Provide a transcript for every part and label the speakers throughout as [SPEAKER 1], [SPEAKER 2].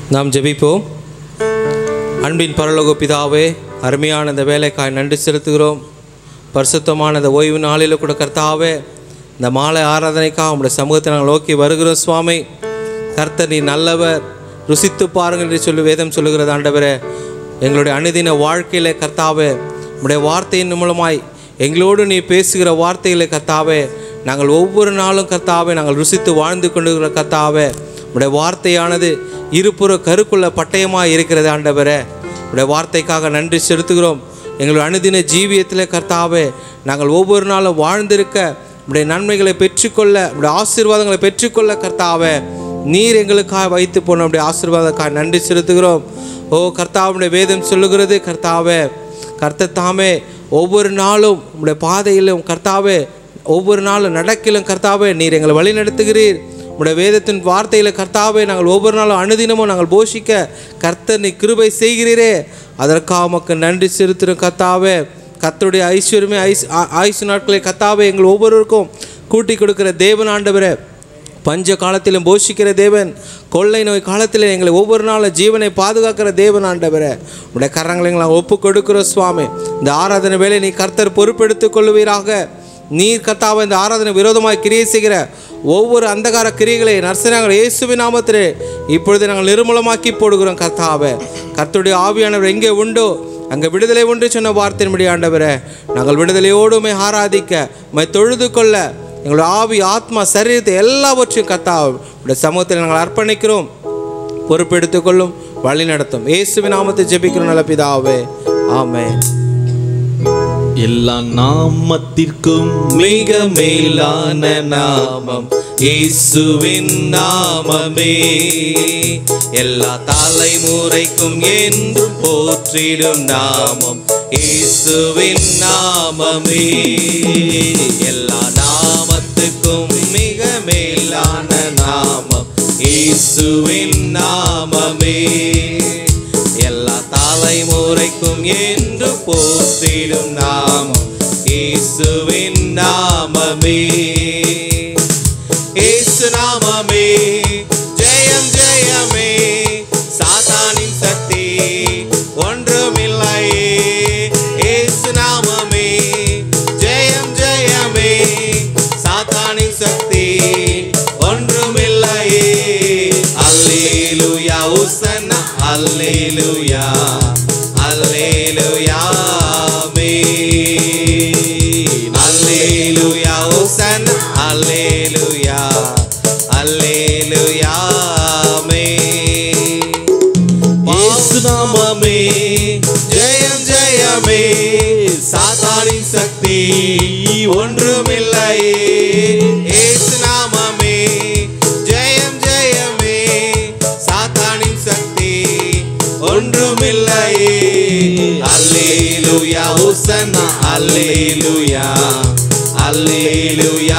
[SPEAKER 1] நாம் ஜெபிப்போம் அன்பின் பரலோக பிதாவே அருமையான இந்த வேலைக்காய் நன்றி செலுத்துகிறோம் பரிசுத்தமான இந்த ஓய்வு நாளில் கூட கர்த்தாவே இந்த மாலை ஆராதனைக்காக உங்களுடைய சமூகத்தை நாங்கள் நோக்கி வருகிறோம் சுவாமி கர்த்தர் நீ நல்லவர் ருசித்து பாருங்கள் என்று சொல்லி வேதம் சொல்லுகிறது ஆண்டவரே எங்களுடைய அனுதின வாழ்க்கையிலே கர்த்தாவே உம்முடைய வார்த்தையின் மூலமாய் எங்களோடு நீ பேசுகிற வார்த்தைகளை கர்த்தாவே நாங்கள் ஒவ்வொரு நாளும் கர்த்தாவே நாங்கள் ருசித்து வாழ்ந்து கொண்டிருக்கிற கர்த்தாவே உடைய வார்த்தையானது இருபுற கருக்குள்ள பட்டயமாக இருக்கிறது ஆண்டவரே உடைய வார்த்தைக்காக நன்றி செலுத்துகிறோம் எங்களுடைய அனுதின ஜீவியத்தில் கர்த்தாவே நாங்கள் ஒவ்வொரு நாளும் வாழ்ந்திருக்க உடைய நன்மைகளை பெற்றுக்கொள்ள உடைய ஆசீர்வாதங்களை பெற்றுக்கொள்ள கர்த்தாவே நீர் எங்களுக்காக வைத்து போன உடைய ஆசீர்வாதக்காக நன்றி செலுத்துகிறோம் ஓ கர்த்தாவுடைய வேதம் சொல்லுகிறது கர்த்தாவே கர்த்தர் தாமே ஒவ்வொரு நாளும் உடைய பாதையிலும் கர்த்தாவே ஒவ்வொரு நாளும் நடக்கிலும் கர்த்தாவே நீர் எங்களை வழி நடத்துகிறீர் உடைய வேதத்தின் வார்த்தையில் கர்த்தாவே நாங்கள் ஒவ்வொரு நாளும் அனுதினமும் நாங்கள் போஷிக்க கர்த்தர் நீ கிருபை செய்கிறீரே அதற்காக உமக்கு நன்றி செலுத்துகிறோம் கர்த்தாவே கர்த்தருடைய ஐஸ்வர்யமே ஐஸ் ஆ- ஆயுசு நாட்களை கர்த்தாவே எங்கள் ஒவ்வொருவருக்கும் கூட்டி கொடுக்கிற தேவன் ஆண்டவரே பஞ்ச காலத்திலும் போஷிக்கிற தேவன் கொள்ளை நோய் காலத்தில் எங்களை ஒவ்வொரு நாளும் ஜீவனை பாதுகாக்கிற தேவன் ஆண்டவரே உடைய கரங்களை நாங்கள் ஒப்பு கொடுக்கிறோம் சுவாமி இந்த ஆராதனை வேலை நீ கர்த்தர் பொறுப்பெடுத்துக் கொள்வீராக நீர் கர்த்தாவை இந்த ஆராதனை விரோதமாய் கிரியை செய்கிற ஒவ்வொரு அந்தகார கிரியைகளை நர்சனாங்கள் இயேசுவின் நாமத்திலே இப்பொழுது நாங்கள் நிர்மூலமாக்கி போடுகிறோம் கர்த்தாவை கர்த்தருடைய ஆவியானவர் எங்கே உண்டோ அங்கே விடுதலை உண்டு சொன்ன வார்த்தையின்படி ஆண்டவரே நாங்கள் விடுதலையோடு உம்மை ஆராதிக்க உம்மை தொழுது கொள்ள எங்களுடைய ஆவி ஆத்மா சரீரத்தை எல்லாவற்றையும் கத்தா உடைய சமூகத்தில் நாங்கள் அர்ப்பணிக்கிறோம் பொறுப்பெடுத்துக் கொள்ளும் வழி நடத்தும் இயேசுவின் நாமத்தை ஜெபிக்கிறோம் நல்ல பிதாவே ஆமென்
[SPEAKER 2] எல்லா நாமத்திற்கும் மிக மேலான நாமம் இயேசுவின் நாமமே எல்லா தலைமுறைக்கும் என்றும் போற்றிடும் நாமம் இயேசுவின் நாமமே எல்லா நாமத்துக்கும் மிக மேலான நாமம் இயேசுவின் நாமமே எல்லா தலைமுறைக்கும் என்று போற்றிடும் நாமம் இயேசுவின் நாமமே இயேசு நாமமே ஜெயம் ஜெயமே சாத்தானின் சக்தி ஒன்றுமில்லையே இயேசு நாமமே ஜெயம் ஜெயமே சாத்தானின் சக்தி ஒன்றுமில்லையே அல்லேலூயா உசன்னா அல்லேலூயா அல்லேலூயா ஆமென் அல்லேலூயா உசன்னா அல்லேலூயா அல்லேலூயா ஆமென் இயேசு நாமமே ஜெயம் ஜெயமே சாத்தானின் சக்தி ஒன்றுமில்லையே இயேசு நாமமே ஜெயம் ஜெயமே சாத்தானின் சக்தி ஒன்றுமில்லையே அல்லேலூயா உசன்னா அல்லேலூயா அல்லேலூயா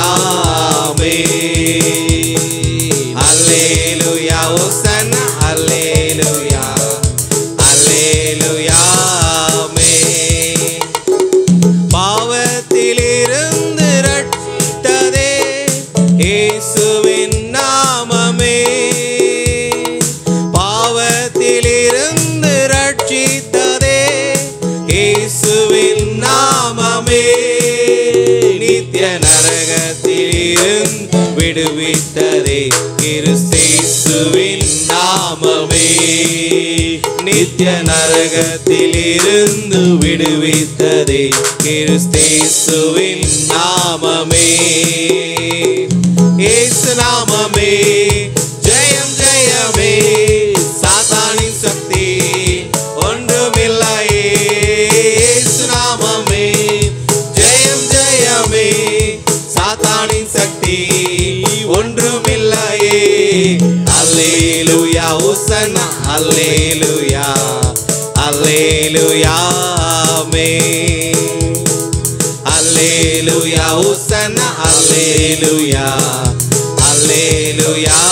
[SPEAKER 2] ஆமென் அல்லேலூயா உசன்னா அல்லேலூயா அல்லேலூயா ஆமென் பாவத்திலிருந்து ரட்சித்ததே இயேசுவின் நாமமே பாவத்திலிருந்து ரட்சித்ததே இயேசுவின் நாமமே நித்திய நரகத்திலிருந்து விடுவித்ததே கிறிஸ்தேசுவின் நாமமே நித்திய நரகத்திலிருந்து விடுவித்ததே கிறிஸ்தேசுவின் நாமமே இயேசு நாமமே ஜெயம் ஜெயமே சாத்தானின் சக்தி ஒன்றுமில்லையே இயேசு நாமமே ஜெயம் ஜெயமே சாத்தானின் சக்தி ஒன்றுமில்லையே அல்லேலூயா உசன்னா அல்லேலூயா அல்லேலூயா ஆமென் அல்லேலூயா உசன்னா அல்லேலூயா அல்லேலூயா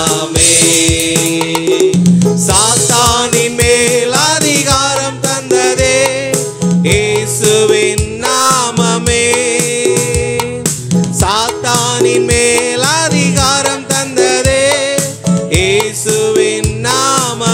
[SPEAKER 2] ஆமென் சாத்தானின் மேல் அதிகாரம் தந்ததே இயேசுவின் நாமமே சாத்தானின் மேல் அதிகாரம் தந்ததே இயேசுவின் நாம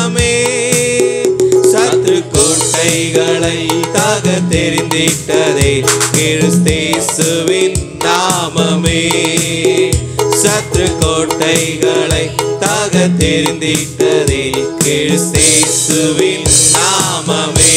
[SPEAKER 2] கோட்டைகளை தக தெரிந்திட்டதே கிறிஸ்தேசுவின் நாமமே சத்ரு கோட்டைகளை தக தெரிந்திட்டதே கிறிஸ்தேசுவின் நாமமே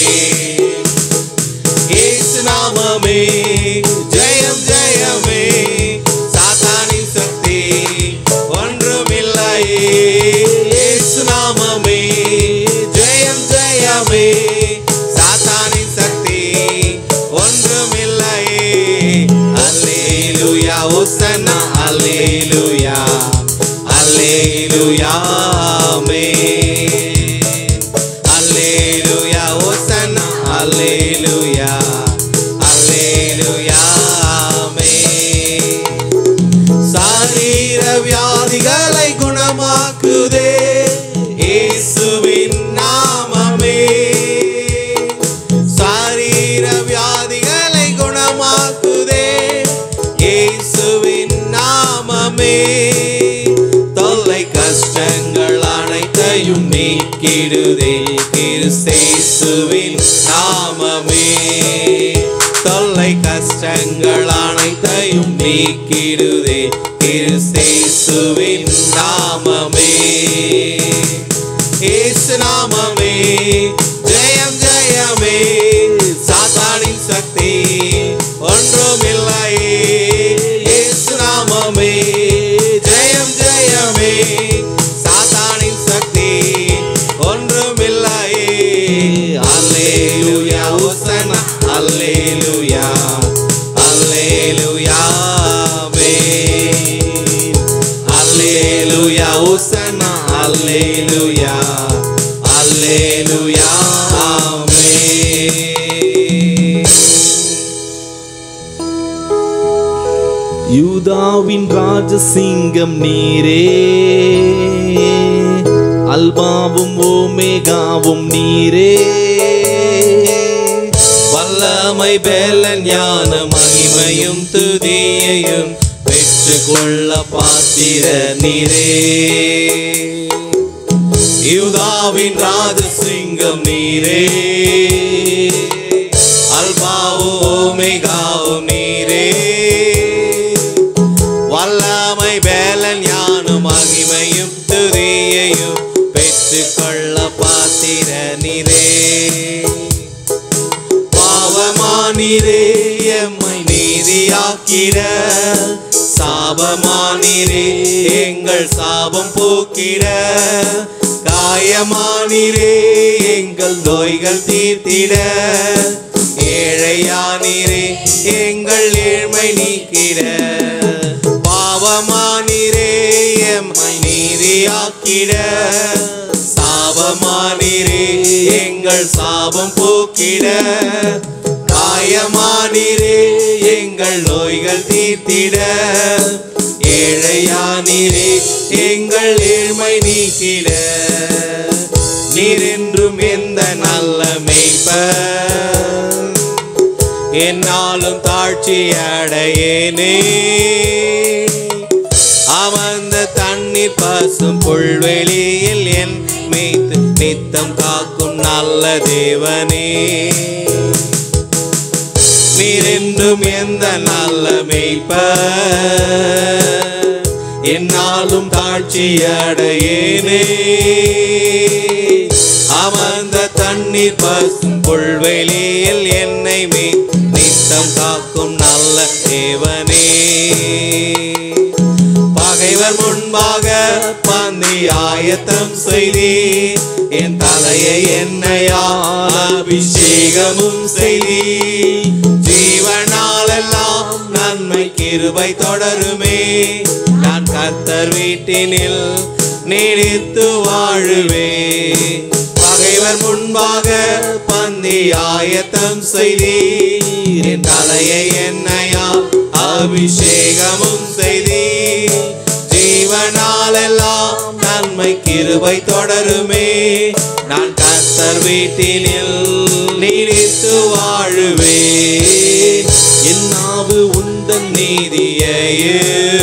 [SPEAKER 2] இயேசு நாமமே ஜெயம் ஜெயமே சாத்தானின் சக்தி ஒன்றுமில்லையே இயேசு நாமமே ஜெயம் ஜெயமே சாத்தானின் சக்தி ஒன்றுமில்லையே அல்லேலூயா ஒசன்னா அல்லேலூயா அல்லேலூயா ஆமென் அல்லேலூயா ஒசன்னா அல்லேலூயா அல்லேலூயா ஆமென் சாரீர வியாதிகளை குணமாக்குதே இயேசுவின் நாமமே சாரீர வியாதிகளை குணமாக்குதே இயேசுவின் நாமமே தொல்லை கஷ்டங்கள் அனைத்தையும் நீக்கிடுதே கிறிஸ்தேசுவின் நாமமே தொல்லை கஷ்டங்கள் அனைத்தையும் நீக்கிடுதே கிறிஸ்தேசுவின் நாமமே இயேசு நாமமே ஜெயம் ஜெயமே சாத்தானின் சக்தி ஒன்றுமில்லையே இயேசு நாமமே ஜெயம் ஜெயமே சாத்தானின் சக்தி ஒன்றுமில்லையே அல்லேலூயா ஒசனா அல்லேலூயா அல்லேலூயா ஆமென் அல்லேலூயா ஒசனா அல்லேலூயா அல்லேலூயா ஆமென்
[SPEAKER 3] யூதாவின் ராஜசிங்கம் நீரே அல்பாவும் ஓமேகாவும் நீரே
[SPEAKER 2] வல்லமை பேலன் ஞான மகிமையும் துதியையும் பெற்று கொள்ள பாத்திர நீரே யூதாவின் ராஜசிங்கம் நீரே அல்பாவும் ஓமேகாவும் நீரே வல்லமை பேலன் ஞான மகிமையும் துதியையும் பெற்று கொள்ள பாத்திர நீரே பாவமானிரே எம்மை நீதியாக்கிட சாபமானிரே எங்கள் சாபம் போக்கிட காயமானிரே எங்கள் நோய்கள் தீர்த்திட ஏழையானிரே எங்கள் ஏழ்மை நீக்கிட பாவமானிரே எம்மை நீதியாக்கிட சாபமானிரே எங்கள் சாபம் போக்கிட காயமானிரே எங்கள் நோய்கள் தீர்த்திட ஏழையானிரே எங்கள் ஏழ்மை நீக்கிட நீர் என்றும் எந்த நல்ல மேய்ப்பர் என்னாலும் தாழ்ச்சி அடையேனே அமர்ந்த தண்ணீர் பசும் புல்வெளியில் என் மேய்த்து நித்தம் காக்கும் நல்ல தேவனே நீர் என்றும் எந்த நல்ல மேய்ப்பர் என்னாலும் தாழ்ச்சி அடையேனே அமர்ந்த தண்ணீர் பசும் புல்வெளியில் என்னை மீ நித்தம் காக்கும் நல்ல தேவனே பகைவர் முன்பாக பந்தி ஆயத்தம் செய்தி என் தலையை என்னையால் அபிஷேகமும் செய்தி ஜீவனாலெல்லாம் நன்மை கிருபை தொடருமே நான் கர்த்தர் வீட்டினில் நீடித்து வாழுவே பகைவர் முன்பாக பந்தி ஆயத்தம் செய்தி என் தலையை என்னையால் அபிஷேகமும் செய்தி ஜீவனாலெல்லாம் நன்மை கிருபை தொடருமே நான் கர்த்தர் வீட்டினில் நீடித்து வாழுவே என் நாவு உந்தன் நீதியையே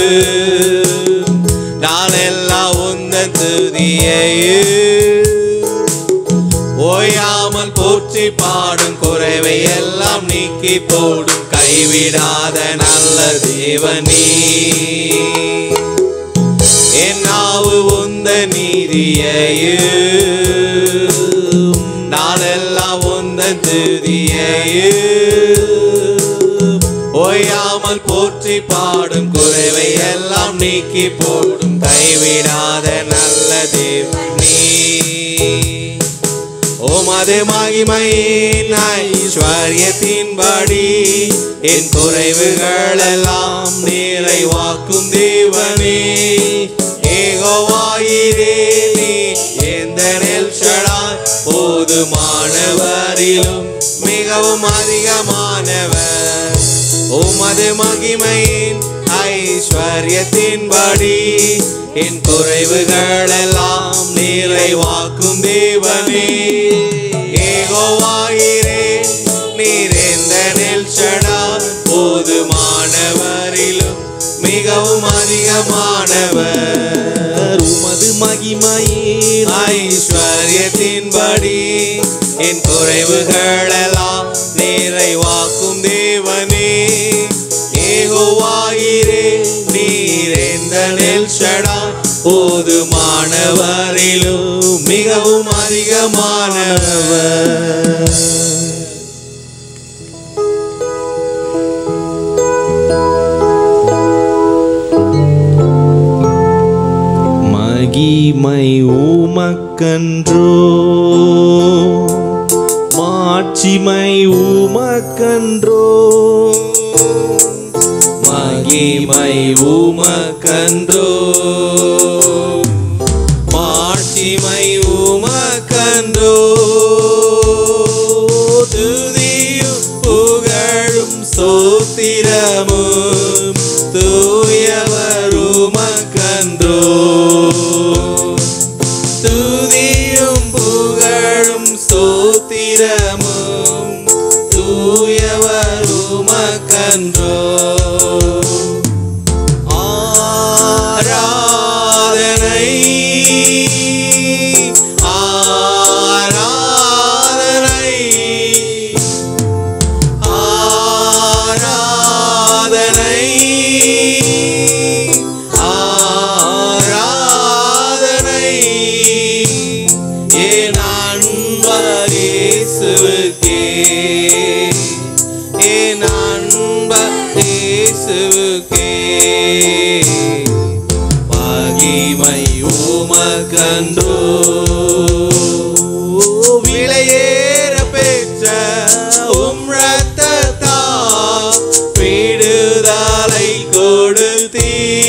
[SPEAKER 2] நான் எல்லாம் உந்தன் துதியையே ஓயாமல் போற்றி பாடும் குறைவை எல்லாம் நீக்கி போடும் கைவிடாத நல்ல தேவனே என் நாவு உந்த நீதியையும் நாளெல்லாம் உந்த துதியையும் ஓயாமல் போற்றி பாடும் குறைவை எல்லாம் நீக்கி போடும் கைவிடாத நல்ல தேவனே உமது மகிமையின் ஐஸ்வர்யத்தின்படி என் குறைவுகள் எல்லாம் நிறைவாக்கும் தேவனே ஏகோவாயிரே நீ எந்த நெல்ஷடாய் போதுமானவரிலும் மிகவும் அதிகமானவர் உமது மகிமையின் ஐஸ்வர்யத்தின்படி என் குறைவுகள் எல்லாம் நிறைவாக்கும் தேவனே ஏகோவாயிரே நீர் எந்த நெல்ஷடா போதுமானவரிலும் மிகவும் அதிகமானவர்
[SPEAKER 3] உமது மகிமையின்
[SPEAKER 2] ஐஸ்வர்யத்தின்படி என் குறைவுகள் எல்லாம் நிறைவாக்கும் தேவனே ஏகோவாயிரே நீர் எந்த நெல்ஷடா போதுமானவரிலும் மிகவும் அதிகமானவர்
[SPEAKER 3] மகிமை உமக்கன்றோ மாட்சிமை உமக்கன்றோ
[SPEAKER 2] மகிமை உமக்கன்றோ மாட்சிமை உமக்கன்றோ துதியும் புகழும் சோத்திரமும் தூயவர் உமக்கன்றோ துதியும் புகழும் சோத்திரமும் தூயவர் உமக்கன்றோ ஆராதனை ஆராதனை ஆராதனை ஆராதனை என் அன்பர் இயேசுவுக்கே என் அன்பர் இயேசுவுக்கே மகிமை உமக்கன்றோ விலையேற பெற்ற உம் ரத்தத்தா விடுதலை கொடுத்தீ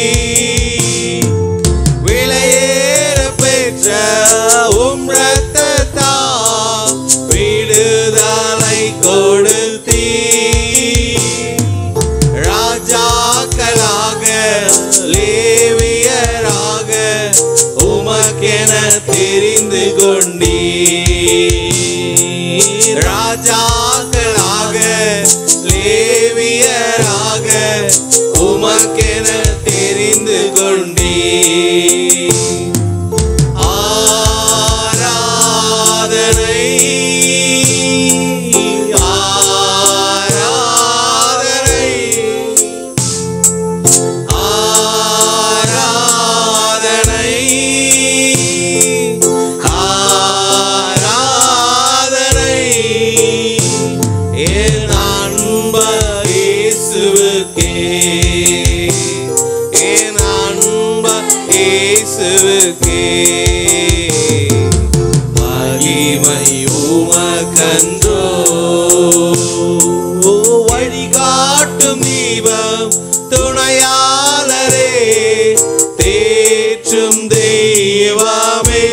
[SPEAKER 2] விலையேற பெற்ற உம் ரத்தத்தா விடுதலை கொடுத்தீ ராஜாக்களாக லேவியராக உமக்கென தெரிந்து கொண்டீ ராஜாக்களாக லேவியராக உமக்கென தெரிந்து கொண்டீ ஆராதனை ஆராதனை ஆராதனை ஆராதனை என் அன்பர் இயேசுவுக்கே என் அன்பர் இயேசுவுக்கே மகிமை உமக்கன்றோ வழிகாட்டும் தீபம் துணையாளரே தேற்றும் தெய்வமே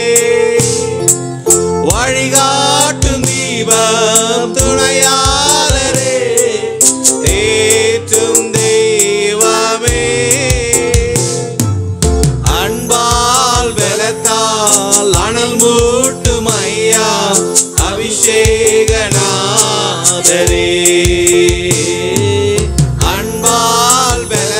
[SPEAKER 2] வழிகாட்டும் தீபம் துணையாளரே தேற்றும் தெய்வமே அன்பால் பலத்தால் அனல் மூட்டும் ஐயா அபிஷேகநாதரே அன்பால் பல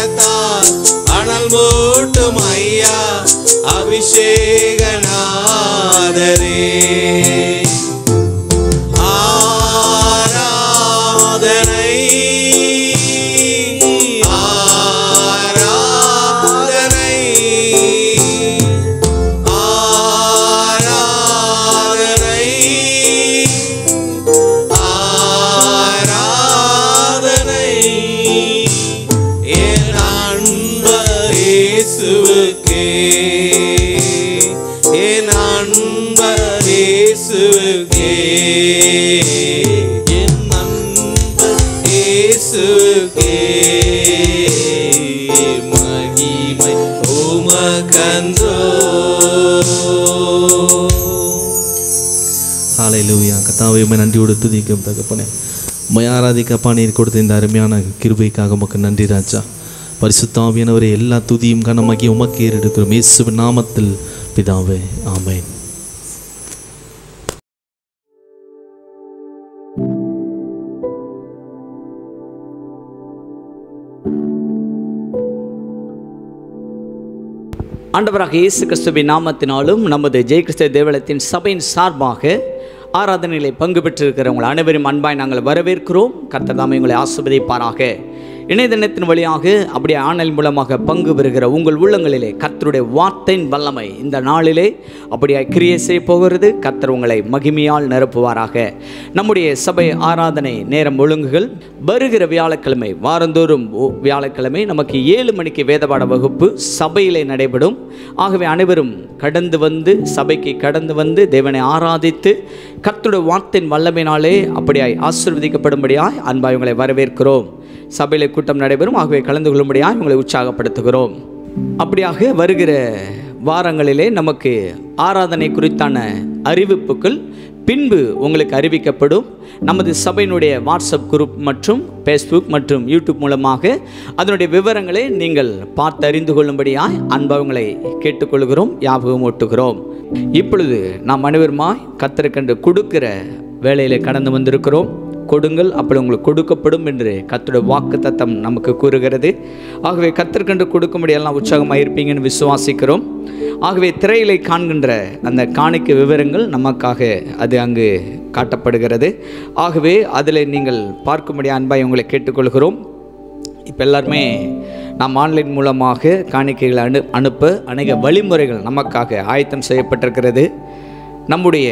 [SPEAKER 2] உமக்கன்றோ
[SPEAKER 3] ஹalleluya கர்த்தாவே உம்மை நன்றியோடு துதிக்கும் தகப்பனே உம்மை ஆராதிக்கப்பா நீர் கொடுத்த இந்த அருமையான கிருபைக்காக உமக்கு நன்றி ராஜா பரிசுத்தாவியானவரே எல்லா துதியும் கனமாக்கி உமக்கு ஏறெடுக்கிறோம் இயேசுவின் நாமத்தில் பிதாவே ஆமென்
[SPEAKER 4] ஆண்டவராக இயேசு கிறிஸ்துவின் நாமத்தினாலும் நமது ஜெய கிறிஸ்துவ தேவலத்தின் சபையின் சார்பாக ஆராதனையிலே பங்கு பெற்றிருக்கிற உங்கள் அனைவரும் அன்பாய் நாங்கள் வரவேற்கிறோம் கர்த்தர் தாமே உங்களை ஆசிர்வதிப்பாராக இணையதளத்தின் வழியாக அப்படியே ஆனல் மூலமாக பங்கு பெறுகிற உங்கள் உள்ளங்களிலே கர்த்தருடைய வார்த்தையின் வல்லமை இந்த நாளிலே அப்படியே கிரியை செய்ய போகிறது கர்த்தர் உங்களை மகிமையால் நிரப்புவாராக நம்முடைய சபை ஆராதனை நேரம் ஒழுங்குகள் வருகிற வியாழக்கிழமை வாரந்தோறும் ஒ- வியாழக்கிழமை நமக்கு ஏழு மணிக்கு வேதபாட வகுப்பு சபையிலே நடைபெறும் ஆகவே அனைவரும் கடந்து வந்து சபைக்கு கடந்து வந்து தேவனை ஆராதித்து கர்த்தருடைய வார்த்தையின் வல்லமையினாலே அப்படியாய் ஆசீர்வதிக்கப்படும்படியாய் அன்பாய் உங்களை வரவேற்கிறோம் சபையிலே கூட்டம் நடைபெறும் ஆகவே கலந்து கொள்ளும்படியாய் உங்களை உற்சாகப்படுத்துகிறோம் அப்படியாக வருகிற வாரங்களிலே நமக்கு ஆராதனை குறித்தான அறிவிப்புகள் பின்பு உங்களுக்கு அறிவிக்கப்படும் நமது சபையினுடைய வாட்ஸ்அப் குரூப் மற்றும் ஃபேஸ்புக் மற்றும் யூடியூப் மூலமாக அதனுடைய விவரங்களை நீங்கள் பார்த்து அறிந்து கொள்ளும்படியாய் அன்பவங்களை கேட்டுக்கொள்கிறோம் ஞாபகம் ஓட்டுகிறோம் இப்பொழுது நாம் அனைவருமாய் கத்தருக்கென்று கொடுக்கிற வேலையில் கடந்து வந்திருக்கிறோம் கொடுங்கள் அப்படி உங்களுக்கு கொடுக்கப்படும் என்று கர்த்தருடைய வாக்கு தத்தம் நமக்கு கூறுகிறது ஆகவே கத்தற்கண்டு கொடுக்கும்படி எல்லாம் உற்சாகமாக இருப்பீங்கன்னு விசுவாசிக்கிறோம் ஆகவே திரையிலை காண்கின்ற அந்த காணிக்கை விவரங்கள் நமக்காக அது அங்கு காட்டப்படுகிறது ஆகவே அதில் நீங்கள் பார்க்கும்படி அன்பாய் உங்களை கேட்டுக்கொள்கிறோம் இப்போ எல்லாருமே நாம் ஆன்லைன் மூலமாக காணிக்கைகளை அனு அனுப்ப அநேக வழிமுறைகள் நமக்காக ஆயத்தம் செய்யப்பட்டிருக்கிறது நம்முடைய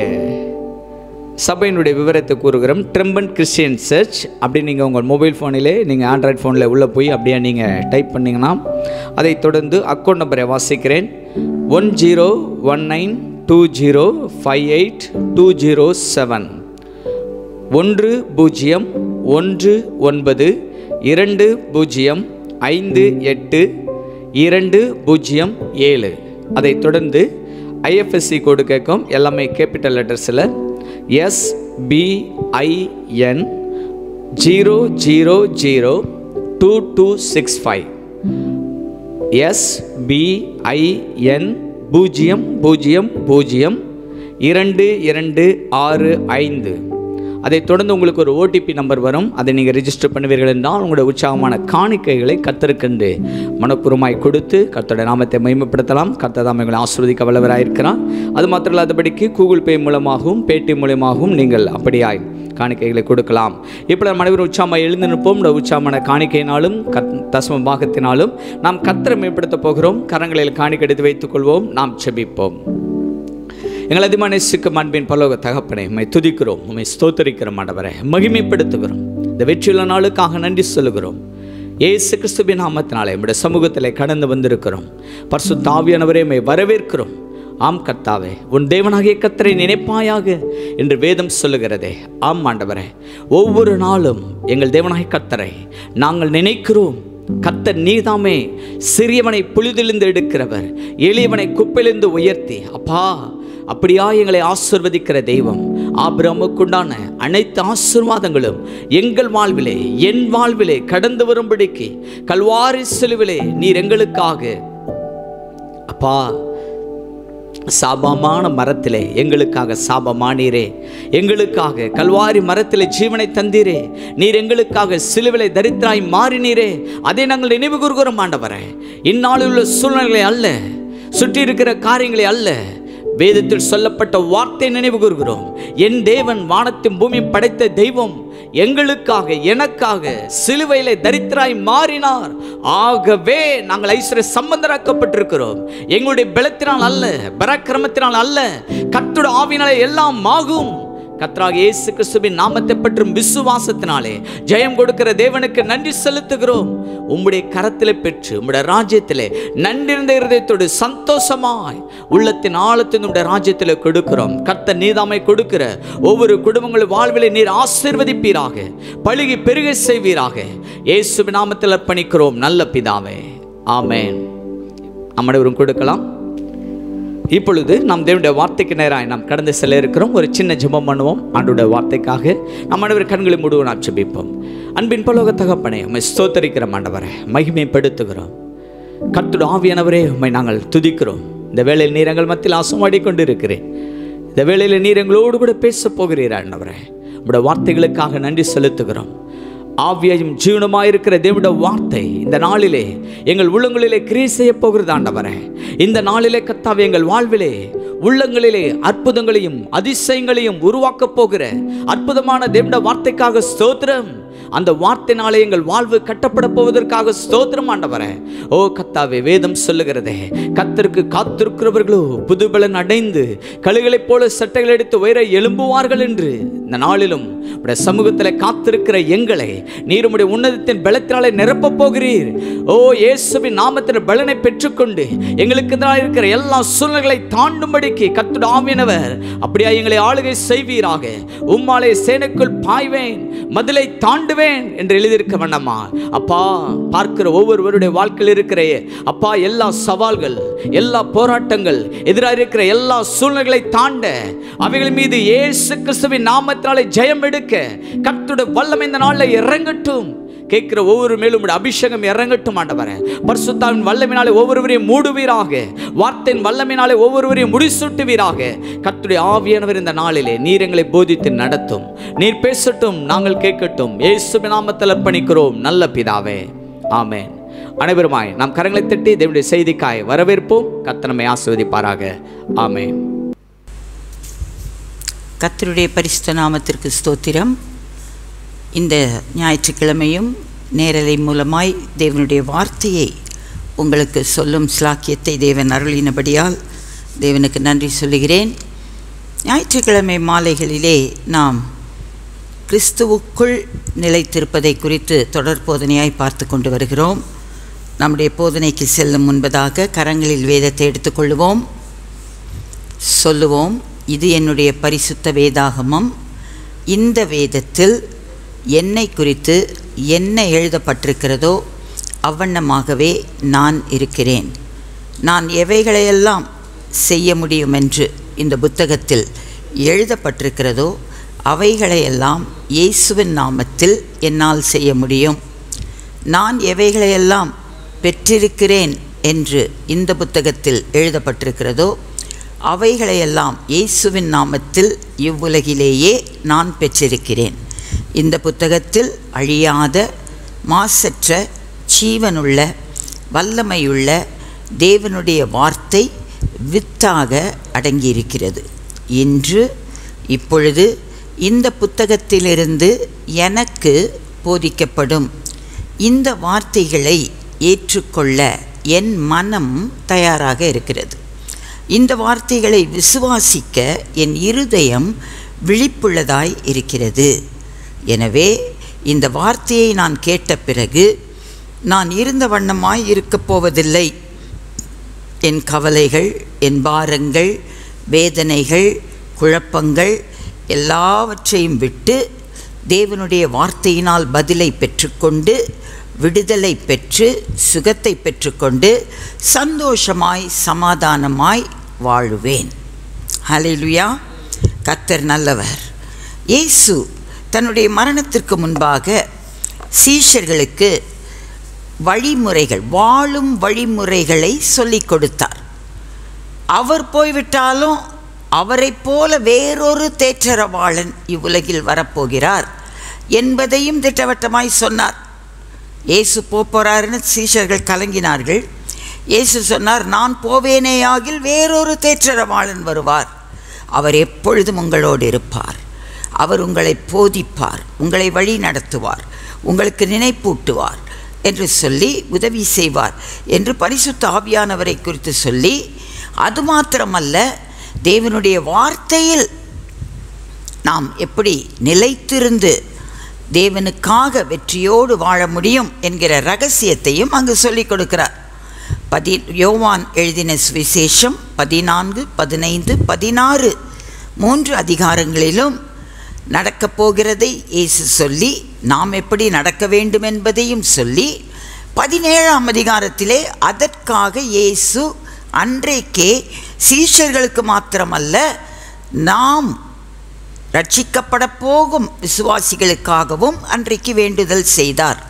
[SPEAKER 4] சபையினுடைய விவரத்தை கூறுகிறோம் ட்ரெம்பன் கிறிஸ்டியன் சர்ச் அப்படி நீங்கள் உங்கள் மொபைல் ஃபோனிலே நீங்கள் ஆண்ட்ராய்ட் ஃபோனில் உள்ளே போய் அப்படியே நீங்கள் டைப் பண்ணிங்கன்னா அதை தொடர்ந்து அக்கௌண்ட் நம்பரை வாசிக்கிறேன் one zero one nine two zero five eight two zero seven ஒன்று பூஜ்ஜியம் ஒன்று ஒன்பது இரண்டு பூஜ்ஜியம் ஐந்து எட்டு இரண்டு பூஜ்ஜியம் ஏழு அதைத் தொடர்ந்து ஐஎஃப்எஸ்சி கோடு கேட்கும் எல்லாமே கேபிட்டல் லெட்டர்ஸில் SBIN zero zero zero two two six five SBIN பூஜ்ஜியம் பூஜ்ஜியம் பூஜ்ஜியம் இரண்டு இரண்டு ஆறு ஐந்து அதைத் தொடர்ந்து உங்களுக்கு ஒரு ஓடிபி நம்பர் வரும் அதை நீங்கள் ரெஜிஸ்டர் பண்ணுவீர்கள் என்றால் உங்களுடைய உற்சாகமான காணிக்கைகளை கத்தருக்கென்று மனப்பூர்வமாய் கொடுத்து கர்த்தருடைய நாமத்தை மகிமைப்படுத்தலாம் கர்த்தர் தாம் எங்களை ஆசிர்வதிக்க வல்லவராயிருக்கிறார் அது மாத்திரம் இல்லாதபடிக்கு கூகுள் பே மூலமாகவும் பேடி மூலமாகவும் நீங்கள் அப்படியாய் காணிக்கைகளை கொடுக்கலாம் இப்போ நம்ம அனைவரும் உற்சாகமாக எழுந்து நிற்போம் இந்த உற்சாகமான காணிக்கையினாலும் கத் தசம பாகத்தினாலும் நாம் கத்தரை மேம்படுத்த போகிறோம் கரங்களில் காணிக்கை எடுத்து வைத்துக் கொள்வோம் நாம் செபிப்போம் எங்கள் அதிகமான நேசிக்கும் அன்பின் பரலோக தகப்பனை உம்மை துதிக்கிறோம் உம்மை ஸ்தோத்தரிக்கிறோம் ஆண்டவரை மகிமைப்படுத்துகிறோம் இந்த வெற்றியுள்ள நாளுக்காக நன்றி சொல்லுகிறோம் ஏசு கிறிஸ்துவின் நாமத்தினாலே நம்முடைய சமூகத்தில் கடந்து வந்திருக்கிறோம் பரிசு தாவியானவரே உம்மை வரவேற்கிறோம் ஆம் கர்த்தாவே உன் தேவனாகிய கத்தரை நினைப்பாயாக என்று வேதம் சொல்லுகிறதே ஆம் ஆண்டவரே ஒவ்வொரு நாளும் எங்கள் தேவனாகிய கத்தரை நாங்கள் நினைக்கிறோம் கத்தர் நீதாமே சிறியவனை புலிதிலிருந்து எடுக்கிறவர் எளியவனை குப்பையிலிருந்து உயர்த்தி அப்பா அப்படியா எங்களை ஆசிர்வதிக்கிற தெய்வம் ஆபிரமுக்குண்டான அனைத்து ஆசீர்வாதங்களும் எங்கள் வாழ்விலே என் வாழ்விலே கடந்து வரும்படிக்கு கல்வாரி சிலுவிலே நீர் எங்களுக்காக அப்பா சாபமான மரத்திலே எங்களுக்காக சாபமானீரே எங்களுக்காக கல்வாரி மரத்திலே ஜீவனை தந்தீரே நீர் எங்களுக்காக சிலுவிலை தரித்திராய் மாறினீரே அதை நாங்கள் நினைவு கூறுகிறோம் ஆண்டவரே இந்நாளில் உள்ள சூழ்நிலை அல்ல சுற்றி இருக்கிற காரியங்களை அல்ல வேதத்தில் சொல்லப்பட்ட வார்த்தை நினைவு கூறுகிறோம் என் தேவன் வானத்தின் பூமி படைத்த தெய்வம் எங்களுக்காக எனக்காக சிலுவையிலே தரித்திராய் மாறினார் ஆகவே நாங்கள் ஐஸ்வர்ய சம்பந்தராக்கப்பட்டிருக்கிறோம் எங்களுடைய பலத்தினால் அல்ல பராக்கிரமத்தினால் அல்ல கர்த்தருடைய ஆவினாலே எல்லாம் ஆகும் கர்த்தராக இயேசு கிறிஸ்துவின் நாமத்தை பற்றும் விசுவாசத்தினாலே ஜெயம் கொடுக்கிற தேவனுக்கு நன்றி செலுத்துகிறோம் உம்முடைய கரத்திலே பெற்று உம்முடைய ராஜ்யத்திலே நன்றிருந்த இருதயத்தோடு சந்தோஷமாய் உள்ளத்தின் ஆழத்தின் உம்முடைய ராஜ்யத்திலே கொடுக்கிறோம் கர்த்தர் நீதாமை கொடுக்கிற ஒவ்வொரு குடும்பங்கள் வாழ்விலே நீர் ஆசீர்வதிப்பீராக பழுகி பெருக செய்வீராக இயேசுவின் நாமத்தில் அர்ப்பணிக்கிறோம் நல்ல பிதாவே ஆமென் நம்ம அனைவரும் கொடுக்கலாம் இப்பொழுது நாம் தேவனுடைய வார்த்தைக்கு நேராக நாம் கடந்து செல்ல இருக்கிறோம் ஒரு சின்ன ஜெபம் பண்ணுவோம் ஆண்டுடைய வார்த்தைக்காக நம் அனைவர் கண்களை மூடுவோம் நாம் ஜெபிப்போம் அன்பின் பலோக தகப்பனே உம்மை ஸ்தோத்தரிக்கிற ஆண்டவரை மகிமைப்படுத்துகிறோம் கர்த்துட ஆவியானவரே உம்மை நாங்கள் துதிக்கிறோம் இந்த வேளையில் நீர் எங்கள் மத்தியில் அசமாடி கொண்டு இருக்கிறேன் இந்த வேளையில் நீர் எங்களோடு கூட பேச போகிறீர் ஆண்டவரே உம்முடைய வார்த்தைகளுக்காக நன்றி செலுத்துகிறோம் ஆவியையும் ஜீவனமாக இருக்கிற தேவனுடைய வார்த்தை இந்த நாளிலே எங்கள் உள்ளங்களிலே கிரியை செய்ய போகிறது ஆண்டவரே இந்த நாளிலே கத்தாவே எங்கள் வாழ்விலே உள்ளங்களிலே அற்புதங்களையும் அதிசயங்களையும் உருவாக்கப் போகிற அற்புதமான தேவனுடைய வார்த்தைக்காக ஸ்தோத்திரம் அந்த வார்த்தைனாலே எங்கள் வாழ்வு கட்டப்பட போவதற்காக ஸ்தோத்திரம் ஆண்டவரே ஓ கத்தாவே வேதம் சொல்லுகிறதே கத்தருக்கு காத்திருக்கிறவர்களோ புதுபலன் அடைந்து கழுகளைப் போல சட்டைகள் எடுத்து உயர எழும்புவார்கள் என்று இந்த நாளிலும் உடைய சமூகத்தில் காத்திருக்கிற எங்களை நீர் உம்முடைய உன்னதத்தின் பலத்தினாலே நிரப்பப் போகிறீர் ஓ இயேசுவின் நாமத்தின் பலனை பெற்றுக்கொண்டு எங்களுக்கு எதிராக இருக்கிற எல்லா சூழ்நிலைகளை தாண்டும்படிக்கு கத்துட ஆவியனவர் அப்படியா எங்களை ஆளுகை செய்வீராக உம்மாலே சேனைக்குள் பாய்வேன் மதிலை தாண்டுவேன் என்று எழுதியிருக்க வேண்டாமா அப்பா பார்க்கிற ஒவ்வொருவருடைய வாழ்க்கையில் இருக்கிற அப்பா எல்லா சவால்கள் எல்லா போராட்டங்கள் எதிராக இருக்கிற எல்லா சூழ்நிலைகளை தாண்ட அவைகள் மீது இயேசு கிறிஸ்துவின் நாமத்தினாலே ஜெயம் எடுக்க கர்த்தருடைய வல்லமை இந்த நாளில் இறங்கட்டும் கேட்கிற ஒவ்வொரு மேலும் உம்முடைய அபிஷேகம் இறங்கட்டும் ஆண்டவரே பரிசுத்தாவின் வல்லமினாலே ஒவ்வொருவரையும் மூடுவீராக வார்த்தையின் வல்லமினாலே ஒவ்வொருவரையும் முடிசூட்டுவீராக கர்த்தருடைய ஆவியானவர் இந்த நாளிலே நீர் எங்களை போதித்து நடத்தும் நீர் பேசட்டும் நாங்கள் கேட்கட்டும் இயேசுவின் நாமத்தில் அர்ப்பணிக்கிறோம் நல்ல பிதாவே ஆமென் அனைவருமாய் நாம் கரங்களை தட்டி தேவனுடைய செய்திக்காய் வரவேற்போம் கர்த்தர் நம்மை ஆசீர்வதிப்பாராக ஆமென்
[SPEAKER 5] கர்த்தருடைய பரிசுத்த நாமத்திற்கு ஸ்தோத்திரம் இந்த ஞாயிற்றுக்கிழமையும் நேரலை மூலமாய் தேவனுடைய வார்த்தையை உங்களுக்கு சொல்லும் ஸ்லாக்கியத்தை தேவன் அருளினபடியால் தேவனுக்கு நன்றி சொல்லுகிறேன் ஞாயிற்றுக்கிழமை மாலைகளிலே நாம் கிறிஸ்துவுக்குள் நிலைத்திருப்பதை குறித்து தொடர் போதனையாய் பார்த்து கொண்டு வருகிறோம் நம்முடைய போதனைக்கு செல்லும் முன்பதாக கரங்களில் வேதத்தை எடுத்துக்கொள்வோம் சொல்லுவோம் இது என்னுடைய பரிசுத்த வேதாகமம் இந்த வேதத்தில் என்னை குறித்து என்ன எழுதப்பட்டிருக்கிறதோ அவ்வண்ணமாகவே நான் இருக்கிறேன் நான் எவைகளையெல்லாம் செய்ய முடியும் என்று இந்த புத்தகத்தில் எழுதப்பட்டிருக்கிறதோ அவைகளையெல்லாம் இயேசுவின் நாமத்தில் என்னால் செய்ய முடியும் நான் எவைகளையெல்லாம் பெற்றிருக்கிறேன் என்று இந்த புத்தகத்தில் எழுதப்பட்டிருக்கிறதோ அவைகளையெல்லாம் இயேசுவின் நாமத்தில் இவ்வுலகிலேயே நான் பெற்றிருக்கிறேன் இந்த புத்தகத்தில் அழியாத மாசற்ற ஜீவனுள்ள வல்லமையுள்ள தேவனுடைய வார்த்தை வித்தாக அடங்கியிருக்கிறது இன்று இப்பொழுது இந்த புத்தகத்திலிருந்து எனக்கு போதிக்கப்படும் இந்த வார்த்தைகளை ஏற்றுக்கொள்ள என் மனம் தயாராக இருக்கிறது இந்த வார்த்தைகளை விசுவாசிக்க என் இருதயம் விழிப்புள்ளதாய் இருக்கிறது எனவே இந்த வார்த்தையை நான் கேட்ட பிறகு நான் இருந்த வண்ணமாய் இருக்கப் போவதில்லை என் கவலைகள் என் பாரங்கள் வேதனைகள் குழப்பங்கள் எல்லாவற்றையும் விட்டு தேவனுடைய வார்த்தையினால் பதிலை பெற்றுக்கொண்டு விடுதலை பெற்று சுகத்தை பெற்றுக்கொண்டு சந்தோஷமாய் சமாதானமாய் வாழுவேன் ஹalleluya கர்த்தர் நல்லவர் இயேசு தன்னுடைய மரணத்திற்கு முன்பாக சீஷர்களுக்கு வழிமுறைகள் வாழும் வழிமுறைகளை சொல்லிக் கொடுத்தார் அவர் போய்விட்டாலும் அவரைப் போல வேறொரு தேற்றரவாளன் இவ்வுலகில் வரப்போகிறார் என்பதையும் திட்டவட்டமாய் சொன்னார் இயேசு போறாருன்னு சீஷர்கள் கலங்கினார்கள் இயேசு சொன்னார் நான் போவேனேயாகில் வேறொரு தேற்றரவாளன் வருவார் அவர் எப்பொழுதும் உங்களோடு இருப்பார் அவர் உங்களை போதிப்பார் உங்களை வழி நடத்துவார் உங்களுக்கு நினைப்பூட்டுவார் என்று சொல்லி உதவி செய்வார் என்று பரிசுத்த ஆவியானவரை குறித்து சொல்லி அது மாத்திரமல்ல தேவனுடைய வார்த்தையில் நாம் எப்படி நிலைத்திருந்து தேவனுக்காக வெற்றியோடு வாழ முடியும் என்கிற ரகசியத்தையும் அங்கு சொல்லிக் கொடுக்கிறார் பதி யோவான் எழுதின சுவிசேஷம் பதினான்கு பதினைந்து பதினாறு மூன்று அதிகாரங்களிலும் நடக்கப் போகிறதை இயேசு சொல்லி நாம் எப்படி நடக்க வேண்டும் என்பதையும் சொல்லி பதினேழாம் அதிகாரத்திலே அதற்காக இயேசு அன்றைக்கே சீஷர்களுக்கு மாத்திரமல்ல நாம் ரட்சிக்கப்பட போகும் விசுவாசிகளுக்காகவும் அன்றைக்கு வேண்டுதல் செய்தார்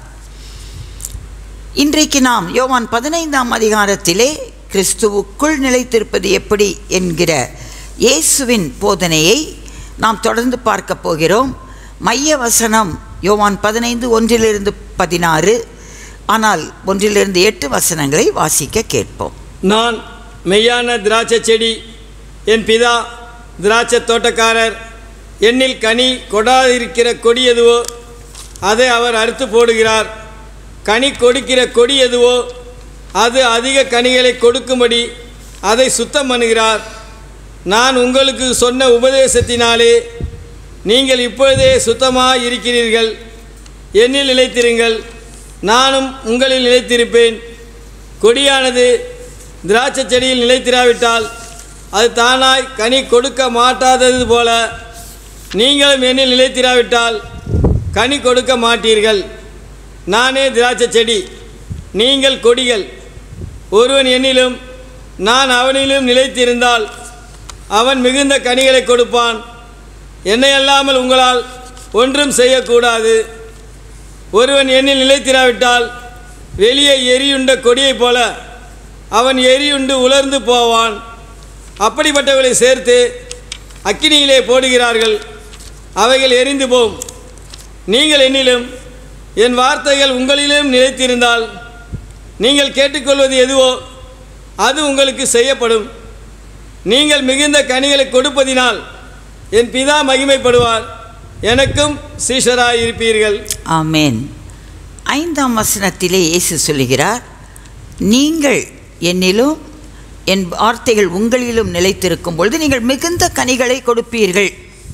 [SPEAKER 5] இன்றைக்கு நாம் யோவான் பதினைந்தாம் அதிகாரத்திலே கிறிஸ்துவுக்குள் நிலைத்திருப்பது எப்படி என்கிற இயேசுவின் போதனையை நாம் தொடர்ந்து பார்க்க போகிறோம் மைய வசனம் யோவான் பதினைந்து ஒன்றிலிருந்து பதினாறு ஆனால் ஒன்றிலிருந்து எட்டு வசனங்களை வாசிக்க கேட்போம்
[SPEAKER 6] நான் மெய்யான திராட்சை செடி என் பிதா திராட்சை தோட்டக்காரர் என்னில் கனி கொடாதிருக்கிற கொடி எதுவோ அதை அவர் அறுத்து போடுகிறார் கனி கொடுக்கிற கொடி எதுவோ அது அதிக கனிகளை கொடுக்கும்படி அதை சுத்தம் பண்ணுகிறார் நான் உங்களுக்கு சொன்ன உபதேசத்தினாலே நீங்கள் இப்பொழுதே சுத்தமாக இருக்கிறீர்கள் என்னில் நிலைத்திருங்கள் நானும் உங்களில் நிலைத்திருப்பேன் கொடியானது திராட்சை செடியில் நிலைத்திராவிட்டால் அது தானாய் கனி கொடுக்க மாட்டாதது போல நீங்களும் என்னில் நிலைத்திராவிட்டால் கனி கொடுக்க மாட்டீர்கள் நானே திராட்சை செடி நீங்கள் கொடிகள் ஒருவன் என்னிலும் நான் அவனிலும் நிலைத்திருந்தால் அவன் மிகுந்த கனிகளை கொடுப்பான் என்னை அல்லாமல் உங்களால் ஒன்றும் செய்யக்கூடாது ஒருவன் என்னில் நிலைத்திராவிட்டால் வெளியே எரியுண்ட கொடியைப் போல அவன் எரியுண்டு உலர்ந்து போவான் அப்படிப்பட்டவர்களை சேர்த்து அக்கினியிலே போடுகிறார்கள் அவைகள் எரிந்து போம் நீங்கள் என்னிலும் என் வார்த்தைகள் உங்களிலும் நிலைத்திருந்தால் நீங்கள் கேட்டுக்கொள்வது எதுவோ அது உங்களுக்கு செய்யப்படும் நீங்கள் மிகுந்த கனிகளை கொடுப்பதினால் என் பிதா மகிமைப்படுவார் எனக்கும் சீஷராய் இருப்பீர்கள்
[SPEAKER 5] ஆமென் ஐந்தாம் வசனத்திலே இயேசு சொல்லுகிறார் நீங்கள் என்னிலும் என் வார்த்தைகள் உங்களிலும் நிலைத்திருக்கும் பொழுது நீங்கள் மிகுந்த கனிகளை கொடுப்பீர்கள்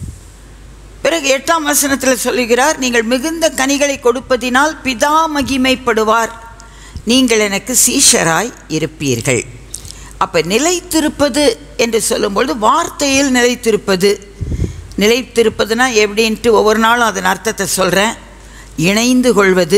[SPEAKER 5] பிறகு எட்டாம் வசனத்தில் சொல்லுகிறார் நீங்கள் மிகுந்த கனிகளை கொடுப்பதினால் பிதா மகிமைப்படுவார் நீங்கள் எனக்கு சீஷராய் இருப்பீர்கள் அப்போ நிலைத்திருப்பது என்று சொல்லும்பொழுது வார்த்தையில் நிலைத்திருப்பது நிலைத்திருப்பதுனா எப்படின்ட்டு ஒவ்வொரு நாளும் அதன் அர்த்தத்தை சொல்கிறேன் இணைந்து கொள்வது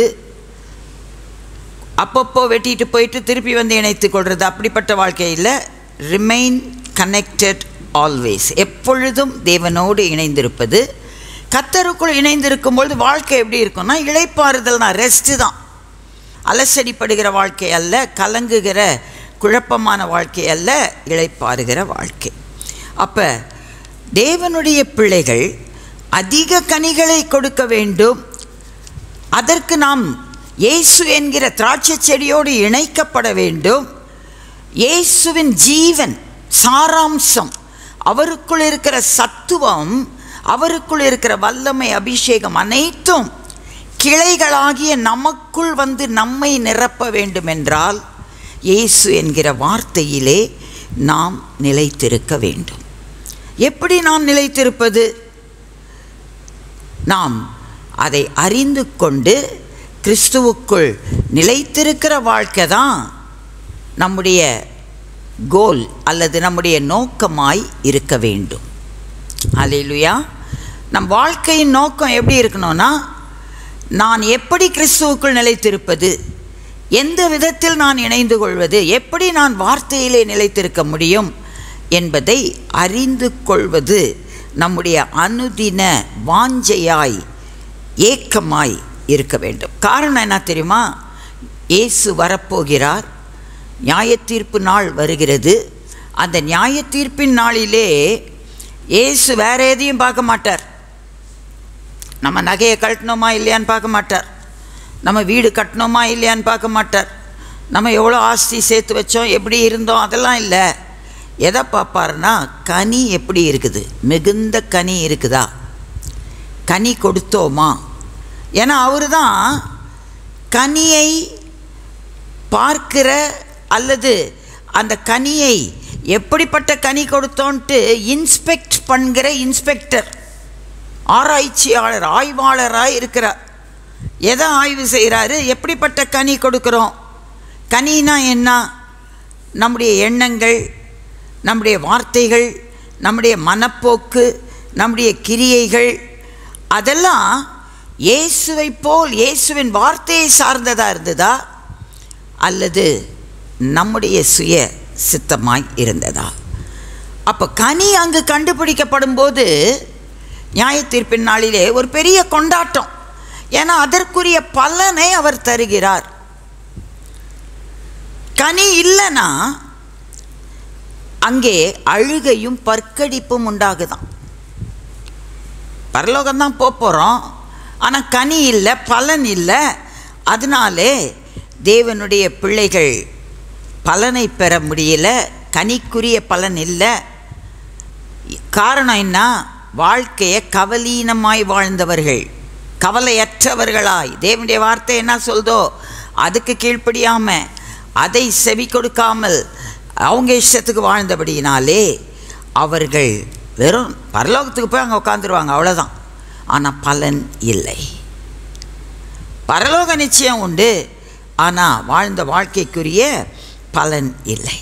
[SPEAKER 5] அப்பப்போ வெட்டிட்டு போயிட்டு திருப்பி வந்து இணைத்து கொள்வது அப்படிப்பட்ட வாழ்க்கையில் ரிமைன் கனெக்டட் ஆல்வேஸ் எப்பொழுதும் தேவனோடு இணைந்திருப்பது கத்தருக்குள் இணைந்திருக்கும் பொழுது வாழ்க்கை எப்படி இருக்கும்னா இளைப்பாறுதல் தான் ரெஸ்ட்டு தான் அலசடிப்படுகிற வாழ்க்கை அல்ல கலங்குகிற குழப்பமான வாழ்க்கை அல்ல இளைப்பாறுகிற வாழ்க்கை அப்போ தேவனுடைய பிள்ளைகள் அதிக கனிகளை கொடுக்க வேண்டும் அதற்கு நாம் இயேசு என்கிற திராட்சை செடியோடு இணைக்கப்பட வேண்டும் இயேசுவின் ஜீவன் சாராம்சம் அவருக்குள் இருக்கிற சத்துவம் அவருக்குள் இருக்கிற வல்லமை அபிஷேகம் அனைத்தும் கிளைகளாகிய நமக்குள் வந்து நம்மை நிரப்ப வேண்டுமென்றால் இயேசு என்கிற வார்த்தையிலே நாம் நிலைத்திருக்க வேண்டும் எப்படி நாம் நிலைத்திருப்பது நாம் அதை அறிந்து கொண்டு கிறிஸ்துவுக்குள் நிலைத்திருக்கிற வாழ்க்கை தான் நம்முடைய கோல் அல்லது நம்முடைய நோக்கமாய் இருக்க வேண்டும் அல்லேலூயா நம் வாழ்க்கையின் நோக்கம் எப்படி இருக்கணும்னா நான் எப்படி கிறிஸ்துவுக்குள் நிலைத்திருப்பது எந்த விதத்தில் நான் இணைந்து கொள்வது எப்படி நான் வார்த்தையிலே நிலைத்திருக்க முடியும் என்பதை அறிந்து கொள்வது நம்முடைய அனுதின வாஞ்சையாய் ஏக்கமாய் இருக்க வேண்டும் காரணம் என்ன தெரியுமா இயேசு வரப்போகிறார் நியாயத்தீர்ப்பு நாள் வருகிறது அந்த நியாயத்தீர்ப்பின் நாளிலே இயேசு வேற எதையும் பார்க்க மாட்டார் நம்ம நகையை கழட்டினோமா இல்லையான்னு பார்க்க மாட்டார் நம்ம வீடு கட்டினோமா இல்லையான்னு பார்க்க மாட்டார் நம்ம எவ்வளோ ஆஸ்தி சேர்த்து வச்சோம் எப்படி இருந்தோம் அதெல்லாம் இல்லை எதை பார்ப்பாருன்னா கனி எப்படி இருக்குது மிகுந்த கனி இருக்குதா கனி கொடுத்தோமா ஏன்னா அவர் தான் கனியை பார்க்கிற அல்லது அந்த கனியை எப்படிப்பட்ட கனி கொடுத்தோன்ட்டு இன்ஸ்பெக்ட் பண்ணுகிற இன்ஸ்பெக்டர் ஆராய்ச்சியாளர் ஆய்வாளராக இருக்கிறார் எதை ஆய்வு செய்கிறாரு எப்படிப்பட்ட கனி கொடுக்குறோம் கனினா என்ன நம்முடைய எண்ணங்கள் நம்முடைய வார்த்தைகள் நம்முடைய மனப்போக்கு நம்முடைய கிரியைகள் அதெல்லாம் இயேசுவை போல் இயேசுவின் வார்த்தையை சார்ந்ததாக இருந்ததா அல்லது நம்முடைய சுய சித்தமாய் இருந்ததா அப்போ கனி அங்கு கண்டுபிடிக்கப்படும் போது நியாய தீர்ப்பின் நாளிலே ஒரு பெரிய கொண்டாட்டம் ஏன்னா அதற்குரிய பலனை அவர் தருகிறார் கனி இல்லைன்னா அங்கே அழுகையும் பற்கடிப்பும் உண்டாகுதான் பரலோகம்தான் போக போகிறோம் ஆனால் கனி இல்லை பலன் இல்லை அதனாலே தேவனுடைய பிள்ளைகள் பலனை பெற முடியல கனிக்குரிய பலன் இல்லை காரணம் என்ன வாழ்க்கையை கவலீனமாய் வாழ்ந்தவர்கள் கவலையற்றவர்களாய் தேவனுடைய வார்த்தை என்ன சொல்தோ அதுக்கு கீழ்ப்படியாம அதை செவி கொடுக்காமல் அவங்க இஷ்டத்துக்கு வாழ்ந்தபடியினாலே அவர்கள் வெறும் பரலோகத்துக்கு போய் அங்கே உட்காந்துருவாங்க அவ்வளோதான் ஆனால் பலன் இல்லை பரலோக நிச்சயம் உண்டு ஆனால் வாழ்ந்த வாழ்க்கைக்குரிய பலன் இல்லை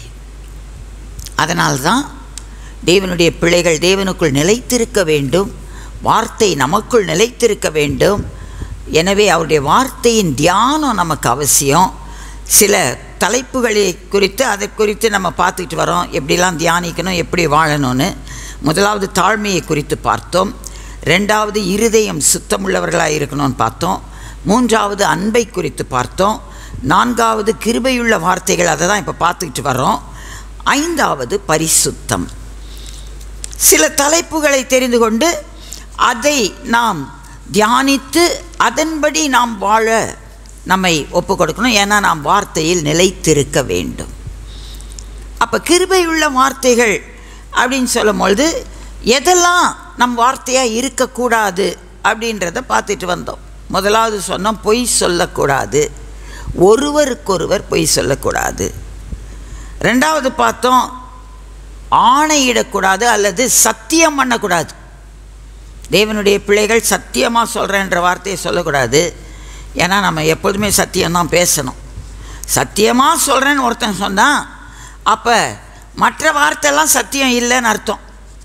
[SPEAKER 5] அதனால்தான் தேவனுடைய பிள்ளைகள் தேவனுக்குள் நிலைத்திருக்க வேண்டும் வார்த்தை நமக்குள் நிலைத்திருக்க வேண்டும் எனவே அவருடைய வார்த்தையின் தியானம் நமக்கு அவசியம் சில தலைப்புகளை குறித்து அதை குறித்து நம்ம பார்த்துக்கிட்டு வரோம் எப்படிலாம் தியானிக்கணும் எப்படி வாழணும்னு முதலாவது தாழ்மையை குறித்து பார்த்தோம் ரெண்டாவது இருதயம் சுத்தமுள்ளவர்களாக இருக்கணும்னு பார்த்தோம் மூன்றாவது அன்பை குறித்து பார்த்தோம் நான்காவது கிருபையுள்ள வார்த்தைகள் அதை தான் இப்போ பார்த்துக்கிட்டு வரோம் ஐந்தாவது பரிசுத்தம் சில தலைப்புகளை தெரிந்து கொண்டு அதை நாம் தியானித்து அதன்படி நாம் வாழ நம்மை ஒப்பு கொடுக்கணும் ஏன்னா நாம் வார்த்தையில் நிலைத்திருக்க வேண்டும் அப்போ கிருபையுள்ள வார்த்தைகள் அப்படின்னு சொல்லும்பொழுது எதெல்லாம் நம் வார்த்தையாக இருக்கக்கூடாது அப்படின்றத பார்த்துட்டு வந்தோம் முதலாவது சொன்னோம் பொய் சொல்லக்கூடாது ஒருவருக்கொருவர் பொய் சொல்லக்கூடாது ரெண்டாவது பார்த்தோம் ஆணையிடக்கூடாது அல்லது சத்தியம் பண்ணக்கூடாது தேவனுடைய பிள்ளைகள் சத்தியமாக சொல்கிறேன்ற வார்த்தையை சொல்லக்கூடாது ஏன்னா நம்ம எப்போதுமே சத்தியம்தான் பேசணும் சத்தியமாக சொல்கிறேன்னு ஒருத்தன் சொன்னால் அப்போ மற்ற வார்த்தையெல்லாம் சத்தியம் இல்லைன்னு அர்த்தம்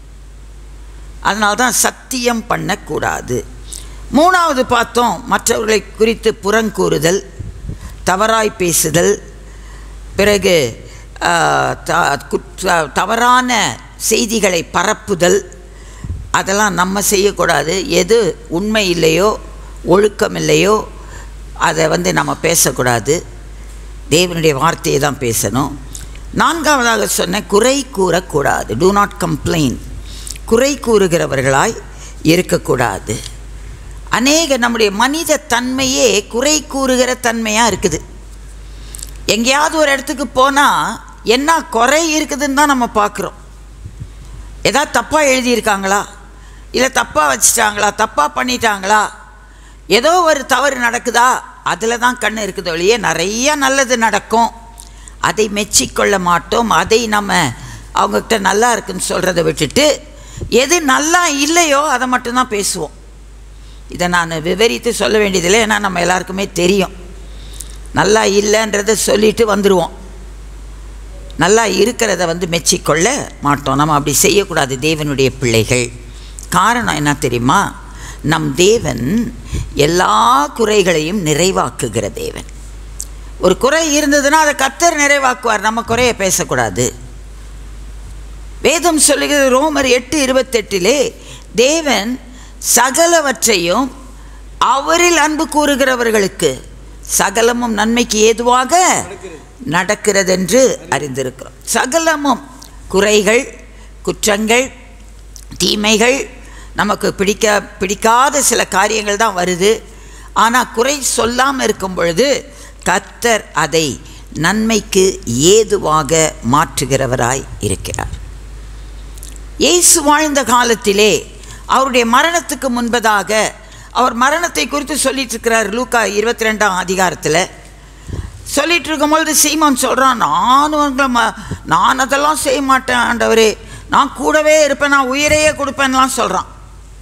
[SPEAKER 5] அதனால தான் சத்தியம் பண்ணக்கூடாது மூணாவது பார்த்தோம் மற்றவர்களை குறித்து புறங்கூறுதல் தவறாய் பேசுதல் பிறகு ஆ, த- குற்ற- தவறான செய்திகளை பரப்புதல் அதெல்லாம் நம்ம செய்யக்கூடாது எது உண்மை இல்லையோ ஒழுக்கம் இல்லையோ அதை வந்து நம்ம பேசக்கூடாது தேவனுடைய வார்த்தையை தான் பேசணும் நான்காவதாக சொன்ன குறை கூறக்கூடாது டூ நாட் கம்ப்ளைன் குறை கூறுகிறவர்களாய் இருக்கக்கூடாது அநேக நம்முடைய மனித தன்மையே குறை கூறுகிற தன்மையாக இருக்குது எங்கேயாவது ஒரு இடத்துக்கு போனால் என்ன குறை இருக்குதுன்னு தான் நம்ம பார்க்குறோம் ஏதாவது தப்பாக எழுதியிருக்காங்களா இல்லை தப்பாக வச்சுட்டாங்களா தப்பாக பண்ணிட்டாங்களா ஏதோ ஒரு தவறு நடக்குதா அதில் தான் கண் இருக்குது ஒழிய நிறைய நல்லது நடக்கும் அதை மெச்சிக்கொள்ள மாட்டோம் அதை நம்ம அவங்கக்கிட்ட நல்லா இருக்குன்னு சொல்கிறத விட்டுட்டு எது நல்லா இல்லையோ அதை மட்டும்தான் பேசுவோம் இதை நான் விவரித்து சொல்ல வேண்டியதில்லை ஏன்னா நம்ம எல்லாருக்குமே தெரியும் நல்லா இல்லைன்றதை சொல்லிட்டு வந்துடுவோம் நல்லா இருக்கிறத வந்து மெச்சிக்கொள்ள மாட்டோம் நம்ம அப்படி செய்யக்கூடாது தேவனுடைய பிள்ளைகள் காரணம் என்ன தெரியுமா நம் தேவன் எல்லா குறைகளையும் நிறைவாக்குகிற தேவன் ஒரு குறை இருந்ததுன்னா அதை கத்தர் நிறைவாக்குவார் நம்ம குறையை பேசக்கூடாது வேதம் சொல்லுகிறது ரோமர் எட்டு இருபத்தெட்டிலே தேவன் சகலவற்றையும் அவரில் அன்பு கூறுகிறவர்களுக்கு சகலமும் நன்மைக்கு ஏதுவாக நடக்கிறதென்று அறிந்திருக்கிறோம் சகலமும் குறைகள் குற்றங்கள் தீமைகள் நமக்கு பிடிக்க பிடிக்காத சில காரியங்கள் தான் வருது ஆனால் குறை சொல்லாமல் இருக்கும் பொழுது கர்த்தர் அதை நன்மைக்கு ஏதுவாக மாற்றுகிறவராய் இருக்கிறார் இயேசு வாழ்ந்த காலத்திலே அவருடைய மரணத்துக்கு முன்பதாக அவர் மரணத்தை குறித்து சொல்லிட்டு இருக்கிறார் லூக்கா இருபத்தி ரெண்டாம் அதிகாரத்தில் சொல்லிட்டு இருக்கும்பொழுது சீமான் சொல்கிறான் நான் உங்களை ம நான் அதெல்லாம் செய்ய மாட்டேன் ஆண்டவரே நான் கூடவே இருப்பேன் நான் உயிரையே கொடுப்பேன்லாம் சொல்கிறான்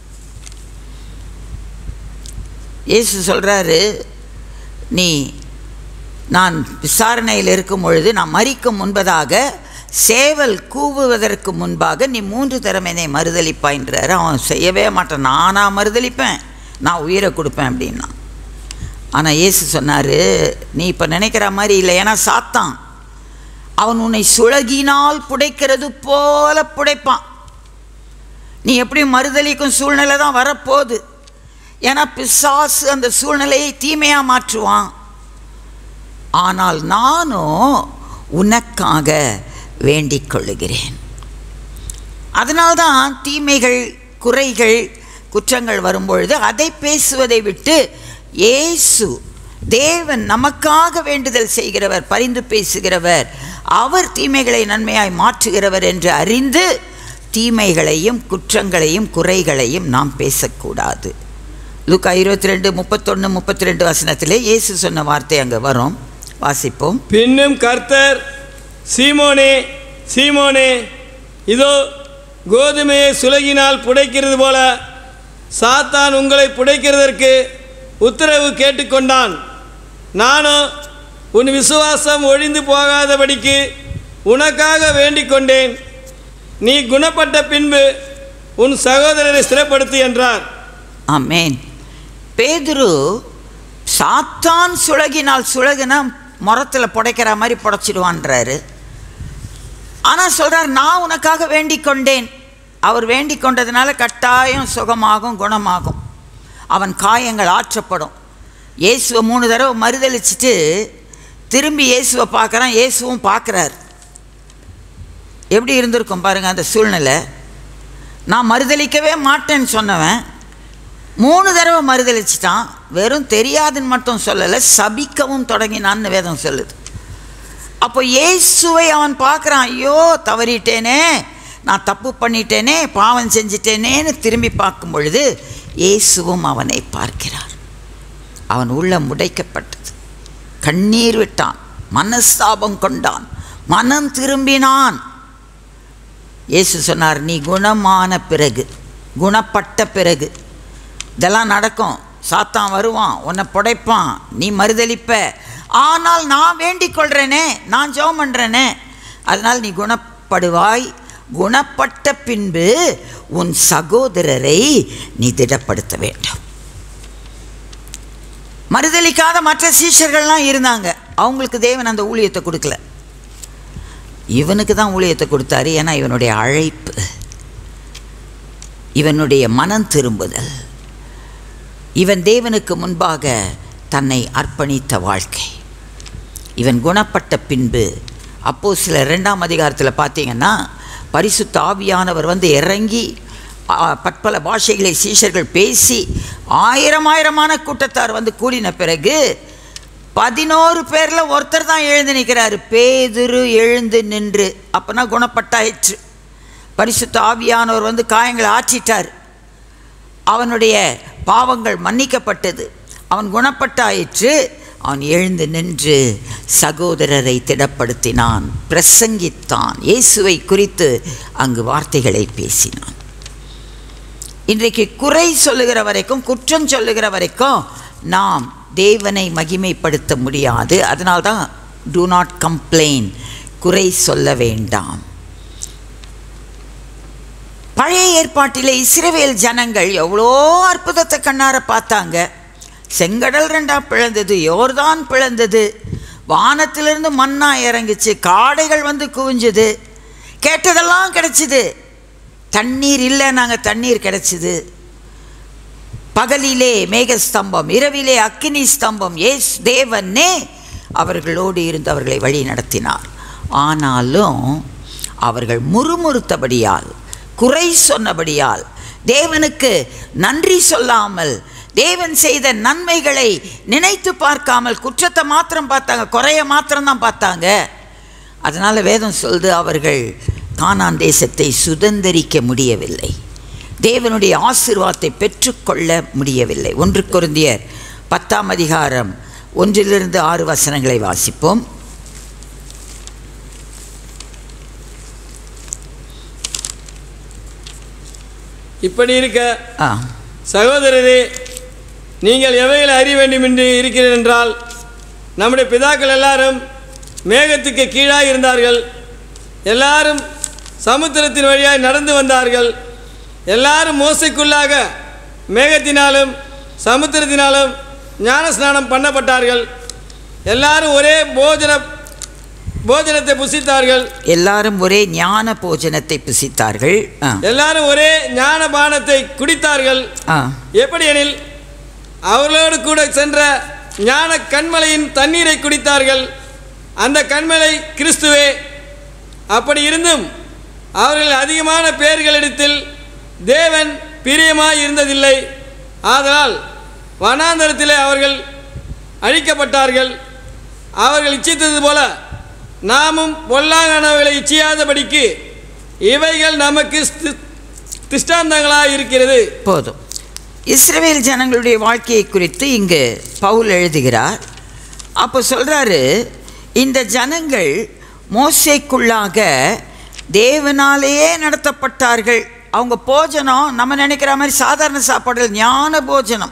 [SPEAKER 5] இயேசு சொல்கிறாரு நீ நான் விசாரணையில் இருக்கும் பொழுது நான் மறிக்கும் முன்பதாக சேவல் கூவுவதற்கு முன்பாக நீ மூன்று தரம் என்னை மறுதளிப்பாயின்றாரு அவன் செய்யவே மாட்டான் நானாக மறுதளிப்பேன் நான் உயிரை கொடுப்பேன் அப்படின்னா ஆனால் இயேசு சொன்னார் நீ இப்போ நினைக்கிற மாதிரி இல்லை ஏன்னா சாத்தான் அவன் உன்னை சுழகினால் புடைக்கிறது போல புடைப்பான் நீ எப்படி மறுதளிக்கும் சூழ்நிலை தான் வரப்போகுது ஏன்னா பிசாசு அந்த சூழ்நிலையை தீமையாக மாற்றுவான் ஆனால் நானும் உனக்காக வேண்டிக் கொள்ளுகிறேன் அதனால்தான் தீமைகள் குறைகள் குற்றங்கள் வரும்பொழுது அதை பேசுவதை விட்டு இயேசு தேவன் நமக்காக வேண்டுதல் செய்கிறவர் பரிந்து பேசுகிறவர் அவர் தீமைகளை நன்மையாய் மாற்றுகிறவர் என்று அறிந்து தீமைகளையும் குற்றங்களையும் குறைகளையும் நாம் பேசக்கூடாது லுக்கா இருபத்தி ரெண்டு முப்பத்தொன்று முப்பத்தி ரெண்டு வசனத்திலே இயேசு சொன்ன வார்த்தை அங்கே வரும் வாசிப்போம்
[SPEAKER 6] பின்னும் கர்த்தர் சீமோனே சீமோனே இதோ கோதுமையை சுலகினால் புடைக்கிறது போல சாத்தான் உங்களை புடைக்கிறதற்கு உத்தரவு கேட்டுக்கொண்டான் நானும் உன் விசுவாசம் ஒழிந்து போகாதபடிக்கு உனக்காக வேண்டிக் கொண்டேன் நீ குணப்பட்ட பின்பு உன் சகோதரரை ஸ்திரப்படுத்து என்றார்
[SPEAKER 5] ஆமேன் பேதுரு சாத்தான் சுழகினால் சுழகுனா முரத்தில் புடைக்கிற மாதிரி புடைச்சிடுவான்றாரு ஆனால் சொல்கிறார் நான் உனக்காக வேண்டிக் கொண்டேன் அவர் வேண்டிக் கொண்டதுனால கட்டாயம் சுகமாகும் குணமாகும் அவன் காயங்கள் ஆற்றப்படும் இயேசுவை மூணு தடவை மறுதளிச்சுட்டு திரும்பி இயேசுவை பார்க்குறான் இயேசுவும் பார்க்குறார் எப்படி இருந்திருக்கும் பாருங்கள் அந்த சூழ்நிலை நான் மறுதளிக்கவே மாட்டேன்னு சொன்னவன் மூணு தடவை மறுதளிச்சிட்டான் வெறும் தெரியாதுன்னு மட்டும் சொல்லலை சபிக்கவும் தொடங்கினான்னு வேதம் சொல்லுது அப்போ இயேசுவை அவன் பார்க்குறான் ஐயோ தவறிட்டேனே நான் தப்பு பண்ணிட்டேனே பாவம் செஞ்சிட்டேனேன்னு திரும்பி பார்க்கும் பொழுது இயேசுவும் அவனை பார்க்கிறார் அவன் உள்ளம் உடைக்கப்பட்டது கண்ணீர் விட்டான் மனஸ்தாபம் கொண்டான் மனம் திரும்பினான் இயேசு சொன்னார் நீ குணமான பிறகு குணப்பட்ட பிறகு இதெல்லாம் நடக்கும் சாத்தான் வருவான் உன்னை புடைப்பான் நீ மறுதளிப்ப ஆனால் நான் வேண்டிக் கொள்கிறேனே நான் ஜெபம் பண்ணுறேனே அதனால் நீ குணப்படுவாய் குணப்பட்ட பின்பு உன் சகோதரரை நீ திடப்படுத்த வேண்டும் மறுதளிக்காத மற்ற சீஷர்கள்லாம் இருந்தாங்க அவங்களுக்கு தேவன் அந்த ஊழியத்தை கொடுக்கல இவனுக்கு தான் ஊழியத்தை கொடுத்தாரு ஏன்னா இவனுடைய அழைப்பு இவனுடைய மனம் திரும்புதல் இவன் தேவனுக்கு முன்பாக தன்னை அர்ப்பணித்த வாழ்க்கை இவன் குணப்பட்ட பின்பு அப்போ சில ரெண்டாம் அதிகாரத்தில் பார்த்தீங்கன்னா பரிசுத்த ஆவியானவர் வந்து இறங்கி ஆ, பற்பல பாஷைகளை சீஷர்கள் பேசி ஆயிரம் ஆயிரமான கூட்டத்தார் வந்து கூடின பிறகு பதினோரு பேரில் ஒருத்தர் தான் எழுந்து நிற்கிறாரு பேதுரு எழுந்து நின்று அப்போனா குணப்பட்டாயிற்று பரிசுத்த ஆவியானவர் வந்து காயங்களை ஆற்றிட்டார் அவனுடைய பாவங்கள் மன்னிக்கப்பட்டது அவன் குணப்பட்டாயிற்று அவன் எழுந்து நின்று சகோதரரை திடப்படுத்தினான் பிரசங்கித்தான் இயேசுவை குறித்து அங்கு வார்த்தைகளை பேசினான் இன்றைக்கு குறை சொல்லுகிற வரைக்கும் குற்றம் சொல்லுகிற வரைக்கும் நாம் தேவனை மகிமைப்படுத்த முடியாது அதனால்தான் do நாட் கம்ப்ளைன் குறை சொல்ல வேண்டாம் பழைய ஏற்பாட்டிலே இஸ்ரவேல் ஜனங்கள் எவ்வளோ அற்புதத்தை கண்ணார பார்த்தாங்க செங்கடல் ரெண்டா பிளந்தது யோர்தான் பிளந்தது வானத்திலிருந்து மண்ணா இறங்குச்சு காடைகள் வந்து குவிஞ்சுது கேட்டதெல்லாம் கிடைச்சிது தண்ணீர் இல்லை நாங்கள் தண்ணீர் கிடைச்சிது பகலிலே மேகஸ்தம்பம் இரவிலே அக்கினி ஸ்தம்பம் ஏஸ் தேவனே அவர்களோடு இருந்து அவர்களை வழி நடத்தினார் ஆனாலும் அவர்கள் முறுமுறுத்தபடியால் குறை சொன்னபடியால் தேவனுக்கு நன்றி சொல்லாமல் தேவன் செய்த நன்மைகளை நினைத்து பார்க்காமல் குற்றத்தை மாத்திரம் பார்த்தாங்க குறைய மாத்திரம்தான் பார்த்தாங்க அதனால் வேதம் சொல்லுது அவர்கள் கானான் தேசத்தை சுதந்தரிக்க முடியவில்லை தேவனுடைய ஆசீர்வாதத்தை பெற்றுக்கொள்ள முடியவில்லை ஒன்று கொருந்தியர் பத்தாம் அதிகாரம் ஒன்றிலிருந்து ஆறு வசனங்களை வாசிப்போம்
[SPEAKER 6] இப்படி இருக்க
[SPEAKER 5] ஆ
[SPEAKER 6] சகோதரரே நீங்கள் எவைகளை அறிய வேண்டும் என்று இருக்கிறீர்கள் என்றால் நம்முடைய பிதாக்கள் எல்லாரும் மேகத்துக்கு கீழாக இருந்தார்கள் எல்லாரும் சமுத்திரத்தின் வழியாய் நடந்து வந்தார்கள் எல்லாரும் மோசைக்குள்ளாக மேகத்தினாலும் சமுத்திரத்தினாலும் ஞானஸ்நானம் பண்ணப்பட்டார்கள் எல்லாரும் ஒரே போஜன போஜனத்தை புசித்தார்கள்
[SPEAKER 5] எல்லாரும் ஒரே ஞான போஜனத்தை புசித்தார்கள் ஆ
[SPEAKER 6] எல்லாரும் ஒரே ஞான பானத்தை குடித்தார்கள்
[SPEAKER 5] ஆ
[SPEAKER 6] எப்படி எனில் அவர்களோடு கூட சென்ற ஞான கண்மலையின் தண்ணீரை குடித்தார்கள் அந்த கண்மலை கிறிஸ்துவே அப்படி இருந்தும் அவர்கள் அதிகமான பேர்களிடத்தில் தேவன் பிரியமாய் இருந்ததில்லை ஆதலால் வனாந்தரத்திலே அவர்கள் அழிக்கப்பட்டார்கள் அவர்கள் இச்சித்தது போல நாமும் பொல்லாங்கனவர்களை இச்சியாதபடிக்கு இவைகள் நமக்கு ஸ்தி- திஷ்டாந்தங்களாய் இருக்கிறது
[SPEAKER 5] போதும் இஸ்ரவேல் ஜனங்களுடைய வாழ்க்கையை குறித்து இங்கு பவுல் எழுதுகிறார் அப்போ சொல்கிறாரு இந்த ஜனங்கள் மோசைக்குள்ளாக தேவனாலேயே நடத்தப்பட்டார்கள் அவங்க போஜனம் நம்ம நினைக்கிற மாதிரி சாதாரண சாப்பாடு இல்ல, ஞான போஜனம்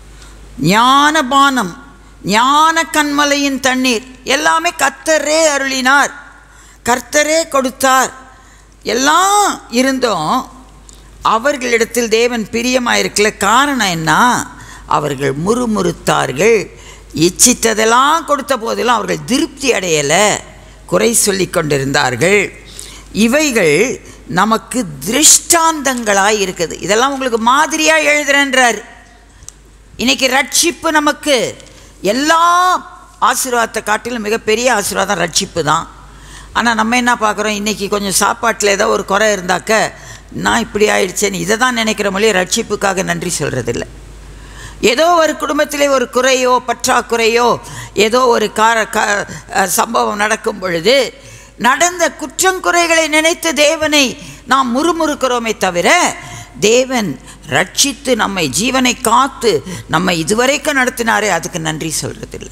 [SPEAKER 5] ஞான பானம் ஞான கண்மலையின் தண்ணீர் எல்லாமே கர்த்தரே அருளினார் கர்த்தரே கொடுத்தார் எல்லாம் இருந்தும் அவர்களிடத்தில் தேவன் பிரியமாயிருக்கல காரணம் என்ன அவர்கள் முறுமுறுத்தார்கள் இச்சித்ததெல்லாம் கொடுத்த போதெல்லாம் அவர்கள் திருப்தி அடையலை குறை சொல்லி கொண்டிருந்தார்கள் இவைகள் நமக்கு திருஷ்டாந்தங்களாய் இருக்குது இதெல்லாம் உங்களுக்கு மாதிரியாக எழுதுறேன்றார் இன்னைக்கு ரட்சிப்பு நமக்கு எல்லா ஆசீர்வாதத்தை காட்டிலும் மிகப்பெரிய ஆசீர்வாதம் ரட்சிப்பு தான் ஆனால் நம்ம என்ன பார்க்குறோம் இன்றைக்கி கொஞ்சம் சாப்பாட்டில் ஏதோ ஒரு குறை இருந்தாக்க நான் இப்படி ஆயிடுச்சேன்னு இதை தான் நினைக்கிற மொழி ரட்சிப்புக்காக நன்றி சொல்கிறதில்ல ஏதோ ஒரு குடும்பத்திலே ஒரு குறையோ பற்றாக்குறையோ ஏதோ ஒரு கார க அஹ் சம்பவம் நடக்கும் பொழுது நடந்த குற்றங்குறைகளை நினைத்து தேவனை நாம் முறுமுறுக்கிறோமே தவிர தேவன் ரட்சித்து நம்மை ஜீவனை காத்து நம்மை இதுவரைக்கும் நடத்தினாரே அதுக்கு நன்றி சொல்கிறதில்ல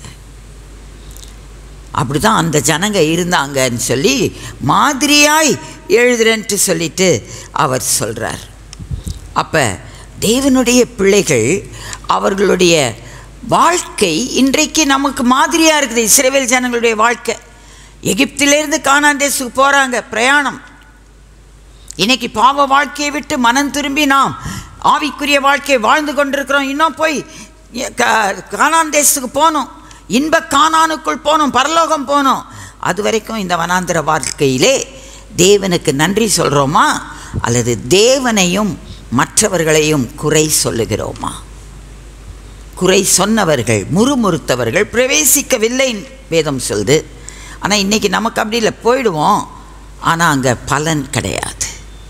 [SPEAKER 5] அப்படிதான் அந்த ஜனங்க இருந்தாங்கன்னு சொல்லி மாதிரியாய் எழுதுறேன்ட்டு சொல்லிட்டு அவர் சொல்கிறார் அப்போ தேவனுடைய பிள்ளைகள் அவர்களுடைய வாழ்க்கை இன்றைக்கு நமக்கு மாதிரியாக இருக்குது இஸ்ரேவேல் ஜனங்களுடைய வாழ்க்கை எகிப்திலேருந்து கானான் தேசத்துக்கு போகிறாங்க பிரயாணம் இன்னைக்கு பாவ வாழ்க்கையை விட்டு மனம் திரும்பி நாம் ஆவிக்குரிய வாழ்க்கையை வாழ்ந்து கொண்டிருக்கிறோம் இன்னும் போய் க- கானான் தேசத்துக்கு போகணும் இன்ப கானானுக்குள் போகணும் பரலோகம் போகணும் அது வரைக்கும் இந்த வனாந்திர வாழ்க்கையிலே தேவனுக்கு நன்றி சொல்கிறோமா அல்லது தேவனையும் மற்றவர்களையும் குறை சொல்லுகிறோமா குறை சொன்னவர்கள் முறுமுறுத்தவர்கள் பிரவேசிக்கவில்லை வேதம் சொல்லுது ஆனால் இன்றைக்கி நமக்கு அப்படி இல்லை போயிடுவோம் ஆனால் அங்கே பலன் கிடையாது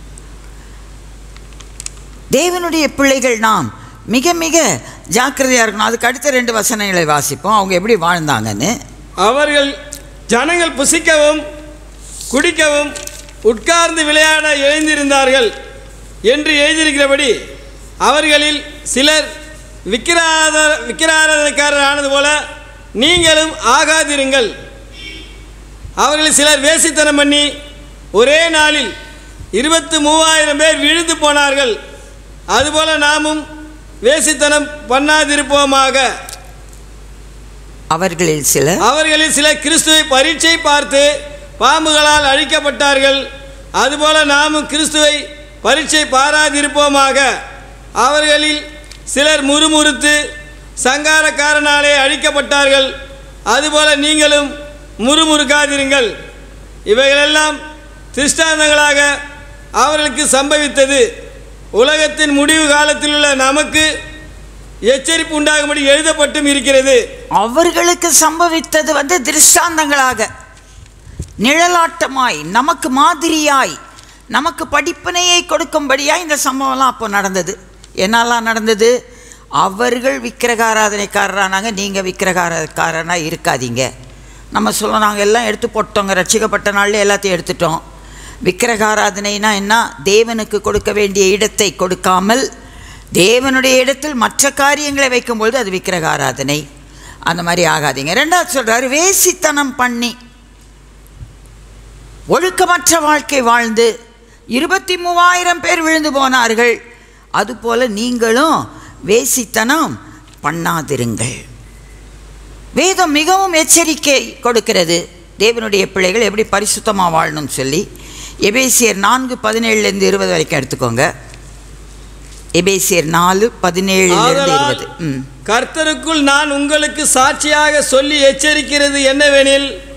[SPEAKER 5] தேவனுடைய பிள்ளைகள் நாம் மிக மிக ஜாக்கிரதையாக இருக்கணும் அதுக்கு அடுத்த ரெண்டு வசனங்களை வாசிப்போம் அவங்க எப்படி வாழ்ந்தாங்கன்னு
[SPEAKER 6] அவர்கள் ஜனங்கள் புசிக்கவும் குடிக்கவும் உட்கார்ந்து விளையாட எழுந்திருந்தார்கள் என்று எழுதியிருக்கிறபடி அவர்களில் சிலர் விக்கிராத விக்கிராராதனைக்காரர் ஆனது போல நீங்களும் ஆகாதிருங்கள் அவர்களில் சிலர் வேசித்தனம் பண்ணி ஒரே நாளில் இருபத்து மூவாயிரம் பேர் விழுந்து போனார்கள் அதுபோல நாமும் வேசித்தனம் பண்ணாதிருப்போமாக
[SPEAKER 5] அவர்களில் சிலர்
[SPEAKER 6] அவர்களில் சில கிறிஸ்துவை பரீட்சை பார்த்து பாம்புகளால் அழிக்கப்பட்டார்கள் அதுபோல நாமும் கிறிஸ்துவை பரீட்சை பாராதிருப்போமாக அவர்களில் சிலர் முறுமுறுத்து சங்காரக்காரனாலே அழிக்கப்பட்டார்கள் அதுபோல நீங்களும் முறுமுறுக்காதிருங்கள் இவைகளெல்லாம் திருஷ்டாந்தங்களாக அவர்களுக்கு சம்பவித்தது உலகத்தின் முடிவு காலத்தில் உள்ள நமக்கு எச்சரிப்பு உண்டாகும்படி எழுதப்பட்டும் இருக்கிறது
[SPEAKER 5] அவர்களுக்கு சம்பவித்தது வந்து திருஷ்டாந்தங்களாக நிழலாட்டமாய் நமக்கு மாதிரியாய் நமக்கு படிப்பினையை கொடுக்கும்படியாய் இந்த சம்பவம்லாம் அப்போ நடந்தது என்னெல்லாம் நடந்தது அவர்கள் விக்கிரகாராதனைக்காரரானாங்க நீங்கள் விக்கிரகாரக்காரனாக இருக்காதீங்க நம்ம சொல்ல நாங்கள் எல்லாம் எடுத்து போட்டோங்க ரட்சிக்கப்பட்ட நாள்ல எல்லாத்தையும் எடுத்துட்டோம் விக்கிரகாராதனைனா என்ன தேவனுக்கு கொடுக்க வேண்டிய இடத்தை கொடுக்காமல் தேவனுடைய இடத்தில் மற்ற காரியங்களை வைக்கும்பொழுது அது விக்கிரகாராதனை அந்த மாதிரி ஆகாதீங்க ரெண்டாவது சொல்றாரு வேசித்தனம் பண்ணி ஒழுக்கமற்ற வாழ்க்கை வாழ்ந்து இருபத்தி மூவாயிரம் பேர் விழுந்து போனார்கள் அதுபோல நீங்களும் வேசித்தனம் பண்ணாதிருங்கள் வேதம் மிகவும் எச்சரிக்கை கொடுக்கிறது தேவனுடைய பிள்ளைகள் எப்படி பரிசுத்தமாக வாழணும்னு சொல்லி எபேசியர் நான்கு பதினேழுலேருந்து இருபது வரைக்கும் எடுத்துக்கோங்க எபேசியர் நாலு பதினேழுலேருந்து
[SPEAKER 6] ஆதலால்
[SPEAKER 5] இருபது ம்
[SPEAKER 6] கர்த்தருக்குள் நான் உங்களுக்கு சாட்சியாக சொல்லி எச்சரிக்கிறது என்னவெனில்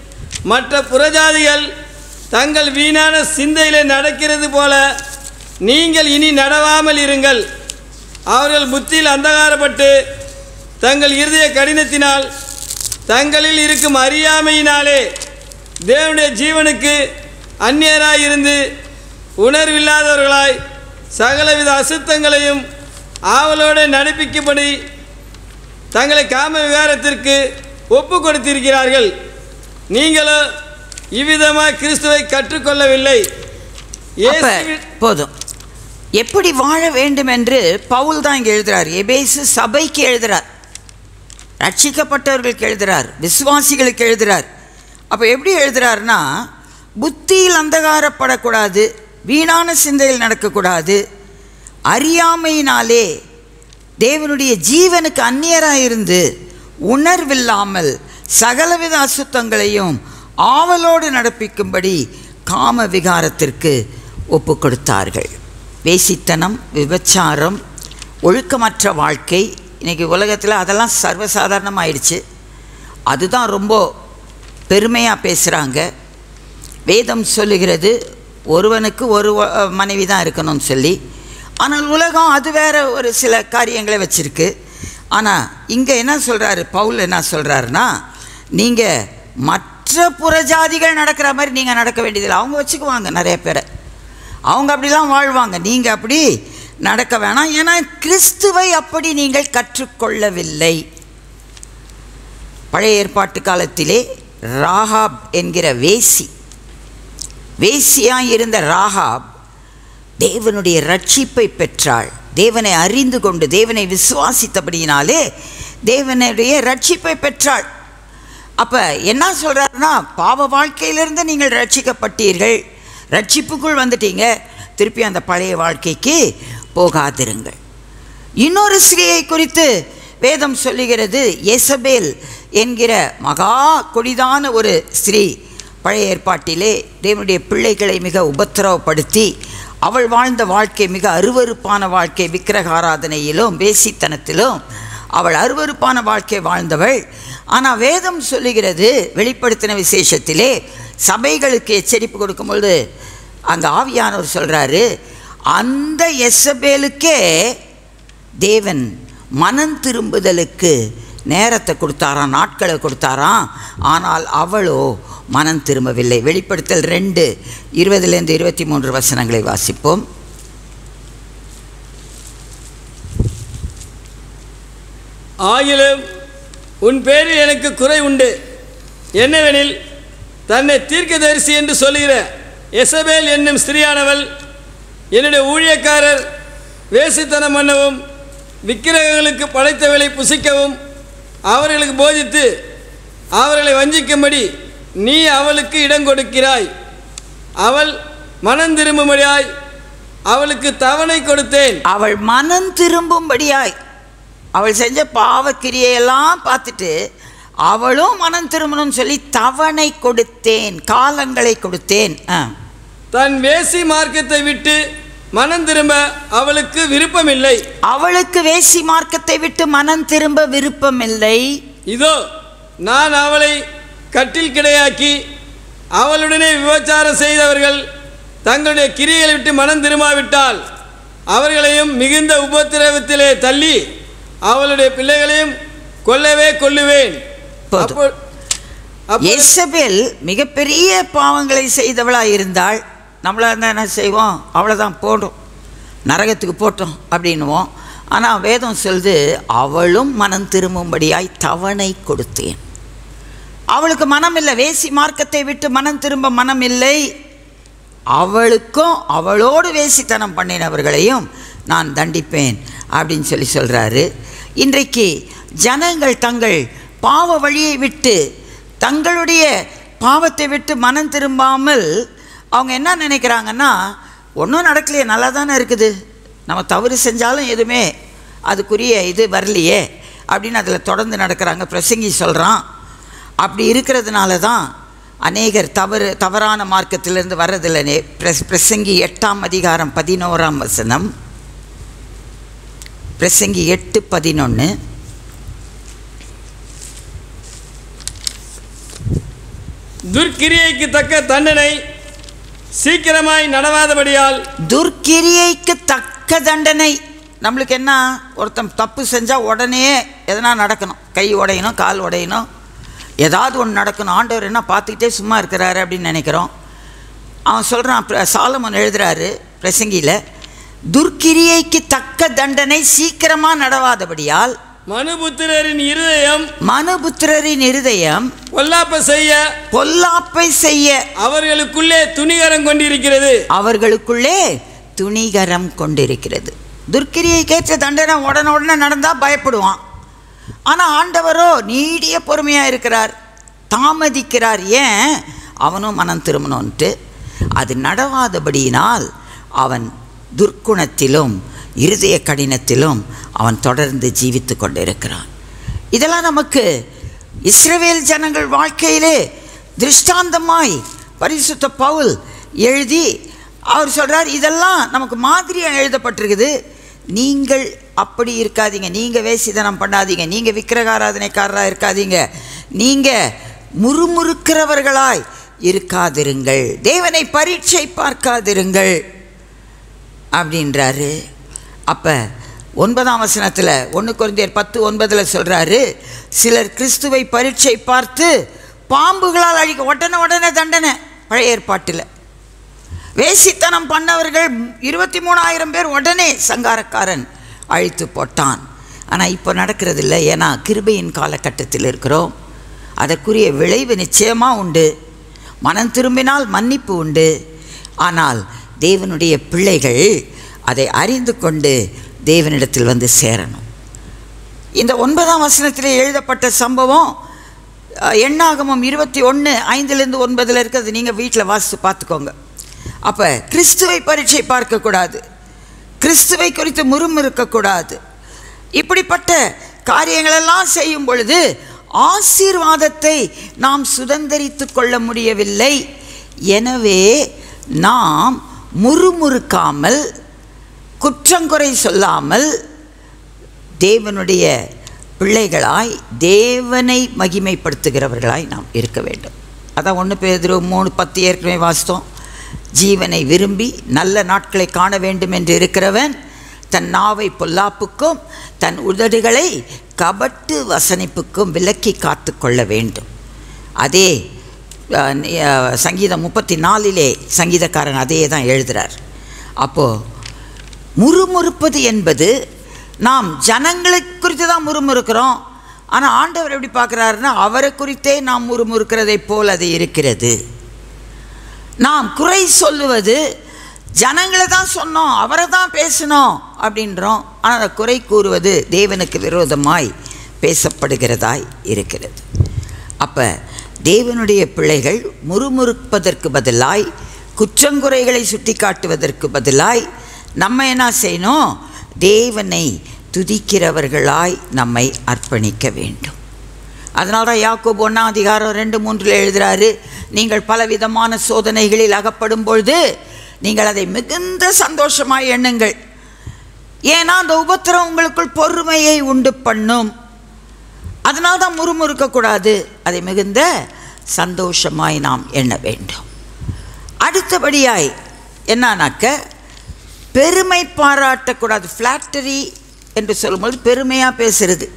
[SPEAKER 6] மற்ற புறஜாதிகள் தங்கள் வீணான சிந்தையிலே நடக்கிறது போல நீங்கள் இனி நடவாமல் இருங்கள் அவர்கள் புத்தியில் அந்தகாரப்பட்டு தங்கள் இருதய கடினத்தினால் தங்களில் இருக்கும் அறியாமையினாலே தேவனுடைய ஜீவனுக்கு அந்நியராயிருந்து உணர்வில்லாதவர்களாய் சகலவித அசுத்தங்களையும் ஆவலோடு நடப்பிக்கும்படி தங்களை காம விகாரத்திற்கு ஒப்பு கொடுத்திருக்கிறார்கள் நீங்களோ இவ்விதமாக கிறிஸ்துவை கற்றுக்கொள்ளவில்லை
[SPEAKER 5] அப்ப
[SPEAKER 6] இயேசுவின்
[SPEAKER 5] போதும் எப்படி வாழ வேண்டும் என்று பவுல் தான் இங்கே எழுதுறார் எபேசு சபைக்கு எழுதுறார் ரட்சிக்கப்பட்டவர்களுக்கு எழுதுறார் விசுவாசிகளுக்கு எழுதுறார் அப்போ எப்படி எழுதுறாருன்னா புத்தியில் அந்தகாரப்படக்கூடாது வீணான சிந்தையில் நடக்கக்கூடாது அறியாமையினாலே தேவனுடைய ஜீவனுக்கு அந்நியராக இருந்து உணர்வில்லாமல் சகலவித அசுத்தங்களையும் ஆவலோடு நடப்பிக்கும்படி காம விகாரத்திற்கு ஒப்பு கொடுத்தார்கள் வேசித்தனம் விபச்சாரம் ஒழுக்கமற்ற வாழ்க்கை இன்றைக்கி உலகத்தில் அதெல்லாம் சர்வசாதாரணமாயிடுச்சு அதுதான் ரொம்ப பெருமையாக பேசுகிறாங்க வேதம் சொல்லுகிறது ஒருவனுக்கு ஒரு வ- மனைவி தான் இருக்கணும்னு சொல்லி ஆனால் உலகம் அது வேற ஒரு சில காரியங்களை வச்சிருக்கு ஆனால் இங்கே என்ன சொல்கிறாரு பவுல் என்ன சொல்கிறாருன்னா நீங்கள் மற்ற புறஜாதிகள் நடக்கிற மாதிரி நீங்கள் நடக்க வேண்டியதில்லை அவங்க வச்சுக்குவாங்க நிறைய பேரை அவங்க அப்படிலாம் வாழ்வாங்க நீங்கள் அப்படி நடக்க வேணாம் ஏன்னா கிறிஸ்துவை அப்படி நீங்கள் கற்றுக்கொள்ளவில்லை பழைய ஏற்பாட்டு காலத்திலே ராகாப் என்கிற வேசி வேசியாய் இருந்த ராகாப் தேவனுடைய ரட்சிப்பை பெற்றாள் தேவனை அறிந்து கொண்டு தேவனை விசுவாசித்தபடியினாலே தேவனுடைய ரட்சிப்பை பெற்றாள் அப்போ என்ன சொல்கிறாருன்னா பாவ வாழ்க்கையிலிருந்து நீங்கள் ரட்சிக்கப்பட்டீர்கள் ரட்சிப்புக்குள் வந்துட்டீங்க திருப்பி அந்த பழைய வாழ்க்கைக்கு போகாதிருங்கள் இன்னொரு ஸ்திரீயை குறித்து வேதம் சொல்லுகிறது எசபேல் என்கிற மகா கொடிதான ஒரு ஸ்திரீ பழைய ஏற்பாட்டிலே தேவனுடைய பிள்ளைகளை மிக உபத்திரவப்படுத்தி அவள் வாழ்ந்த வாழ்க்கை மிக அருவருப்பான வாழ்க்கை விக்கிரக ஆராதனையிலும் வேசித்தனத்திலும் அவள் அருவருப்பான வாழ்க்கை வாழ்ந்தவள் ஆனால் வேதம் சொல்லுகிறது வெளிப்படுத்தின விசேஷத்திலே சபைகளுக்கு எச்சரிப்பு கொடுக்கும்பொழுது அங்கே ஆவியானவர் சொல்கிறாரு அந்த எசபேலுக்கே தேவன் மனம் திரும்புதலுக்கு நேரத்தை கொடுத்தாராம் நாட்களை கொடுத்தாராம் ஆனால் அவளோ மனம் திரும்பவில்லை வெளிப்படுத்தல் ரெண்டு இருபதுலேருந்து இருபத்தி மூன்று வசனங்களை வாசிப்போம்
[SPEAKER 6] ஆகிலும் உன் பேரில் எனக்கு குறை உண்டு என்னவெனில் தன்னை தீர்க்கதரிசி என்று சொல்லுகிற எசபேல் என்னும் ஸ்திரியானவள் என்னுடைய ஊழியக்காரர் வேசித்தனம் பண்ணவும் விக்கிரகங்களுக்கு படைத்தவளை புசிக்கவும் அவர்களுக்கு போதித்து அவர்களை வஞ்சிக்கும்படி நீ அவளுக்கு இடம் கொடுக்கிறாய் அவள் மனம் திரும்பும்படியாய் அவளுக்கு தவணை கொடுத்தேன்
[SPEAKER 5] அவள் மனம் திரும்பும்படியாய் அவள் செஞ்ச பாவக்கிரியையெல்லாம் பார்த்துட்டு அவளும் மனம் திரும்பணும்னு சொல்லி தவணை கொடுத்தேன் காலங்களை கொடுத்தேன் ஆ
[SPEAKER 6] தன் வேசி மார்க்கத்தை விட்டு மனம் திரும்ப அவளுக்கு விருப்பமில்லை
[SPEAKER 5] அவளுக்கு வேசி மார்க்கத்தை விட்டு மனம் திரும்ப விருப்பமில்லை
[SPEAKER 6] இதோ நான் அவளை கட்டில் கிடையாக்கி அவளுடனே விபச்சாரம் செய்தவர்கள் தங்களுடைய கிரியைகளை விட்டு மனம் திரும்பாவிட்டால் அவர்களையும் மிகுந்த உபத்திரவத்திலே தள்ளி அவளுடைய பிள்ளைகளையும் கொல்லவே கொல்லுவேன்
[SPEAKER 5] போதும்.
[SPEAKER 6] அப்போ- அப்போ-
[SPEAKER 5] எசபேல் மிகப்பெரிய பாவங்களை செய்தவளாக இருந்தாள் நம்மளா இருந்தால் என்ன செய்வோம் அவ்வளோதான் போடும் நரகத்துக்கு போட்டோம் அப்படின்னுவோம் ஆனால் வேதம் சொல்லுது அவளும் மனம் திரும்பும்படியாய் தவணை கொடுத்தேன் அவளுக்கு மனம் இல்லை வேசி மார்க்கத்தை விட்டு மனம் திரும்ப மனம் இல்லை அவளுக்கும் அவளோடு வேசித்தனம் பண்ணினவர்களையும் நான் தண்டிப்பேன் அப்படின்னு சொல்லி சொல்கிறாரு இன்றைக்கு ஜனங்கள் தங்கள் பாவ வழியை விட்டு தங்களுடைய பாவத்தை விட்டு மனம் திரும்பாமல் அவங்க என்ன நினைக்கிறாங்கன்னா ஒன்றும் நடக்கலையே நல்லா தானே இருக்குது நம்ம தவறு செஞ்சாலும் எதுவுமே அதுக்குரிய இது வரலையே அப்படின்னு அதில் தொடர்ந்து நடக்கிறாங்க பிரசங்கி சொல்கிறான் அப்படி இருக்கிறதுனால தான் அநேகர் தவறு தவறான மார்க்கத்திலிருந்து வர்றதில்லை பிரஸ் பிரசங்கி எட்டாம் அதிகாரம் பதினோராம் வசனம் பிரசங்கி எட்டு பதினொன்று
[SPEAKER 6] துர்க்கிரியைக்கு தக்க தண்டனை சீக்கிரமாய் நடவாதபடியால்
[SPEAKER 5] துர்க்கிரியைக்கு தக்க தண்டனை நம்மளுக்கு என்ன ஒருத்தன் தப்பு செஞ்சால் உடனே எதனா நடக்கணும் கை உடையணும் கால் உடையணும் ஏதாவது ஒன்று நடக்கணும் ஆண்டவர் என்ன பார்த்துக்கிட்டே சும்மா இருக்கிறாரு அப்படின்னு நினைக்கிறோம் அவன் சொல்கிறான் சாலமன் எழுதுறாரு பிரசங்கியில் துர்க்கிரியைக்கு தக்க தண்டனை சீக்கிரமாக நடவாதபடியால்
[SPEAKER 6] மனுபுத்திரரின் இருதயம்
[SPEAKER 5] மனுபுத்திரரின் இருதயம்
[SPEAKER 6] பொல்லாப்ப செய்ய
[SPEAKER 5] பொல்லாப்பை செய்ய
[SPEAKER 6] அவர்களுக்குள்ளே துணிகரம் கொண்டிருக்கிறது
[SPEAKER 5] அவர்களுக்குள்ளே துணிகரம் கொண்டிருக்கிறது துர்க்கிரியை கேட்ட தண்டனை உடனே உடனே நடந்தால் பயப்படுவான் ஆனால் ஆண்டவரோ நீடிய பொறுமையாக இருக்கிறார் தாமதிக்கிறார் ஏன் அவனும் மனம் திரும்பணுன்ட்டு அது நடவாதபடியினால் அவன் துர்க்குணத்திலும் இருதய கடினத்திலும் அவன் தொடர்ந்து ஜீவித்து கொண்டிருக்கிறான் இதெல்லாம் நமக்கு இஸ்ரவேல் ஜனங்கள் வாழ்க்கையிலே திருஷ்டாந்தமாய் பரிசுத்த பவுல் எழுதி அவர் சொல்றார் இதெல்லாம் நமக்கு மாதிரியாக எழுதப்பட்டிருக்குது நீங்கள் அப்படி இருக்காதீங்க நீங்கள் வேசிதனம் பண்ணாதீங்க நீங்கள் விக்கிரகாராதனைக்காரராக இருக்காதீங்க நீங்கள் முறுமுறுக்கிறவர்களாய் இருக்காதிருங்கள் தேவனை பரீட்சை பார்க்காதிருங்கள் அப்படின்றாரு அப்போ ஒன்பதாம் வசனத்தில் ஒன்று குறைந்தர் பத்து ஒன்பதில் சொல்கிறாரு சிலர் கிறிஸ்துவை பரீட்சை பார்த்து பாம்புகளால் அழிக்க உடனே உடனே தண்டனை பழைய ஏற்பாட்டில் வேசித்தனம் பண்ணவர்கள் இருபத்தி மூணாயிரம் பேர் உடனே சங்காரக்காரன் அழித்து போட்டான் ஆனால் இப்போ நடக்கிறது இல்லை ஏன்னா கிருபையின் காலகட்டத்தில் இருக்கிறோம் அதற்குரிய விளைவு நிச்சயமாக உண்டு மனம் திரும்பினால் மன்னிப்பு உண்டு ஆனால் தேவனுடைய பிள்ளைகள் அதை அறிந்து கொண்டு தேவனிடத்தில் வந்து சேரணும் இந்த ஒன்பதாம் வசனத்தில் எழுதப்பட்ட சம்பவம் அஹ், எண்ணாகமம் இருபத்தி ஒன்று ஐந்துலேருந்து ஒன்பதில் இருக்கிறது நீங்கள் வீட்டில் வாசித்து பார்த்துக்கோங்க அப்போ கிறிஸ்துவை பரீட்சை பார்க்கக்கூடாது கிறிஸ்துவை குறித்து முறுமுறுக்கக்கூடாது இப்படிப்பட்ட காரியங்களெல்லாம் செய்யும் பொழுது ஆசீர்வாதத்தை நாம் சுதந்தரித்து கொள்ள முடியவில்லை எனவே நாம் முறுமுறுக்காமல் குற்றங்குறை சொல்லாமல் தேவனுடைய பிள்ளைகளாய் தேவனை மகிமைப்படுத்துகிறவர்களாய் நாம் இருக்க வேண்டும் அதான் ஒன்று பேர் மூணு பத்து ஏற்கனவே வாசித்தோம் ஜீவனை விரும்பி நல்ல நாட்களை காண வேண்டும் என்று இருக்கிறவன் தன் நாவை பொல்லாப்புக்கும் தன் உதடுகளை கபட்டு வசனிப்புக்கும் விலக்கி காத்து கொள்ள வேண்டும் அதே அஹ், நி- அஹ், சங்கீதம் முப்பத்தி நாலிலே சங்கீதக்காரன் அதே தான் எழுதுகிறார் அப்போது முறுமுறுப்பது என்பது நாம் ஜனங்களை குறித்து தான் முறுமுறுக்கிறோம் ஆனால் ஆண்டவர் எப்படி பார்க்குறாருன்னா அவரை குறித்தே நாம் முறுமுறுக்கிறதைப் போல் அது இருக்கிறது நாம் குறை சொல்லுவது ஜனங்களை தான் சொன்னோம் அவரை தான் பேசணும் அப்படின்றோம் ஆனால் அந்த குறை கூறுவது தேவனுக்கு விரோதமாய் பேசப்படுகிறதாய் இருக்கிறது அப்போ தேவனுடைய பிள்ளைகள் முறுமுறுப்பதற்கு பதிலாய் குற்றங்குறைகளை சுட்டி காட்டுவதற்கு பதிலாய் நம்ம என்ன செய்யணும் தேவனை துதிக்கிறவர்களாய் நம்மை அர்ப்பணிக்க வேண்டும் அதனால தான் யாக்கோபு ஒன்றாம் அதிகாரம் ரெண்டு மூன்றில் எழுதுகிறாரு நீங்கள் பலவிதமான சோதனைகளில் அகப்படும் பொழுது நீங்கள் அதை மிகுந்த சந்தோஷமாய் எண்ணுங்கள் ஏன்னா அந்த உபத்திரம் உங்களுக்குள் பொறுமையை உண்டு பண்ணும் அதனால தான் முறுமுறுக்கக்கூடாது அதை மிகுந்த சந்தோஷமாய் நாம் எண்ண வேண்டும் அடுத்தபடியாய் என்னன்னாக்க பெருமை பாராட்டக்கூடாது ஃப்ளாட்டரி என்று சொல்லும்போது பெருமையாக பேசுறது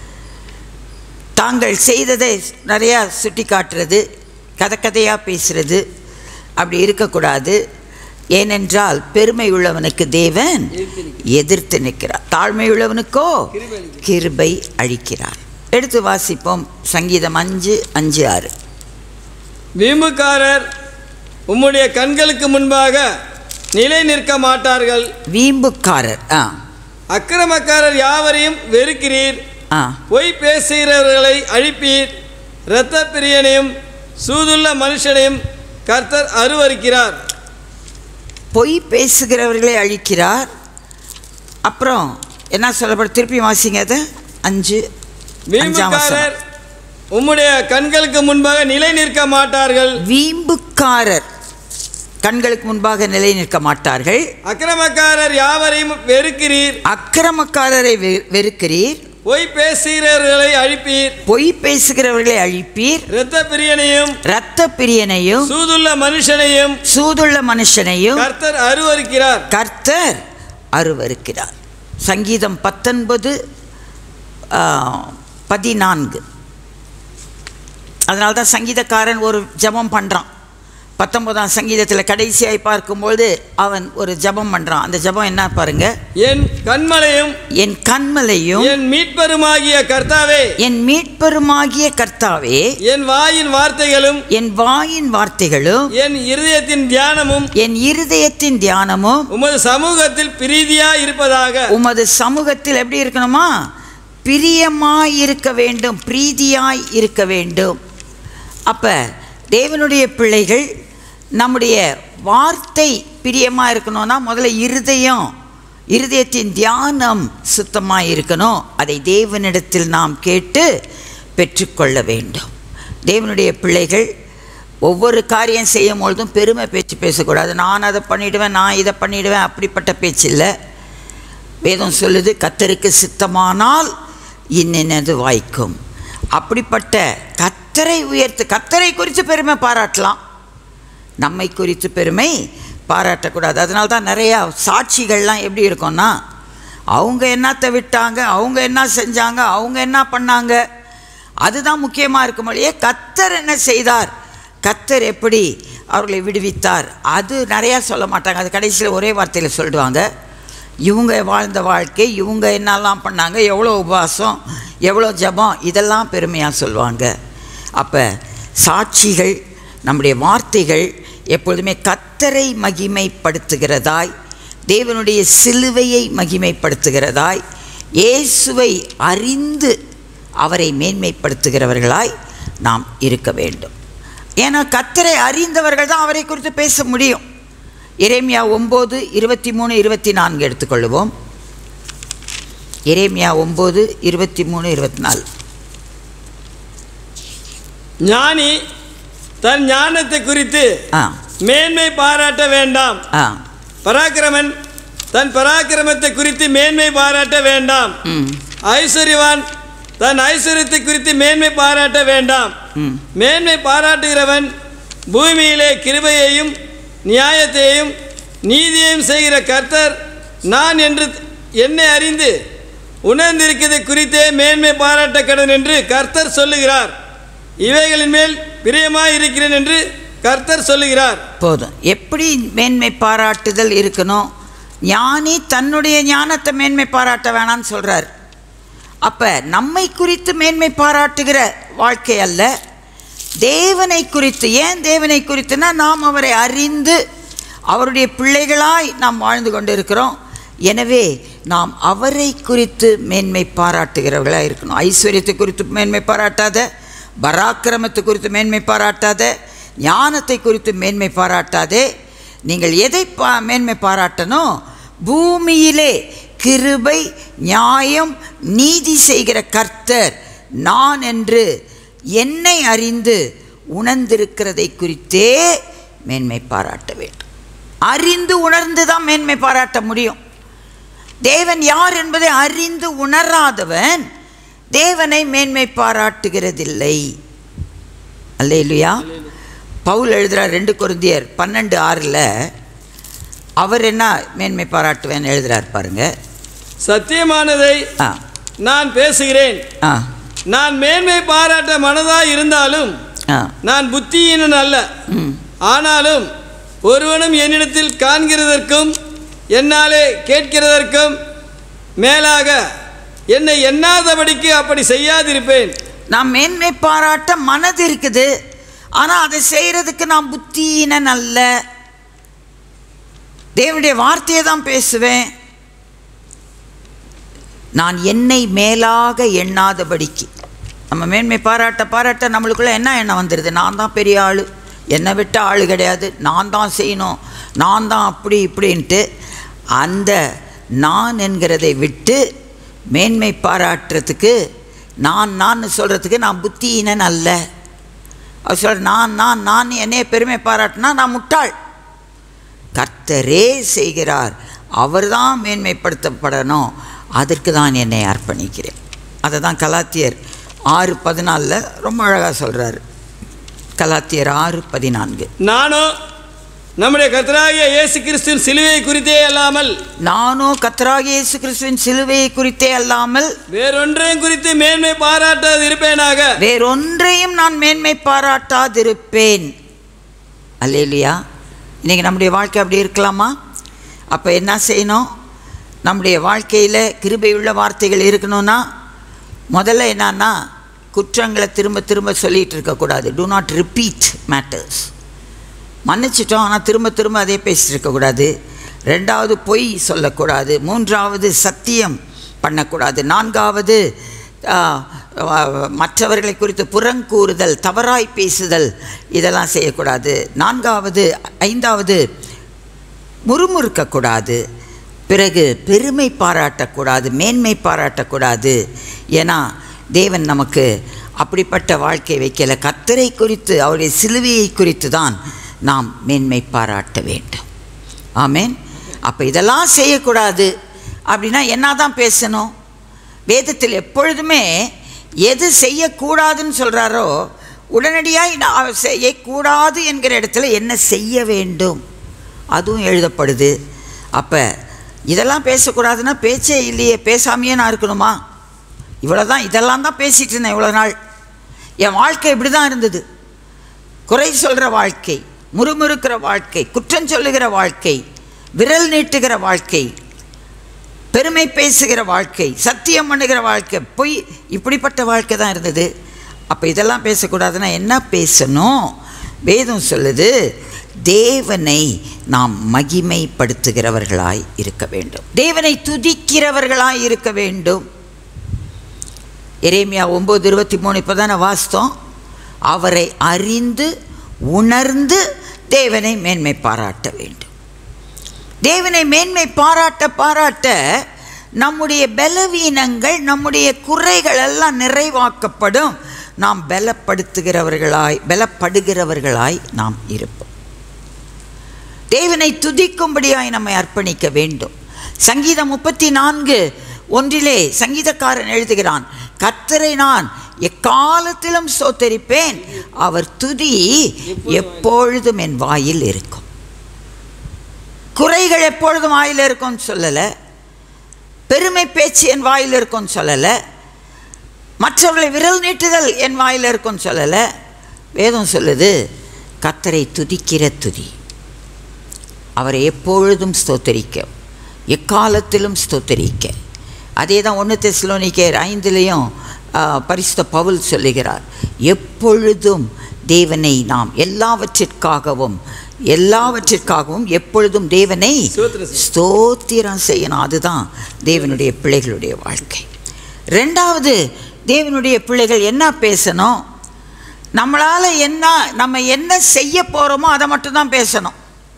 [SPEAKER 5] தாங்கள் செய்ததை நிறையா சுட்டி காட்டுறது கதை கதையாக பேசுறது அப்படி இருக்கக்கூடாது ஏனென்றால் பெருமை உள்ளவனுக்கு தேவன் எதிர்த்து நிற்கிறார் தாழ்மை உள்ளவனுக்கோ கிருபை அழிக்கிறார் எடுத்து வாசிப்போம் சங்கீதம் அஞ்சு அஞ்சு ஆறு
[SPEAKER 6] வீம்புக்காரர் உம்முடைய கண்களுக்கு முன்பாக நிலை நிற்க மாட்டார்கள்
[SPEAKER 5] வீம்புக்காரர் ஆ
[SPEAKER 6] அக்கிரமக்காரர் யாவரையும் வெறுக்கிறீர்
[SPEAKER 5] ஆ
[SPEAKER 6] பொய் பேசுகிறவர்களை அழிப்பீர் இரத்த பிரியனையும் சூதுள்ள மனுஷனையும் கர்த்தர் அருவருக்கிறார்
[SPEAKER 5] பொய் பேசுகிறவர்களை அழிக்கிறார் அப்புறம் என்ன சொல்லப்படும் திருப்பி வாசிங்க அதை அஞ்சு அஞ்சாம் வசனம்.
[SPEAKER 6] வீம்புக்காரர் உம்முடைய கண்களுக்கு முன்பாக நிலை நிற்க மாட்டார்கள்
[SPEAKER 5] வீம்புக்காரர் கண்களுக்கு முன்பாக நிலை நிற்க மாட்டார்கள்
[SPEAKER 6] அக்கிரமக்காரர் யாவரையும் வெறுக்கிறீர்
[SPEAKER 5] அக்கிரமக்காரரை வெ- வெறுக்கிறீர்
[SPEAKER 6] பொய் பேசுகிறவர்களை அழிப்பீர்
[SPEAKER 5] பொய் பேசுகிறவர்களை அழிப்பீர்
[SPEAKER 6] இரத்த பிரியனையும்
[SPEAKER 5] இரத்த பிரியனையும்
[SPEAKER 6] சூதுள்ள மனுஷனையும்
[SPEAKER 5] சூதுள்ள மனுஷனையும்
[SPEAKER 6] கர்த்தர் அருவருக்கிறார்
[SPEAKER 5] கர்த்தர் அருவருக்கிறார் சங்கீதம் பத்தொன்பது ஆ, பதினான்கு அதனால தான் சங்கீதக்காரன் ஒரு ஜெபம் பண்ணுறான் பத்தொன்பதாம் சங்கீதத்தில் கடைசியாய் பார்க்கும்போது அவன் ஒரு ஜெபம் பண்ணுறான் அந்த ஜெபம் என்ன பாருங்க
[SPEAKER 6] என் கண்மலையும்
[SPEAKER 5] என் கண்மலையும்
[SPEAKER 6] என் மீட்பருமாகிய கர்த்தாவே
[SPEAKER 5] என் மீட்பெருமாகிய கர்த்தாவே
[SPEAKER 6] என் வாயின் வார்த்தைகளும்
[SPEAKER 5] என் வாயின் வார்த்தைகளும்
[SPEAKER 6] என் இருதயத்தின் தியானமும்
[SPEAKER 5] என் இருதயத்தின் தியானமும்
[SPEAKER 6] உமது சமூகத்தில் பிரீதியா இருப்பதாக
[SPEAKER 5] உமது சமூகத்தில் எப்படி இருக்கணுமா பிரியமாய் இருக்க வேண்டும் பிரீதியாய் இருக்க வேண்டும் அப்போ தேவனுடைய பிள்ளைகள் நம்முடைய வார்த்தை பிரியமாக இருக்கணும்னா முதல்ல இருதயம் இருதயத்தின் தியானம் சுத்தமாக இருக்கணும் அதை தேவனிடத்தில் நாம் கேட்டு பெற்றுக்கொள்ள வேண்டும் தேவனுடைய பிள்ளைகள் ஒவ்வொரு காரியம் செய்யும் பொழுதும் பெருமை பேச்சு பேசக்கூடாது நான் அதை பண்ணிடுவேன் நான் இதை பண்ணிடுவேன் அப்படிப்பட்ட பேச்சு இல்லை வேதம் சொல்லுது கத்தருக்கு சித்தமானால் இன்னென்னது வாய்க்கும் அப்படிப்பட்ட கத்தரை உயர்த்து கத்தரை குறித்து பெருமை பாராட்டலாம் நம்மை குறித்து பெருமை பாராட்டக்கூடாது அதனால தான் நிறையா சாட்சிகள்லாம் எப்படி இருக்கும்னா அவங்க என்னத்தை விட்டாங்க அவங்க என்ன செஞ்சாங்க அவங்க என்ன பண்ணாங்க அதுதான் முக்கியமாக இருக்கும் மொழியே கத்தர் என்ன செய்தார் கத்தர் எப்படி அவர்களை விடுவித்தார் அது நிறையா சொல்ல மாட்டாங்க அது கடைசியில் ஒரே வார்த்தையில் சொல்லிடுவாங்க இவங்க வாழ்ந்த வாழ்க்கை இவங்க என்னெல்லாம் பண்ணாங்க எவ்வளோ உபவாசம் எவ்வளோ ஜெபம் இதெல்லாம் பெருமையாக சொல்லுவாங்க அப்போ சாட்சிகள் நம்முடைய வார்த்தைகள் எப்பொழுதுமே கத்தரை மகிமைப்படுத்துகிறதாய் தேவனுடைய சிலுவையை மகிமைப்படுத்துகிறதாய் இயேசுவை அறிந்து அவரை மேன்மைப்படுத்துகிறவர்களாய் நாம் இருக்க வேண்டும் ஏன்னா கத்தரை அறிந்தவர்கள் தான் அவரை குறித்து பேச முடியும் எரேமியா ஒம்பது இருபத்தி மூணு இருபத்தி நான்கு எடுத்துக்கொள்ளுவோம் எரேமியா ஒம்பது இருபத்தி மூணு இருபத்தி நாலு
[SPEAKER 6] ஞானி தன் ஞானத்தை குறித்து
[SPEAKER 5] ஆ
[SPEAKER 6] மேன்மை பாராட்ட வேண்டாம்
[SPEAKER 5] ஆ
[SPEAKER 6] பராக்கிரமன் தன் பராக்கிரமத்தை குறித்து மேன்மை பாராட்ட வேண்டாம்
[SPEAKER 5] ம்
[SPEAKER 6] ஐஸ்வர்யவான் தன் ஐஸ்வர்யத்தை குறித்து மேன்மை பாராட்ட வேண்டாம்
[SPEAKER 5] ம்
[SPEAKER 6] மேன்மை பாராட்டுகிறவன் பூமியிலே கிருபையையும் நியாயத்தையும் நீதியையும் செய்கிற கர்த்தர் நான் என்று என்னை அறிந்து உணர்ந்திருக்கிறது குறித்தே மேன்மை பாராட்ட கடன் என்று கர்த்தர் சொல்லுகிறார் இவைகளின் மேல் பிரியமாய் இருக்கிறேன் என்று கர்த்தர் சொல்லுகிறார்
[SPEAKER 5] போதும் எப்படி மேன்மை பாராட்டுதல் இருக்கணும் ஞானி தன்னுடைய ஞானத்தை மேன்மை பாராட்ட வேணாம்னு சொல்கிறார் அப்போ நம்மை குறித்து மேன்மை பாராட்டுகிற வாழ்க்கை அல்ல தேவனை குறித்து ஏன் தேவனை குறித்துனா நாம் அவரை அறிந்து அவருடைய பிள்ளைகளாய் நாம் வாழ்ந்து கொண்டு இருக்கிறோம் எனவே நாம் அவரை குறித்து மேன்மை பாராட்டுகிறவர்களாக இருக்கணும் ஐஸ்வர்யத்தை குறித்து மேன்மை பாராட்டாத பராக்கிரமத்தை குறித்து மேன்மை பாராட்டாத ஞானத்தை குறித்து மேன்மை பாராட்டாதே நீங்கள் எதை பா மேன்மை பாராட்டணும் பூமியிலே கிருபை நியாயம் நீதி செய்கிற கர்த்தர் நான் என்று என்னை அறிந்து உணர்ந்திருக்கிறதை குறித்தே மேன்மை பாராட்ட வேண்டும் அறிந்து உணர்ந்து தான் மேன்மை பாராட்ட முடியும் தேவன் யார் என்பதை அறிந்து உணராதவன் தேவனை மேன்மை பாராட்டுகிறதில்லை அல்லேலுயா பவுல் எழுதுகிறார் ரெண்டு கொரிந்தியர் பன்னெண்டு ஆறில் அவர் என்ன மேன்மை பாராட்டுவேன்னு எழுதுறார் பாருங்க
[SPEAKER 6] சத்தியமானதை
[SPEAKER 5] ஆ
[SPEAKER 6] நான் பேசுகிறேன்
[SPEAKER 5] ஆ
[SPEAKER 6] நான் மேன்மை பாராட்ட மனதாய் இருந்தாலும்
[SPEAKER 5] ஆ
[SPEAKER 6] நான் புத்தியீனன் அல்ல
[SPEAKER 5] ம்
[SPEAKER 6] ஆனாலும் ஒருவனும் என்னிடத்தில் காண்கிறதற்கும் என்னாலே கேட்கிறதற்கும் மேலாக என்னை எண்ணாதபடிக்கு அப்படி செய்யாதிருப்பேன்
[SPEAKER 5] நான் மேன்மை பாராட்ட மனது இருக்குது ஆனால் அதை செய்கிறதுக்கு நான் புத்தியினன் அல்ல தேவனுடைய வார்த்தையை தான் பேசுவேன் நான் என்னை மேலாக எண்ணாதபடிக்கு நம்ம மேன்மை பாராட்ட பாராட்ட நம்மளுக்குள்ள என்ன எண்ணம் வந்துடுது நான் தான் பெரிய ஆள் என்னை விட்ட ஆள் கிடையாது நான் தான் செய்யணும் நான் தான் அப்படி இப்படின்ட்டு அந்த நான் என்கிறதை விட்டு மேன்மை பாராட்டுறதுக்கு நான் நான் சொல்கிறதுக்கு நான் புத்தியினன் அல்ல அவர் சொல்ற நான் நான் நான் என்னைய பெருமை பாராட்டினா நான் முட்டாள் கர்த்தரே செய்கிறார் அவர்தான் மேன்மைப்படுத்தப்படணும் அதற்கு தான் என்னை அர்ப்பணிக்கிறேன் அதை தான் கலாத்தியர் ஆறு பதினாலில் ரொம்ப அழகாக சொல்கிறாரு கலாத்தியர் ஆறு பதினான்கு
[SPEAKER 6] நானோ நம்முடைய கர்த்தராகிய இயேசு கிறிஸ்துவின் சிலுவையை குறித்தே அல்லாமல்
[SPEAKER 5] நானோ கத்தராகிய இயேசு கிறிஸ்துவின் சிலுவையை குறித்தே அல்லாமல்
[SPEAKER 6] வேறொன்றையும் குறித்து மேன்மை பாராட்டாது இருப்பேனாக
[SPEAKER 5] வேறொன்றையும் நான் மேன்மை பாராட்டாதிருப்பேன் அல்லேலியா இன்றைக்கி நம்முடைய வாழ்க்கை அப்படி இருக்கலாமா அப்போ என்ன செய்யணும் நம்முடைய வாழ்க்கையில் கிருபையுள்ள வார்த்தைகள் இருக்கணும்னா முதல்ல என்னன்னா குற்றங்களை திரும்ப திரும்ப சொல்லிகிட்டு இருக்கக்கூடாது do நாட் ரிப்பீட் மேட்டர்ஸ் மன்னிச்சிட்டோம் ஆனால் திரும்ப திரும்ப அதே பேசிட்டு இருக்கக்கூடாது ரெண்டாவது பொய் சொல்லக்கூடாது மூன்றாவது சத்தியம் பண்ணக்கூடாது நான்காவது ஆ, ஆ, மற்றவர்களை குறித்து புறங்கூறுதல் தவறாய் பேசுதல் இதெல்லாம் செய்யக்கூடாது நான்காவது ஐந்தாவது முறுமுறுக்கக்கூடாது பிறகு பெருமை பாராட்டக்கூடாது மேன்மை பாராட்டக்கூடாது ஏன்னா தேவன் நமக்கு அப்படிப்பட்ட வாழ்க்கை வைக்கல கத்தரை குறித்து அவருடைய சிலுவையை குறித்து தான் நாம் மேன்மை பாராட்ட வேண்டும் ஆமேன் அப்போ இதெல்லாம் செய்யக்கூடாது அப்படின்னா என்ன தான் பேசணும் வேதத்தில் எப்பொழுதுமே எது செய்யக்கூடாதுன்னு சொல்கிறாரோ உடனடியாக நான் செய்யக்கூடாது என்கிற இடத்துல என்ன செய்ய வேண்டும் அதுவும் எழுதப்படுது அப்போ இதெல்லாம் பேசக்கூடாதுன்னா பேச்சே இல்லையே பேசாமையே நான் இருக்கணுமா இவ்வளோ தான் இதெல்லாம் தான் பேசிகிட்டு இருந்தேன் இவ்வளோ நாள் என் வாழ்க்கை இப்படி தான் இருந்தது குறை சொல்கிற வாழ்க்கை முறுமுறுக்கிற வாழ்க்கை குற்றம் சொல்லுகிற வாழ்க்கை விரல் நீட்டுகிற வாழ்க்கை பெருமை பேசுகிற வாழ்க்கை சத்தியம் பண்ணுகிற வாழ்க்கை பொய் இப்படிப்பட்ட வாழ்க்கை தான் இருந்தது அப்போ இதெல்லாம் பேசக்கூடாதுன்னா என்ன பேசணும் வேதம் சொல்லுது தேவனை நாம் மகிமைப்படுத்துகிறவர்களாய் இருக்க வேண்டும் தேவனை துதிக்கிறவர்களாய் இருக்க வேண்டும் எரேமியா ஒம்பது இருபத்தி மூணு இப்போ தானே வாஸ்தம் அவரை அறிந்து உணர்ந்து தேவனை மேன்மை பாராட்ட வேண்டும் தேவனை மேன்மை பாராட்ட பாராட்ட நம்முடைய பலவீனங்கள் நம்முடைய குறைகள் எல்லாம் நிறைவாக்கப்படும் நாம் பலப்படுத்துகிறவர்களாய் பலப்படுகிறவர்களாய் நாம் இருப்போம் தேவனை துதிக்கும்படியாய் நம்மை அர்ப்பணிக்க வேண்டும் சங்கீதம் முப்பத்தி நான்கு ஒன்றிலே சங்கீதக்காரன் எழுதுகிறான் கர்த்தரை நான் எக்காலத்திலும் சோத்தரிப்பேன் அவர் துதி எப்பொழுதும் என் வாயில் இருக்கும் குறைகள் எப்பொழுதும் வாயில் இருக்கும்னு சொல்லலை பெருமை பேச்சு என் வாயில் இருக்கும்னு சொல்லலை மற்றவர்களை விரல் நீட்டுதல் என் வாயில் இருக்கும்னு சொல்லலை வேதம் சொல்லுது கத்தரை துதிக்கிற துதி அவரை எப்பொழுதும் ஸ்தோத்தரிக்க எக்காலத்திலும் ஸ்தோத்தரிக்க அதே தான் ஒன்று தெஸ்லோனிக்கேர் ஐந்துலேயும் பரிசுத்த பவுல் சொல்லுகிறார் எப்பொழுதும் தேவனை நாம் எல்லாவற்றிற்காகவும் எல்லாவற்றிற்காகவும் எப்பொழுதும் தேவனை ஸ்தோத்திரம் செய்யணும் அதுதான் தேவனுடைய பிள்ளைகளுடைய வாழ்க்கை ரெண்டாவது தேவனுடைய பிள்ளைகள் என்ன பேசணும் நம்மளால் என்ன நம்ம என்ன செய்ய போகிறோமோ அதை மட்டும்தான் பேசணும்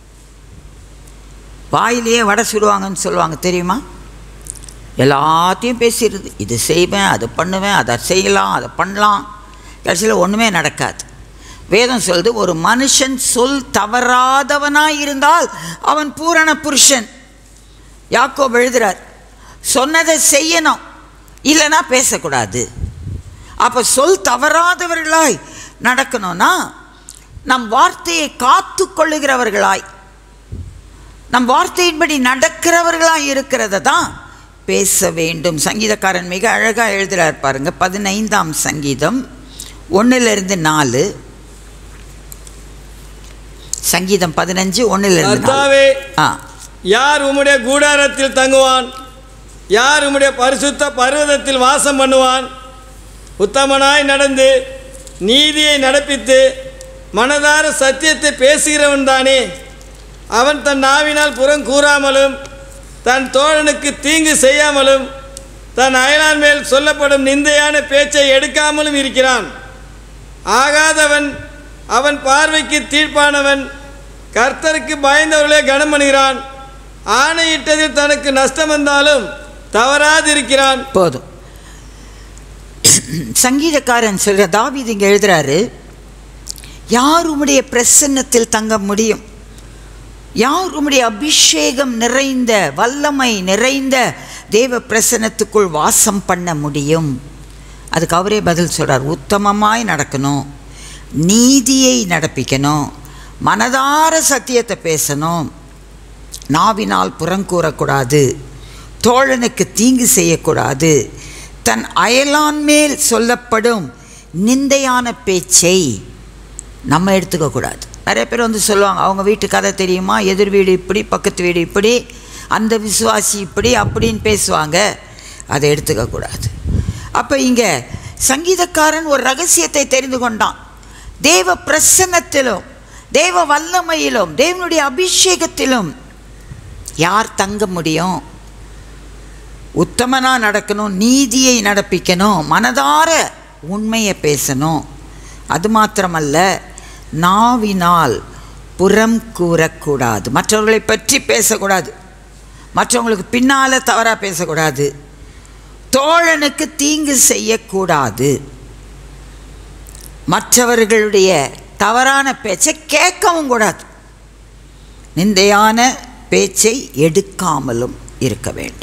[SPEAKER 5] வாயிலேயே வடை சுடுவாங்கன்னு சொல்லுவாங்க தெரியுமா எல்லாத்தையும் பேசிடுது இது செய்வேன் அது பண்ணுவேன் அதை செய்யலாம் அதை பண்ணலாம் கடைசியில் ஒன்றுமே நடக்காது வேதம் சொல்லுது ஒரு மனுஷன் சொல் தவறாதவனாய் இருந்தால் அவன் பூரண புருஷன் யாக்கோப் எழுதுறார் சொன்னதை செய்யணும் இல்லைன்னா பேசக்கூடாது அப்போ சொல் தவறாதவர்களாய் நடக்கணும்னா நம் வார்த்தையை காத்து கொள்ளுகிறவர்களாய் நம் வார்த்தையின்படி நடக்கிறவர்களாக இருக்கிறத தான் பேச வேண்டும் சங்கீதக்காரன் மிக அழகாக எழுதுகிறார் பாருங்க பதினைந்தாம் சங்கீதம் ஒன்றிலிருந்து நாலு சங்கீதம் பதினஞ்சு ஒன்றிலிருந்து நாலு
[SPEAKER 6] கர்த்தாவே
[SPEAKER 5] ஆ
[SPEAKER 6] யார் உம்முடைய கூடாரத்தில் தங்குவான் யார் உம்முடைய பரிசுத்த பர்வதத்தில் வாசம் பண்ணுவான் உத்தமனாய் நடந்து நீதியை நடப்பித்து மனதார சத்தியத்தை பேசுகிறவன் தானே அவன் தன் நாவினால் புறம் கூறாமலும் தன் தோழனுக்கு தீங்கு செய்யாமலும் தன் அயலான் மேல் சொல்லப்படும் நிந்தையான பேச்சை எடுக்காமலும் இருக்கிறான் ஆகாதவன் அவன் பார்வைக்கு தீர்ப்பானவன் கர்த்தருக்கு பயந்தவர்களே கனம் பண்ணுகிறான் ஆணையிட்டதில் தனக்கு நஷ்டம் வந்தாலும் தவறாதிருக்கிறான்
[SPEAKER 5] போதும் சங்கீதக்காரன் சொல்கிற தாவீது இங்கே எழுதுறாரு யார் உம்முடைய பிரசன்னத்தில் தங்க முடியும் யார் உம்முடைய அபிஷேகம் நிறைந்த வல்லமை நிறைந்த தேவ பிரசன்னத்துக்குள் வாசம் பண்ண முடியும் அதுக்கு அவரே பதில் சொல்கிறார் உத்தமமாய் நடக்கணும் நீதியை நடப்பிக்கணும் மனதார சத்தியத்தை பேசணும் நாவினால் புறங்கூறக்கூடாது தோழனுக்கு தீங்கு செய்யக்கூடாது தன் அயலான் மேல் சொல்லப்படும் நிந்தையான பேச்சை நம்ம எடுத்துக்கக்கூடாது நிறைய பேர் வந்து சொல்லுவாங்க அவங்க வீட்டு கதை தெரியுமா எதிர் வீடு இப்படி பக்கத்து வீடு இப்படி அந்த விசுவாசி இப்படி அப்படின்னு பேசுவாங்க அதை எடுத்துக்கக்கூடாது அப்போ இங்கே சங்கீதக்காரன் ஒரு ரகசியத்தை தெரிந்து கொண்டான் தேவ பிரசன்னத்திலும் தேவ வல்லமையிலும் தேவனுடைய அபிஷேகத்திலும் யார் தங்க முடியும் உத்தமனா நடக்கணும் நீதியை நடப்பிக்கணும் மனதார உண்மையை பேசணும் அது மாத்திரமல்ல நாவினால் புறம் கூறக்கூடாது மற்றவர்களை பற்றி பேசக்கூடாது மற்றவங்களுக்கு பின்னால் தவறாக பேசக்கூடாது தோழனுக்கு தீங்கு செய்யக்கூடாது மற்றவர்களுடைய தவறான பேச்சை கேட்கவும் கூடாது நிந்தையான பேச்சை எடுக்காமலும் இருக்க வேண்டும்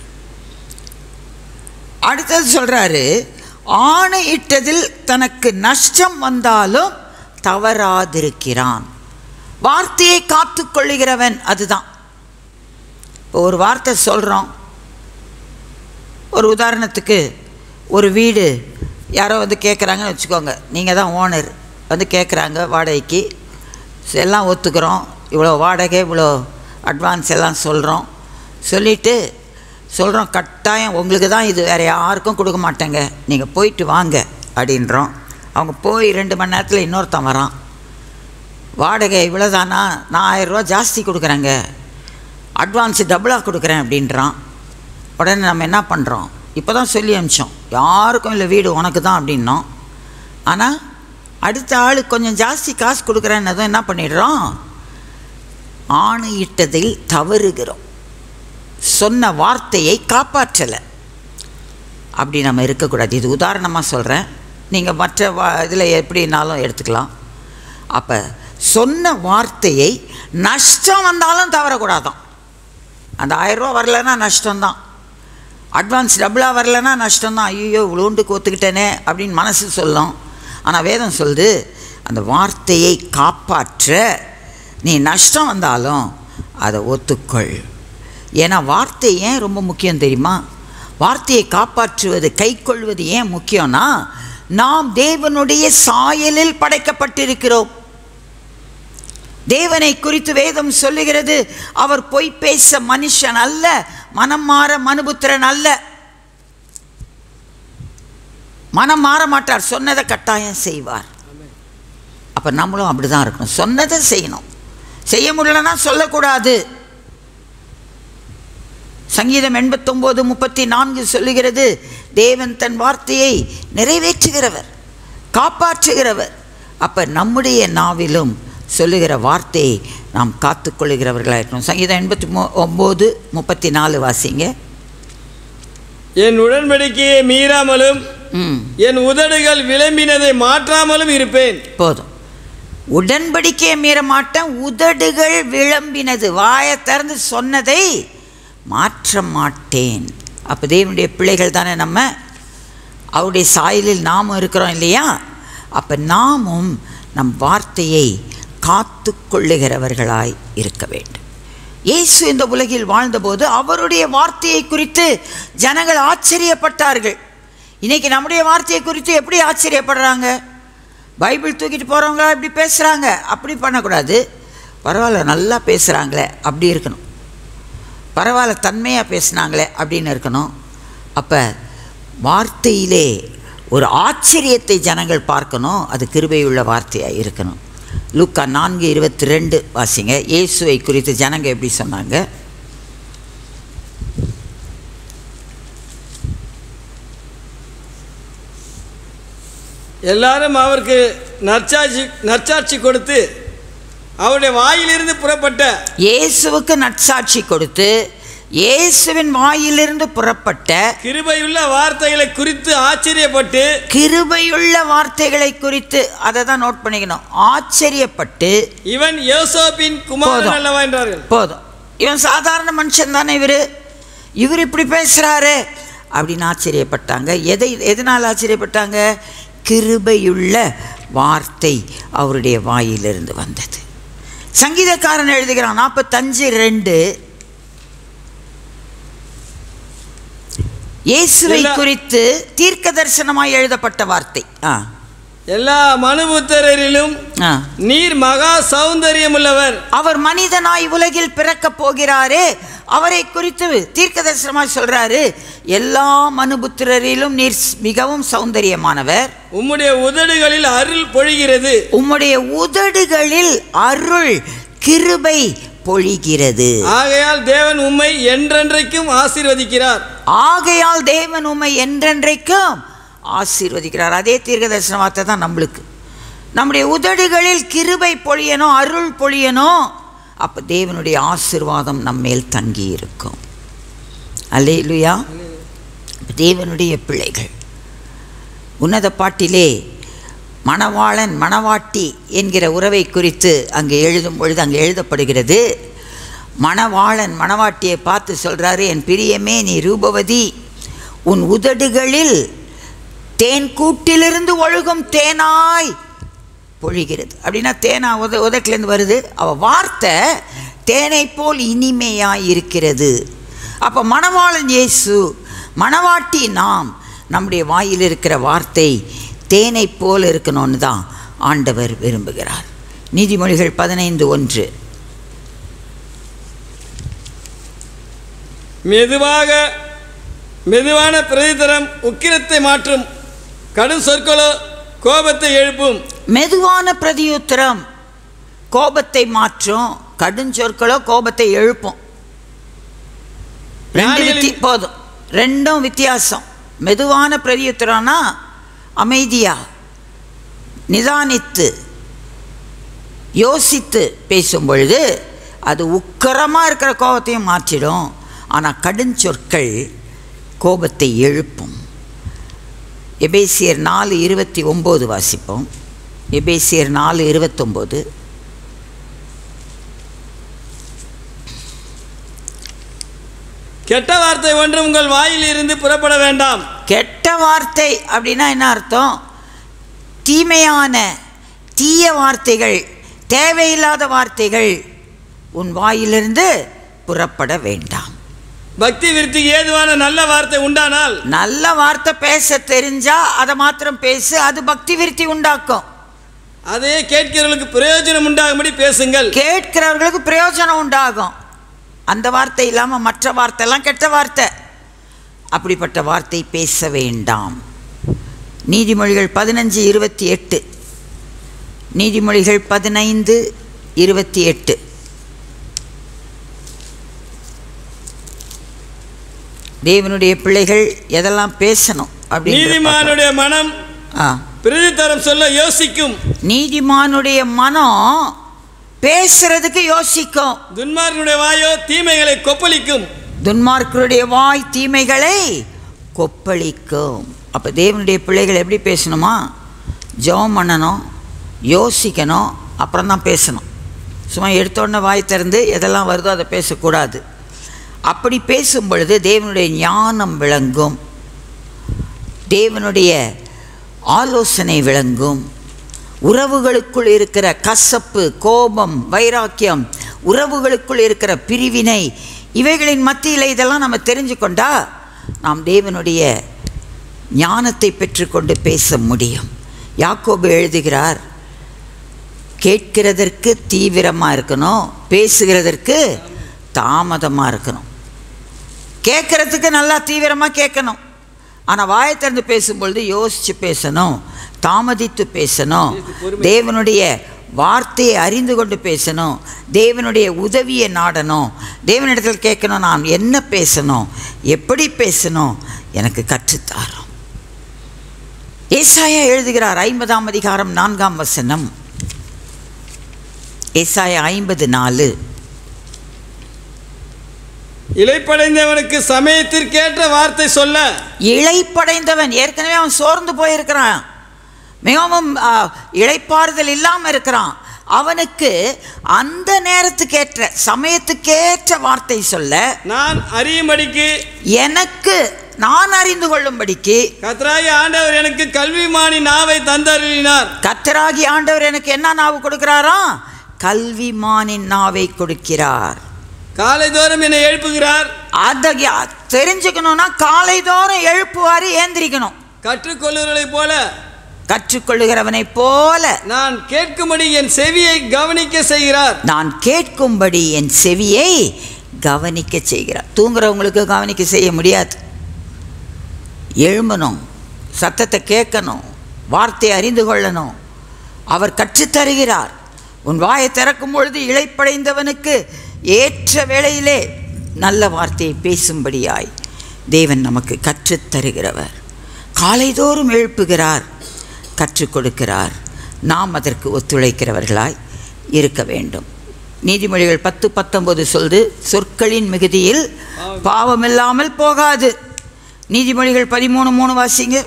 [SPEAKER 5] அடுத்தது சொல்கிறாரு ஆணையிட்டதில் தனக்கு நஷ்டம் வந்தாலும் தவறாதிருக்கிறான் வார்த்தையை காத்துக்கொள்ளுகிறவன் அதுதான் இப்போ ஒரு வார்த்தை சொல்கிறோம் ஒரு உதாரணத்துக்கு ஒரு வீடு யாரோ வந்து கேட்குறாங்கன்னு வச்சுக்கோங்க நீங்கள் தான் ஓனர் வந்து கேட்குறாங்க வாடகைக்கு எல்லாம் ஒத்துக்கிறோம் இவ்வளோ வாடகை இவ்வளோ அட்வான்ஸ் எல்லாம் சொல்கிறோம் சொல்லிவிட்டு சொல்கிறோம் கட்டாயம் உங்களுக்கு தான் இது வேறு யாருக்கும் கொடுக்க மாட்டேங்க நீங்கள் போயிட்டு வாங்க அப்படின்றோம் அவங்க போய் ரெண்டு மணி நேரத்தில் இன்னொருத்தன் வரான் வாடகை இவ்வளோதானா நான் ஆயிரரூவா ஜாஸ்தி கொடுக்குறேங்க அட்வான்ஸு டபுளாக கொடுக்குறேன் அப்படின்றான் உடனே நம்ம என்ன பண்ணுறோம் இப்போ தான் சொல்லி அமிச்சோம் யாருக்கும் இல்லை வீடு உனக்கு தான் அப்படின்னோம் ஆனால் அடுத்த ஆள் கொஞ்சம் ஜாஸ்தி காசு கொடுக்குறேன்னதும் என்ன பண்ணிடுறோம் ஆணையிட்டதில் தவறுகிறோம் சொன்ன வார்த்தையை காப்பாற்றலை அப்படி நம்ம இருக்கக்கூடாது இது உதாரணமாக சொல்கிறேன் நீங்கள் மற்ற வா இதில் எப்படினாலும் எடுத்துக்கலாம் அப்போ சொன்ன வார்த்தையை நஷ்டம் வந்தாலும் தவறக்கூடாதான் அந்த ஆயிரரூவா வரலன்னா நஷ்டம்தான் அட்வான்ஸ் டபுளாக வரலன்னா நஷ்டம்தான் ஐயோ இவ்வளோண்டுக்கு ஒத்துக்கிட்டேனே அப்படின்னு மனசு சொல்லும் ஆனால் வேதம் சொல்லுது அந்த வார்த்தையை காப்பாற்ற நீ நஷ்டம் வந்தாலும் அதை ஒத்துக்கொள் ஏன்னா வார்த்தை ஏன் ரொம்ப முக்கியம் தெரியுமா வார்த்தையை காப்பாற்றுவது கைக்கொள்வது ஏன் முக்கியம்னா நாம் தேவனுடைய சாயலில் படைக்கப்பட்டிருக்கிறோம் தேவனை குறித்து வேதம் சொல்லுகிறது அவர் பொய் பேச மனுஷன் அல்ல மனம் மாற மனுபுத்திரன் அல்ல மனம் மாற மாட்டார் சொன்னதை கட்டாயம் செய்வார் அப்போ நம்மளும் அப்படி தான் இருக்கணும் சொன்னதை செய்யணும் செய்ய முடியலன்னா சொல்லக்கூடாது சங்கீதம் எண்பத்தொம்போது முப்பத்தி நான்கு சொல்லுகிறது தேவன் தன் வார்த்தையை நிறைவேற்றுகிறவர் காப்பாற்றுகிறவர் அப்போ நம்முடைய நாவிலும் சொல்லுகிற வார்த்தையை நாம் காத்துக்கொள்ளுகிறவர்களாக இருக்கணும் சங்கீதம் எண்பத்தி மு ஒம்பது முப்பத்தி நாலு வாசிங்க
[SPEAKER 6] என் உடன்படிக்கையை மீறாமலும்
[SPEAKER 5] ம்
[SPEAKER 6] என் உதடுகள் விளம்பினதை மாற்றாமலும் இருப்பேன்
[SPEAKER 5] போதும் உடன்படிக்கையை மீற மாட்டேன் உதடுகள் விளம்பினது வாயை திறந்து சொன்னதை மாற்ற மாட்டேன் அப்போ தேவனுடைய பிள்ளைகள் தானே நம்ம அவருடைய சாயலில் நாமும் இருக்கிறோம் இல்லையா அப்போ நாமும் நம் வார்த்தையை காத்து கொள்ளுகிறவர்களாய் இருக்க வேண்டும் இயேசு இந்த உலகில் வாழ்ந்தபோது அவருடைய வார்த்தையை குறித்து ஜனங்கள் ஆச்சரியப்பட்டார்கள் இன்னைக்கு நம்முடைய வார்த்தையை குறித்து எப்படி ஆச்சரியப்படுறாங்க பைபிள் தூக்கிட்டு போகிறவங்களா இப்படி பேசுகிறாங்க அப்படி பண்ணக்கூடாது பரவாயில்ல நல்லா பேசுகிறாங்களே அப்படி இருக்கணும் பரவாயில்ல தன்மையாக பேசுனாங்களே அப்படின்னு இருக்கணும் அப்போ வார்த்தையிலே ஒரு ஆச்சரியத்தை ஜனங்கள் பார்க்கணும் அது கிருபையுள்ள வார்த்தையாக இருக்கணும் லூக்கா நான்கு இருபத்தி ரெண்டு வாசிங்க இயேசுவை குறித்து ஜனங்க எப்படி சொன்னாங்க
[SPEAKER 6] எல்லாரும் அவருக்கு நற்சாட்சி நற்சாட்சி கொடுத்து அவருடைய வாயிலிருந்து புறப்பட்ட
[SPEAKER 5] இயேசுவுக்கு நற்சாட்சி கொடுத்து இயேசுவின் வாயிலிருந்து புறப்பட்ட
[SPEAKER 6] கிருபையுள்ள வார்த்தைகளை குறித்து ஆச்சரியப்பட்டு
[SPEAKER 5] கிருபையுள்ள வார்த்தைகளை குறித்து அதை தான் நோட் பண்ணிக்கணும் ஆச்சரியப்பட்டு
[SPEAKER 6] இவன் யோசோப்பின் குமாரன்
[SPEAKER 5] போதும்.
[SPEAKER 6] அல்லவா என்றார்கள்
[SPEAKER 5] போதும் இவன் சாதாரண மனுஷன் தானே இவர் இவர் இப்படி பேசுகிறாரு அப்படின்னு ஆச்சரியப்பட்டாங்க எதை எதனால் ஆச்சரியப்பட்டாங்க கிருபையுள்ள வார்த்தை அவருடைய வாயிலிருந்து வந்தது சங்கீதக்காரன் எழுதுகிறான் நாற்பத்தஞ்சு ரெண்டு இயேசுவை
[SPEAKER 6] எல்லா-
[SPEAKER 5] குறித்து தீர்க்க தரிசனமாய் எழுதப்பட்ட வார்த்தை ஆ
[SPEAKER 6] எல்லா மனுபுத்திரரிலும்
[SPEAKER 5] ஆ
[SPEAKER 6] நீர் மகா சௌந்தரியமுள்ளவர்
[SPEAKER 5] அவர் மனிதனாய் உலகில் பிறக்கப் போகிறாரே அவரை குறித்து தீர்க்க தரிசனமாய் சொல்றாரு எல்லா மனுபுத்திரரிலும் நீர் மிகவும் சௌந்தரியமானவர்
[SPEAKER 6] உம்முடைய உதடுகளில் அருள் பொழிகிறது
[SPEAKER 5] உம்முடைய உதடுகளில் அருள் கிருபை பொழிகிறது
[SPEAKER 6] ஆகையால் தேவன் உம்மை என்றென்றைக்கும் ஆசீர்வதிக்கிறார்
[SPEAKER 5] ஆகையால் தேவன் உம்மை என்றென்றைக்கும் ஆசீர்வதிக்கிறார் அதே தீர்க்க தரிசன வார்த்தை தான் நம்மளுக்கு நம்முடைய உதடுகளில் கிருபை பொழியணும் அருள் பொழியணும் அப்போ தேவனுடைய ஆசீர்வாதம் நம்மேல் தங்கி இருக்கும் அல்லேலுயா தேவனுடைய பிள்ளைகள் உன்னத பாட்டிலே மணவாளன் மணவாட்டி என்கிற உறவை குறித்து அங்கே எழுதும் பொழுது அங்கே எழுதப்படுகிறது மணவாளன் மணவாட்டியை பார்த்து சொல்கிறாரு என் பிரியமே நீ ரூபவதி உன் உதடுகளில் தேன் கூட்டிலிருந்து ஒழுகும் தேனாய் பொழிகிறது அப்படின்னா தேனா உத உதட்டிலேருந்து வருது அவள் வார்த்தை தேனை போல் இனிமையாய் இருக்கிறது அப்போ மணவாளன் இயேசு மணவாட்டி நாம் நம்முடைய வாயில் இருக்கிற வார்த்தை தேனை போல் இருக்கணும்னு தான் ஆண்டவர் விரும்புகிறார் நீதிமொழிகள் பதினைந்து ஒன்று
[SPEAKER 6] மெதுவாக மெதுவான பிரதிதரம் உக்கிரத்தை மாற்றும் கடும் சொற்களோ கோபத்தை எழுப்பும்
[SPEAKER 5] மெதுவான பிரதியுத்தரம் கோபத்தை மாற்றும் கடுஞ்சொற்களோ கோபத்தை எழுப்பும் ரெண்டு
[SPEAKER 6] ஞானிகளின்-
[SPEAKER 5] வித்தி போதும் ரெண்டும் வித்தியாசம் மெதுவான பிரதியுத்தரம்னா அமைதியா நிதானித்து யோசித்து பேசும் பொழுது அது உக்கரமாக இருக்கிற கோபத்தையும் மாற்றிடும் ஆனால் கடுஞ்சொற்கள் கோபத்தை எழுப்பும் எபேசியர் நாலு இருபத்தி ஒம்பது வாசிப்போம் எபேசியர் நாலு இருபத்தொம்போது
[SPEAKER 6] கெட்ட வார்த்தை ஒன்று உங்கள் வாயில் இருந்து புறப்பட வேண்டாம்
[SPEAKER 5] கெட்ட வார்த்தை அப்படின்னா என்ன அர்த்தம் தீமையான தீய வார்த்தைகள் தேவையில்லாத வார்த்தைகள் உன் வாயிலிருந்து புறப்பட வேண்டாம்
[SPEAKER 6] பக்தி விருத்திக்கு ஏதுவான நல்ல வார்த்தை உண்டானால்
[SPEAKER 5] நல்ல வார்த்தை பேச தெரிஞ்சா அதை மாத்திரம் பேசு அது பக்தி விருத்தி உண்டாக்கும்
[SPEAKER 6] அதையே கேட்கிறவர்களுக்கு பிரயோஜனம் உண்டாகும்படி பேசுங்கள்
[SPEAKER 5] கேட்கிறவர்களுக்கு பிரயோஜனம் உண்டாகும் அந்த வார்த்தை இல்லாமல் மற்ற வார்த்தைலாம் கெட்ட வார்த்தை அப்படிப்பட்ட வார்த்தை பேச வேண்டாம் நீதிமொழிகள் பதினஞ்சு இருபத்தி எட்டு நீதிமொழிகள் பதினைந்து இருபத்தி எட்டு தேவனுடைய பிள்ளைகள் எதெல்லாம் பேசணும் அப்படின்னு
[SPEAKER 6] நீதிமானுடைய மனம்
[SPEAKER 5] ஆ
[SPEAKER 6] பிரதித்தரம் சொல்ல யோசிக்கும்
[SPEAKER 5] நீதிமானுடைய மனம் பேசுறதுக்கு யோசிக்கும்
[SPEAKER 6] துன்மார்களுடைய வாயோ தீமைகளை கொப்பளிக்கும்
[SPEAKER 5] துன்மார்க்கருடைய வாய் தீமைகளை கொப்பளிக்கும் அப்போ தேவனுடைய பிள்ளைகள் எப்படி பேசணுமா ஜெபம் பண்ணணும் யோசிக்கணும் அப்புறம் தான் பேசணும் சும்மா எடுத்தோடனே வாய் திறந்து எதெல்லாம் வருதோ அதை பேசக்கூடாது அப்படி பேசும் பொழுது தேவனுடைய ஞானம் விளங்கும் தேவனுடைய ஆலோசனை விளங்கும் உறவுகளுக்குள் இருக்கிற கசப்பு கோபம் வைராக்கியம் உறவுகளுக்குள் இருக்கிற பிரிவினை இவைகளின் மத்தியில் இதெல்லாம் நம்ம தெரிஞ்சு கொண்டா நாம் தேவனுடைய ஞானத்தை பெற்றுக்கொண்டு பேச முடியும் யாக்கோபு எழுதுகிறார் கேட்கிறதற்கு தீவிரமாக இருக்கணும் பேசுகிறதற்கு தாமதமாக இருக்கணும் கேட்குறதுக்கு நல்லா தீவிரமாக கேட்கணும் ஆனால் வாயை திறந்து பேசும்பொழுது யோசித்து பேசணும் தாமதித்து பேசணும் தேவனுடைய வார்த்தையை அறிந்து கொண்டு பேசணும் தேவனுடைய உதவியை நாடணும் தேவனிடத்தில் கேட்கணும் நான் என்ன பேசணும் எப்படி பேசணும் எனக்கு கற்றுத்தாரோம் ஏசாயா எழுதுகிறார் ஐம்பதாம் அதிகாரம் நான்காம் வசனம் ஏசாயா ஐம்பது நாலு
[SPEAKER 6] இலைப்படைந்தவனுக்கு சமயத்திற்கேற்ற வார்த்தை சொல்ல
[SPEAKER 5] இளைப்படைந்தவன் ஏற்கனவே அவன் சோர்ந்து போயிருக்கிறான் மிகவும் ஆ, இளைப்பாறுதல் இல்லாமல் இருக்கிறான் அவனுக்கு அந்த நேரத்துக்கேற்ற சமயத்துக்கேற்ற வார்த்தை சொல்ல
[SPEAKER 6] நான் அறியும்படிக்கு
[SPEAKER 5] எனக்கு நான் அறிந்து கொள்ளும்படிக்கு
[SPEAKER 6] கத்ராகி ஆண்டவர் எனக்கு கல்விமானி நாவை தந்தருளினார்
[SPEAKER 5] கத்தராகி ஆண்டவர் எனக்கு என்ன நாவு கொடுக்கிறாராம் கல்விமானின் நாவை கொடுக்கிறார்
[SPEAKER 6] காலைதோறும் என்னை எழுப்புகிறார்
[SPEAKER 5] அதை யா- தெரிஞ்சுக்கணும்னா காலைதோறும் எழுப்புவார் ஏந்திரிக்கணும்
[SPEAKER 6] கற்றுக்கொள்ளுகிறதைப் போல
[SPEAKER 5] கற்றுக்கொள்ளுகிறவனைப் போல
[SPEAKER 6] நான் கேட்கும்படி என் செவியை கவனிக்க செய்கிறார்
[SPEAKER 5] நான் கேட்கும்படி என் செவியை கவனிக்க செய்கிறார் தூங்குறவங்களுக்கு கவனிக்க செய்ய முடியாது எழும்பணும் சத்தத்தை கேட்கணும் வார்த்தையை அறிந்து கொள்ளணும் அவர் கற்றுத்தருகிறார் உன் வாயை திறக்கும் பொழுது இழைப்படைந்தவனுக்கு ஏற்ற வேளையிலே நல்ல வார்த்தையை பேசும்படியாய் தேவன் நமக்கு கற்றுத்தருகிறவர் காலைதோறும் எழுப்புகிறார் கற்றுக் கொடுக்கிறார் நாம் அதற்கு ஒத்துழைக்கிறவர்களாய் இருக்க வேண்டும் நீதிமொழிகள் பத்து பத்தொன்பது சொல்து சொற்களின் மிகுதியில் பாவமில்லாமல் போகாது நீதிமொழிகள் பதிமூணு மூணு வாசிங்க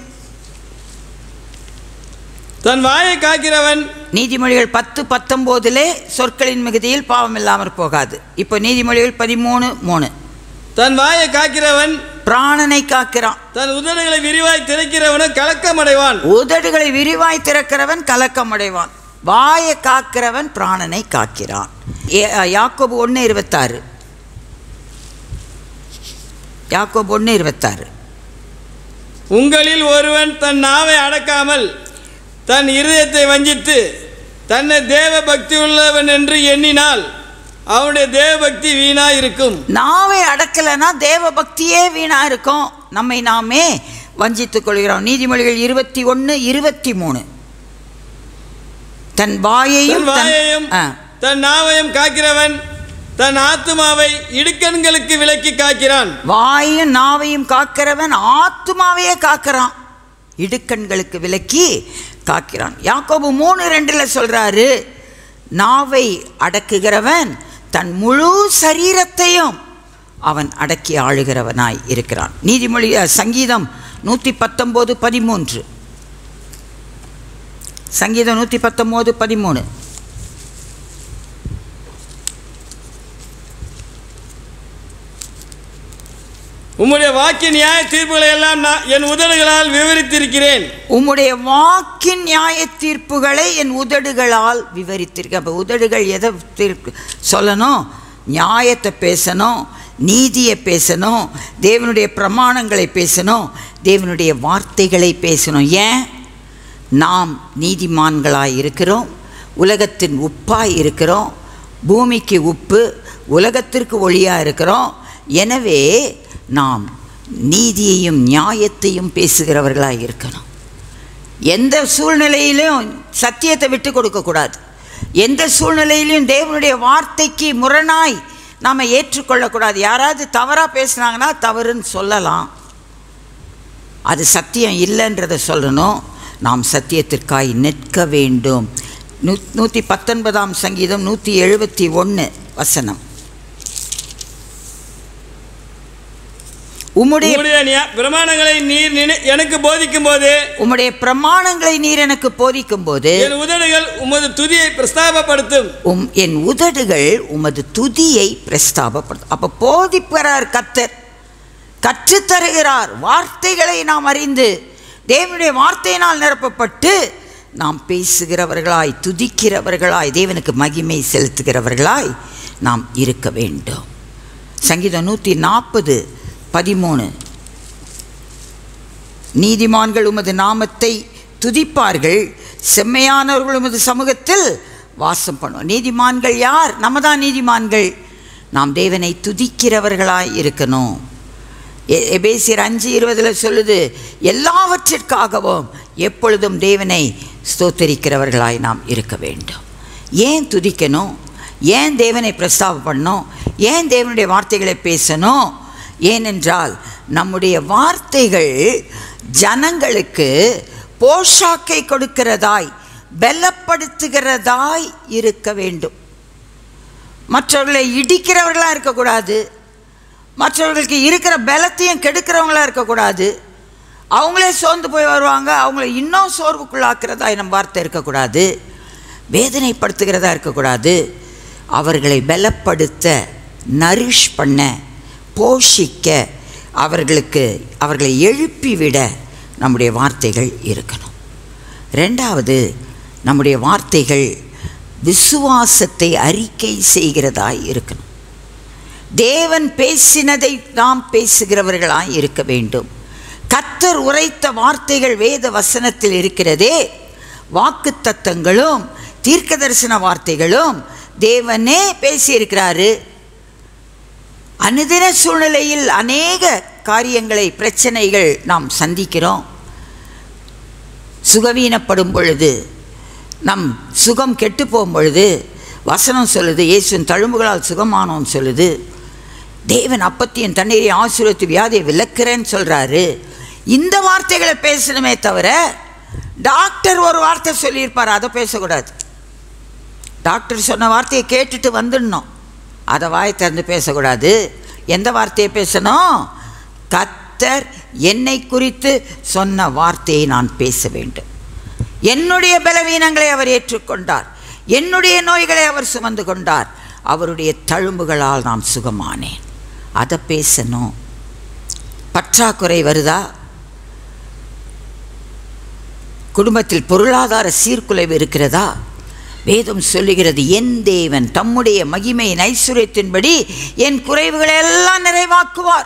[SPEAKER 6] தன் வாயை காக்கிறவன்
[SPEAKER 5] நீதிமொழிகள் பத்து பத்தொம்போதிலே சொற்களின் மிகுதியில் பாவம் இல்லாமற் போகாது இப்போ நீதிமொழிகள் பதிமூணு மூணு
[SPEAKER 6] தன் வாயை காக்கிறவன்
[SPEAKER 5] பிராணனை காக்கிறான்
[SPEAKER 6] தன் உதடுகளை விரிவாய் திறக்கிறவனும் கலக்கமடைவான்
[SPEAKER 5] உதடுகளை விரிவாய் திறக்கிறவன் கலக்கம் அடைவான் வாயை காக்கிறவன் பிராணனை காக்கிறான் ஏ- யாக்கோபு ஒன்று இருபத்தாறு யாக்கோபு ஒன்று இருபத்தாறு
[SPEAKER 6] உங்களில் ஒருவன் தன் நாவை அடக்காமல் தன் இருதயத்தை வஞ்சித்து தன்னை தேவ பக்தி உள்ளவன் என்று எண்ணினால் அவனுடைய தேவ பக்தி வீணாய் இருக்கும்
[SPEAKER 5] நாவை அடக்கலைன்னா தேவ பக்தியே வீணா இருக்கும் நம்மை நாமே வஞ்சித்துக் கொள்கிறோம் நீதிமொழிகள் இருபத்தி ஒன்று இருபத்தி மூணு தன் வாயையும்
[SPEAKER 6] தன்
[SPEAKER 5] தன்-
[SPEAKER 6] வாயையும்
[SPEAKER 5] ஆ.
[SPEAKER 6] தன் நாவையும் காக்கிறவன் தன் ஆத்துமாவை இடுக்கண்களுக்கு விலக்கி காக்கிறான்
[SPEAKER 5] வாயும் நாவையும் காக்கிறவன் ஆத்துமாவையே காக்கிறான் இடுக்கண்களுக்கு விலக்கி காக்கிறான் யாக்கோபு மூணு ரெண்டில் சொல்றாரு நாவை அடக்குகிறவன் தன் முழு சரீரத்தையும் அவன் அடக்கி ஆளுகிறவனாய் இருக்கிறான் நீதிமொழி அஹ், சங்கீதம் நூற்றி பத்தொம்போது பதிமூன்று சங்கீதம் நூற்றி பத்தொம்போது பதிமூணு
[SPEAKER 6] உம்முடைய வாக்கிய நியாய தீர்ப்புகளை எல்லாம் நான் என் உதடுகளால் விவரித்திருக்கிறேன்
[SPEAKER 5] உம்முடைய வாக்கின் நியாய தீர்ப்புகளை என் உதடுகளால் விவரித்திருக்க அப்போ உதடுகள் எதை தீர்ப்பு சொல்லணும் நியாயத்தை பேசணும் நீதியை பேசணும் தேவனுடைய பிரமாணங்களை பேசணும் தேவனுடைய வார்த்தைகளை பேசணும் ஏன் நாம் நீதிமான்களாய் இருக்கிறோம் உலகத்தின் உப்பாய் இருக்கிறோம் பூமிக்கு உப்பு உலகத்திற்கு ஒளியாக இருக்கிறோம் எனவே நாம் நீதியையும் நியாயத்தையும் பேசுகிறவர்களாய் இருக்கணும் எந்த சூழ்நிலையிலும் சத்தியத்தை விட்டு கொடுக்கக்கூடாது எந்த சூழ்நிலையிலும் தேவனுடைய வார்த்தைக்கு முரணாய் நாம் ஏற்றுக்கொள்ளக்கூடாது யாராவது தவறாக பேசுனாங்கன்னா தவறுன்னு சொல்லலாம் அது சத்தியம் இல்லைன்றதை சொல்லணும் நாம் சத்தியத்திற்காய் நிற்க வேண்டும் நூ நூற்றி பத்தொன்பதாம் சங்கீதம் நூற்றி எழுபத்தி ஒன்று வசனம் உம்முடைய
[SPEAKER 6] உம்முடைய நியா- பிரமாணங்களை நீர் நினை- எனக்கு போதிக்கும் போது
[SPEAKER 5] உம்முடைய பிரமாணங்களை நீர் எனக்கு போதிக்கும் போது
[SPEAKER 6] என் உதடுகள் உமது துதியை பிரஸ்தாபப்படுத்தும்
[SPEAKER 5] உம் என் உதடுகள் உமது துதியை பிரஸ்தாபப்படுத்தும் அப்போ போதிப்பறார் கத்தர் கற்றுத்தருகிறார் வார்த்தைகளை நாம் அறிந்து தேவனுடைய வார்த்தையினால் நிரப்பப்பட்டு நாம் பேசுகிறவர்களாய் துதிக்கிறவர்களாய் தேவனுக்கு மகிமை செலுத்துகிறவர்களாய் நாம் இருக்க வேண்டும் சங்கீதம் நூற்றி நாற்பது பதிமூணு நீதிமான்கள் உமது நாமத்தை துதிப்பார்கள் செம்மையானவர்கள் உமது சமூகத்தில் வாசம் பண்ணுவோம் நீதிமான்கள் யார் நம்ம தான் நீதிமான்கள் நாம் தேவனை துதிக்கிறவர்களாய் இருக்கணும் எ- எபேசியர் அஞ்சு இருபதில் சொல்லுது எல்லாவற்றிற்காகவும் எப்பொழுதும் தேவனை ஸ்தோத்தரிக்கிறவர்களாய் நாம் இருக்க வேண்டும் ஏன் துதிக்கணும் ஏன் தேவனை பிரஸ்தாபம் பண்ணணும் ஏன் தேவனுடைய வார்த்தைகளை பேசணும் ஏனென்றால் நம்முடைய வார்த்தைகள் ஜனங்களுக்கு போஷாக்கை கொடுக்கிறதாய் பலப்படுத்துகிறதாய் இருக்க வேண்டும் மற்றவர்களை இடிக்கிறவர்களாக இருக்கக்கூடாது மற்றவர்களுக்கு இருக்கிற பலத்தையும் கெடுக்கிறவங்களா இருக்கக்கூடாது அவங்களே சோர்ந்து போய் வருவாங்க அவங்கள இன்னும் சோர்வுக்குள்ளாக்குறதா நம்ம வார்த்தை இருக்கக்கூடாது வேதனைப்படுத்துகிறதா இருக்கக்கூடாது அவர்களை பலப்படுத்த நரிஷ் பண்ண போஷிக்க அவர்களுக்கு அவர்களை எழுப்பிவிட நம்முடைய வார்த்தைகள் இருக்கணும் ரெண்டாவது நம்முடைய வார்த்தைகள் விசுவாசத்தை அறிக்கை செய்கிறதாய் இருக்கணும் தேவன் பேசினதை நாம் பேசுகிறவர்களாய் இருக்க வேண்டும் கத்தர் உரைத்த வார்த்தைகள் வேத வசனத்தில் இருக்கிறதே வாக்கு தத்தங்களும் தீர்க்க தரிசன வார்த்தைகளும் தேவனே பேசியிருக்கிறாரு அனுதின சூழ்நிலையில் அநேக காரியங்களை பிரச்சனைகள் நாம் சந்திக்கிறோம் சுகவீனப்படும் பொழுது நம் சுகம் கெட்டு போகும் பொழுது வசனம் சொல்லுது இயேசுவின் தழும்புகளால் சுகமானோம் சொல்லுது தேவன் அப்பத்தியின் தண்ணீரை ஆசீர்வத்து வியாதியை விளக்குறேன்னு சொல்கிறாரு இந்த வார்த்தைகளை பேசணுமே தவிர டாக்டர் ஒரு வார்த்தை சொல்லியிருப்பார் அதை பேசக்கூடாது டாக்டர் சொன்ன வார்த்தையை கேட்டுட்டு வந்துடணும் அதை வாய் திறந்து பேசக்கூடாது எந்த வார்த்தையை பேசணும் கத்தர் என்னை குறித்து சொன்ன வார்த்தையை நான் பேச வேண்டும் என்னுடைய பலவீனங்களை அவர் ஏற்றுக்கொண்டார் என்னுடைய நோய்களை அவர் சுமந்து கொண்டார் அவருடைய தழும்புகளால் நான் சுகமானேன் அதை பேசணும் பற்றாக்குறை வருதா குடும்பத்தில் பொருளாதார சீர்குலைவு இருக்கிறதா வேதம் சொல்லுகிறது என் தேவன் தம்முடைய மகிமையின் ஐஸ்வர்யத்தின்படி என் குறைவுகளை எல்லாம் நிறைவாக்குவார்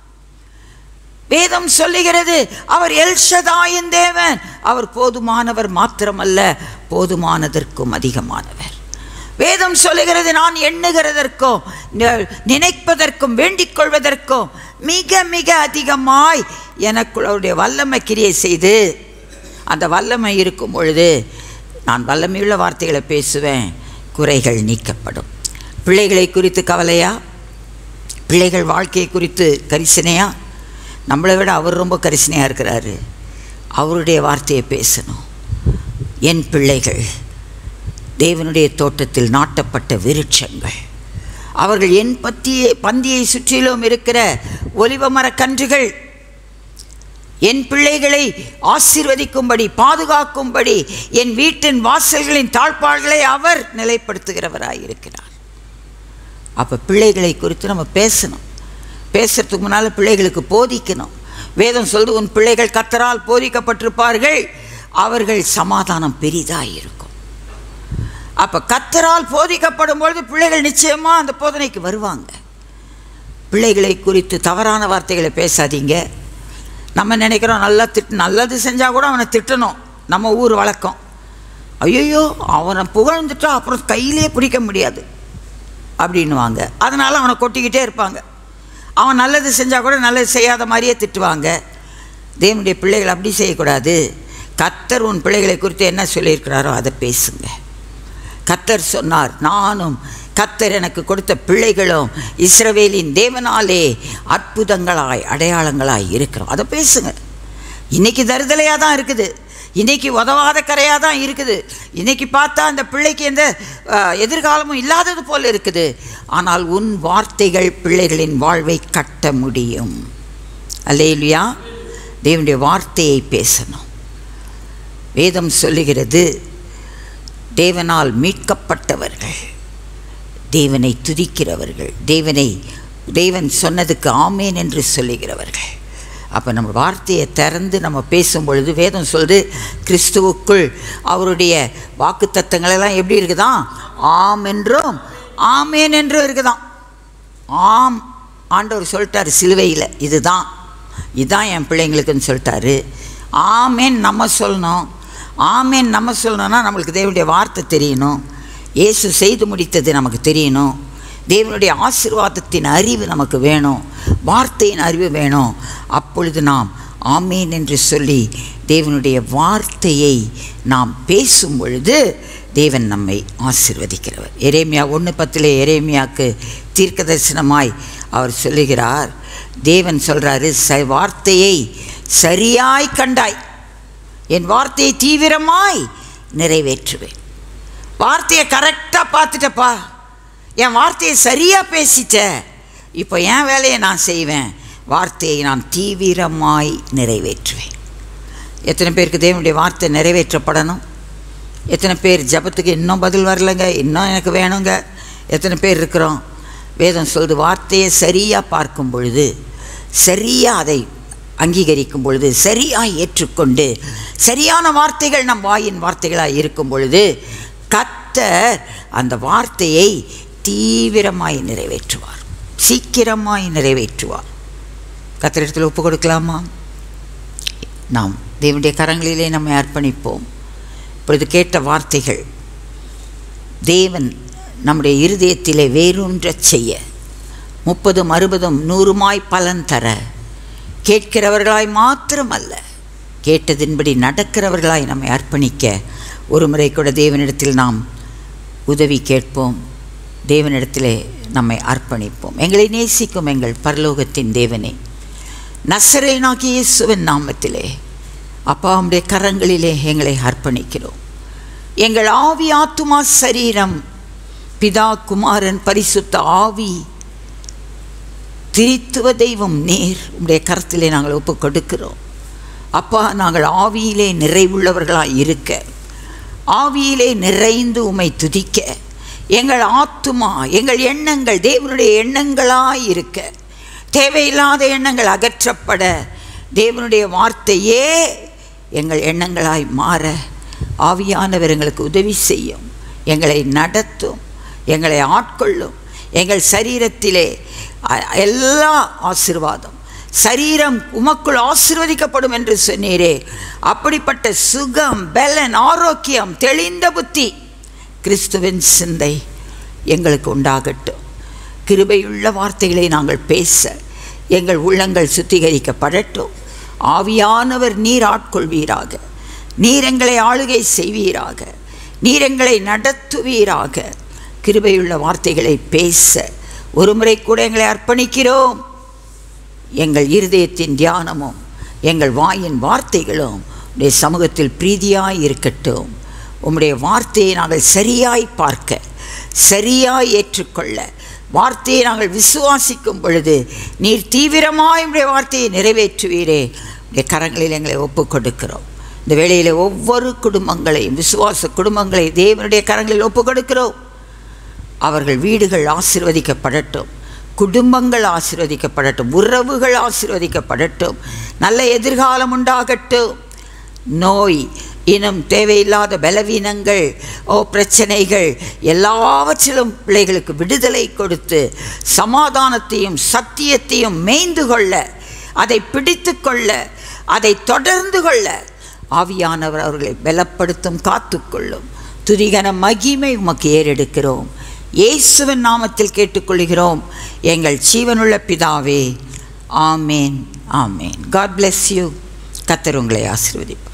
[SPEAKER 5] வேதம் சொல்லுகிறது அவர் எல்ஷதாயின் தேவன் அவர் போதுமானவர் மாத்திரமல்ல போதுமானதற்கும் அதிகமானவர் வேதம் சொல்லுகிறது நான் எண்ணுகிறதற்கும் நி- நினைப்பதற்கும் வேண்டிக் கொள்வதற்கும் மிக மிக அதிகமாய் எனக்குள் அவருடைய வல்லமை கிரியை செய்து அந்த வல்லமை இருக்கும் பொழுது நான் வல்லமையுள்ள வார்த்தைகளை பேசுவேன் குறைகள் நீக்கப்படும் பிள்ளைகளை குறித்து கவலையா பிள்ளைகள் வாழ்க்கையை குறித்து கரிசனையா நம்மளை விட அவர் ரொம்ப கரிசனையாக இருக்கிறாரு அவருடைய வார்த்தையை பேசணும் என் பிள்ளைகள் தேவனுடைய தோட்டத்தில் நாட்டப்பட்ட விருட்சங்கள் அவர்கள் என் பத்தியை பந்தியை சுற்றிலும் இருக்கிற ஒலிவ மரக் கன்றுகள் என் பிள்ளைகளை ஆசீர்வதிக்கும்படி பாதுகாக்கும்படி என் வீட்டின் வாசல்களின் தாழ்பாள்களை அவர் நிலைப்படுத்துகிறவராயிருக்கிறார் அப்போ பிள்ளைகளை குறித்து நம்ம பேசணும் பேசுறதுக்கு முன்னால் பிள்ளைகளுக்கு போதிக்கணும் வேதம் சொல்லுது உன் பிள்ளைகள் கத்தரால் போதிக்கப்பட்டிருப்பார்கள் அவர்கள் சமாதானம் பெரிதாக இருக்கும் அப்போ கத்தரால் போதிக்கப்படும் பொழுது பிள்ளைகள் நிச்சயமாக அந்த போதனைக்கு வருவாங்க பிள்ளைகளை குறித்து தவறான வார்த்தைகளை பேசாதீங்க நம்ம நினைக்கிறோம் நல்லா திட்டு நல்லது செஞ்சால் கூட அவனை திட்டணும் நம்ம ஊர் வழக்கம் ஐயோ அவனை புகழ்ந்துட்டா அப்புறம் கையிலே பிடிக்க முடியாது அப்படின்னுவாங்க அதனால் அவனை கொட்டிக்கிட்டே இருப்பாங்க அவன் நல்லது செஞ்சால் கூட நல்லது செய்யாத மாதிரியே திட்டுவாங்க தேவனுடைய பிள்ளைகள் அப்படி செய்யக்கூடாது கத்தர் உன் பிள்ளைகளை குறித்து என்ன சொல்லியிருக்கிறாரோ அதை பேசுங்க கத்தர் சொன்னார் நானும் கத்தர் எனக்கு கொடுத்த பிள்ளைகளும் இஸ்ரவேலின் தேவனாலே அற்புதங்களாய் அடையாளங்களாய் இருக்கிறோம் அதை பேசுங்க இன்னைக்கு தருதலையாக தான் இருக்குது இன்னைக்கு உதவாத கரையாக தான் இருக்குது இன்னைக்கு பார்த்தா அந்த பிள்ளைக்கு எந்த அஹ், எதிர்காலமும் இல்லாதது போல் இருக்குது ஆனால் உன் வார்த்தைகள் பிள்ளைகளின் வாழ்வை கட்ட முடியும் அல்லேலுயா தேவனுடைய வார்த்தையை பேசணும் வேதம் சொல்லுகிறது தேவனால் மீட்கப்பட்டவர்கள் தேவனை துதிக்கிறவர்கள் தேவனை தேவன் சொன்னதுக்கு ஆமேன் என்று சொல்லுகிறவர்கள் அப்போ நம்ம வார்த்தையை திறந்து நம்ம பேசும் பொழுது வேதம் சொல்லுது கிறிஸ்துவுக்குள் அவருடைய வாக்குத்தத்தங்கள் எல்லாம் எப்படி இருக்குதாம் ஆம் என்றும் ஆமேன் என்றும் இருக்குதாம் ஆம் ஆண்டவர் சொல்லிட்டார் சிலுவையில் இதுதான் இதுதான் என் பிள்ளைங்களுக்குன்னு சொல்லிட்டாரு ஆமேன் நம்ம சொல்லணும் ஆமேன் நம்ம சொல்லணும்னா நம்மளுக்கு தேவனுடைய வார்த்தை தெரியணும் இயேசு செய்து முடித்தது நமக்கு தெரியணும் தேவனுடைய ஆசீர்வாதத்தின் அறிவு நமக்கு வேணும் வார்த்தையின் அறிவு வேணும் அப்பொழுது நாம் ஆமேன் என்று சொல்லி தேவனுடைய வார்த்தையை நாம் பேசும் பொழுது தேவன் நம்மை ஆசீர்வதிக்கிறவர் எரேமியா ஒன்று பத்தில் எரேமியாவுக்கு தீர்க்க தரிசனமாய் அவர் சொல்லுகிறார் தேவன் சொல்கிறாரு ச வார்த்தையை சரியாய் கண்டாய் என் வார்த்தையை தீவிரமாய் நிறைவேற்றுவேன் வார்த்தையை கரெக்டாக பார்த்துட்டப்பா என் வார்த்தையை சரியாக பேசிட்ட இப்போ என் வேலையை நான் செய்வேன் வார்த்தையை நான் தீவிரமாய் நிறைவேற்றுவேன் எத்தனை பேருக்கு தேவனுடைய வார்த்தை நிறைவேற்றப்படணும் எத்தனை பேர் ஜெபத்துக்கு இன்னும் பதில் வரலைங்க இன்னும் எனக்கு வேணுங்க எத்தனை பேர் இருக்கிறோம் வேதம் சொல்லுது வார்த்தையை சரியாக பார்க்கும் பொழுது சரியாக அதை அங்கீகரிக்கும் பொழுது சரியாக ஏற்றுக்கொண்டு சரியான வார்த்தைகள் நம் வாயின் வார்த்தைகளாக இருக்கும் பொழுது கத்தர் அந்த வார்த்தையை தீவிரமாய் நிறைவேற்றுவார் சீக்கிரமாய் நிறைவேற்றுவார் கத்திரிடத்தில் ஒப்பு கொடுக்கலாமா நாம் தேவனுடைய கரங்களிலே நம்மை அர்ப்பணிப்போம் இப்பொழுது கேட்ட வார்த்தைகள் தேவன் நம்முடைய இருதயத்திலே வேரூன்றச் செய்ய முப்பதும் அறுபதும் நூறுமாய் பலன் தர கேட்கிறவர்களாய் மாத்திரமல்ல கேட்டதின்படி நடக்கிறவர்களாய் நம்மை அர்ப்பணிக்க ஒரு முறை கூட தேவனிடத்தில் நாம் உதவி கேட்போம் தேவனிடத்திலே நம்மை அர்ப்பணிப்போம் எங்களை நேசிக்கும் எங்கள் பரலோகத்தின் தேவனே நசரேனாகிய இயேசுவின் நாமத்திலே அப்பா உம்முடைய கரங்களிலே எங்களை அர்ப்பணிக்கிறோம் எங்கள் ஆவி ஆத்துமா சரீரம் பிதா குமாரன் பரிசுத்த ஆவி திரித்துவ தெய்வம் நீர் உம்முடைய கரத்திலே நாங்கள் ஒப்பு கொடுக்கிறோம் அப்பா நாங்கள் ஆவியிலே நிறைவுள்ளவர்களாக இருக்க ஆவியிலே நிறைந்து உம்மை துதிக்க எங்கள் ஆத்துமா எங்கள் எண்ணங்கள் தேவனுடைய எண்ணங்களாய் இருக்க தேவையில்லாத எண்ணங்கள் அகற்றப்பட தேவனுடைய வார்த்தையே எங்கள் எண்ணங்களாய் மாற ஆவியானவர் எங்களுக்கு உதவி செய்யும் எங்களை நடத்தும் எங்களை ஆட்கொள்ளும் எங்கள் சரீரத்திலே அ- எல்லா ஆசீர்வாதம் சரீரம் உமக்குள் ஆசீர்வதிக்கப்படும் என்று சொன்னீரே அப்படிப்பட்ட சுகம் பலன் ஆரோக்கியம் தெளிந்த புத்தி கிறிஸ்துவின் சிந்தை எங்களுக்கு உண்டாகட்டும் கிருபையுள்ள வார்த்தைகளை நாங்கள் பேச எங்கள் உள்ளங்கள் சுத்திகரிக்கப்படட்டும் ஆவியானவர் நீர் ஆட்கொள்வீராக நீர் எங்களை ஆளுகை செய்வீராக நீர் எங்களை நடத்துவீராக கிருபையுள்ள வார்த்தைகளை பேச ஒரு முறை கூட எங்களை அர்ப்பணிக்கிறோம் எங்கள் இருதயத்தின் தியானமும் எங்கள் வாயின் வார்த்தைகளும் உடைய சமூகத்தில் பிரீதியாய் இருக்கட்டும் உம்முடைய வார்த்தையை நாங்கள் சரியாய் பார்க்க சரியாய் ஏற்றுக்கொள்ள வார்த்தையை நாங்கள் விசுவாசிக்கும் பொழுது நீர் தீவிரமாய் உடைய வார்த்தையை நிறைவேற்றுவீரே உடைய கரங்களில் எங்களை ஒப்புக் கொடுக்கிறோம் இந்த வேளையில் ஒவ்வொரு குடும்பங்களையும் விசுவாச குடும்பங்களை தேவனுடைய கரங்களில் ஒப்புக் கொடுக்கிறோம் அவர்கள் வீடுகள் ஆசீர்வதிக்கப்படட்டும் குடும்பங்கள் ஆசீர்வதிக்கப்படட்டும் உறவுகள் ஆசீர்வதிக்கப்படட்டும் நல்ல எதிர்காலம் உண்டாகட்டும் நோய் இனம் தேவையில்லாத பலவீனங்கள் ஓ பிரச்சனைகள் எல்லாவற்றிலும் பிள்ளைகளுக்கு விடுதலை கொடுத்து சமாதானத்தையும் சத்தியத்தையும் மேய்ந்து கொள்ள அதை பிடித்து கொள்ள அதை தொடர்ந்து கொள்ள ஆவியானவர் அவர்களை பலப்படுத்தும் காத்துக்கொள்ளும் துதிகன மகிமை உமக்கு ஏறெடுக்கிறோம் இயேசுவின் நாமத்தில் கேட்டுக்கொள்கிறோம் எங்கள் ஜீவனுள்ள பிதாவே ஆமேன் ஆமேன் காட் bless யூ கத்தர் உங்களை ஆசீர்வதிப்பார்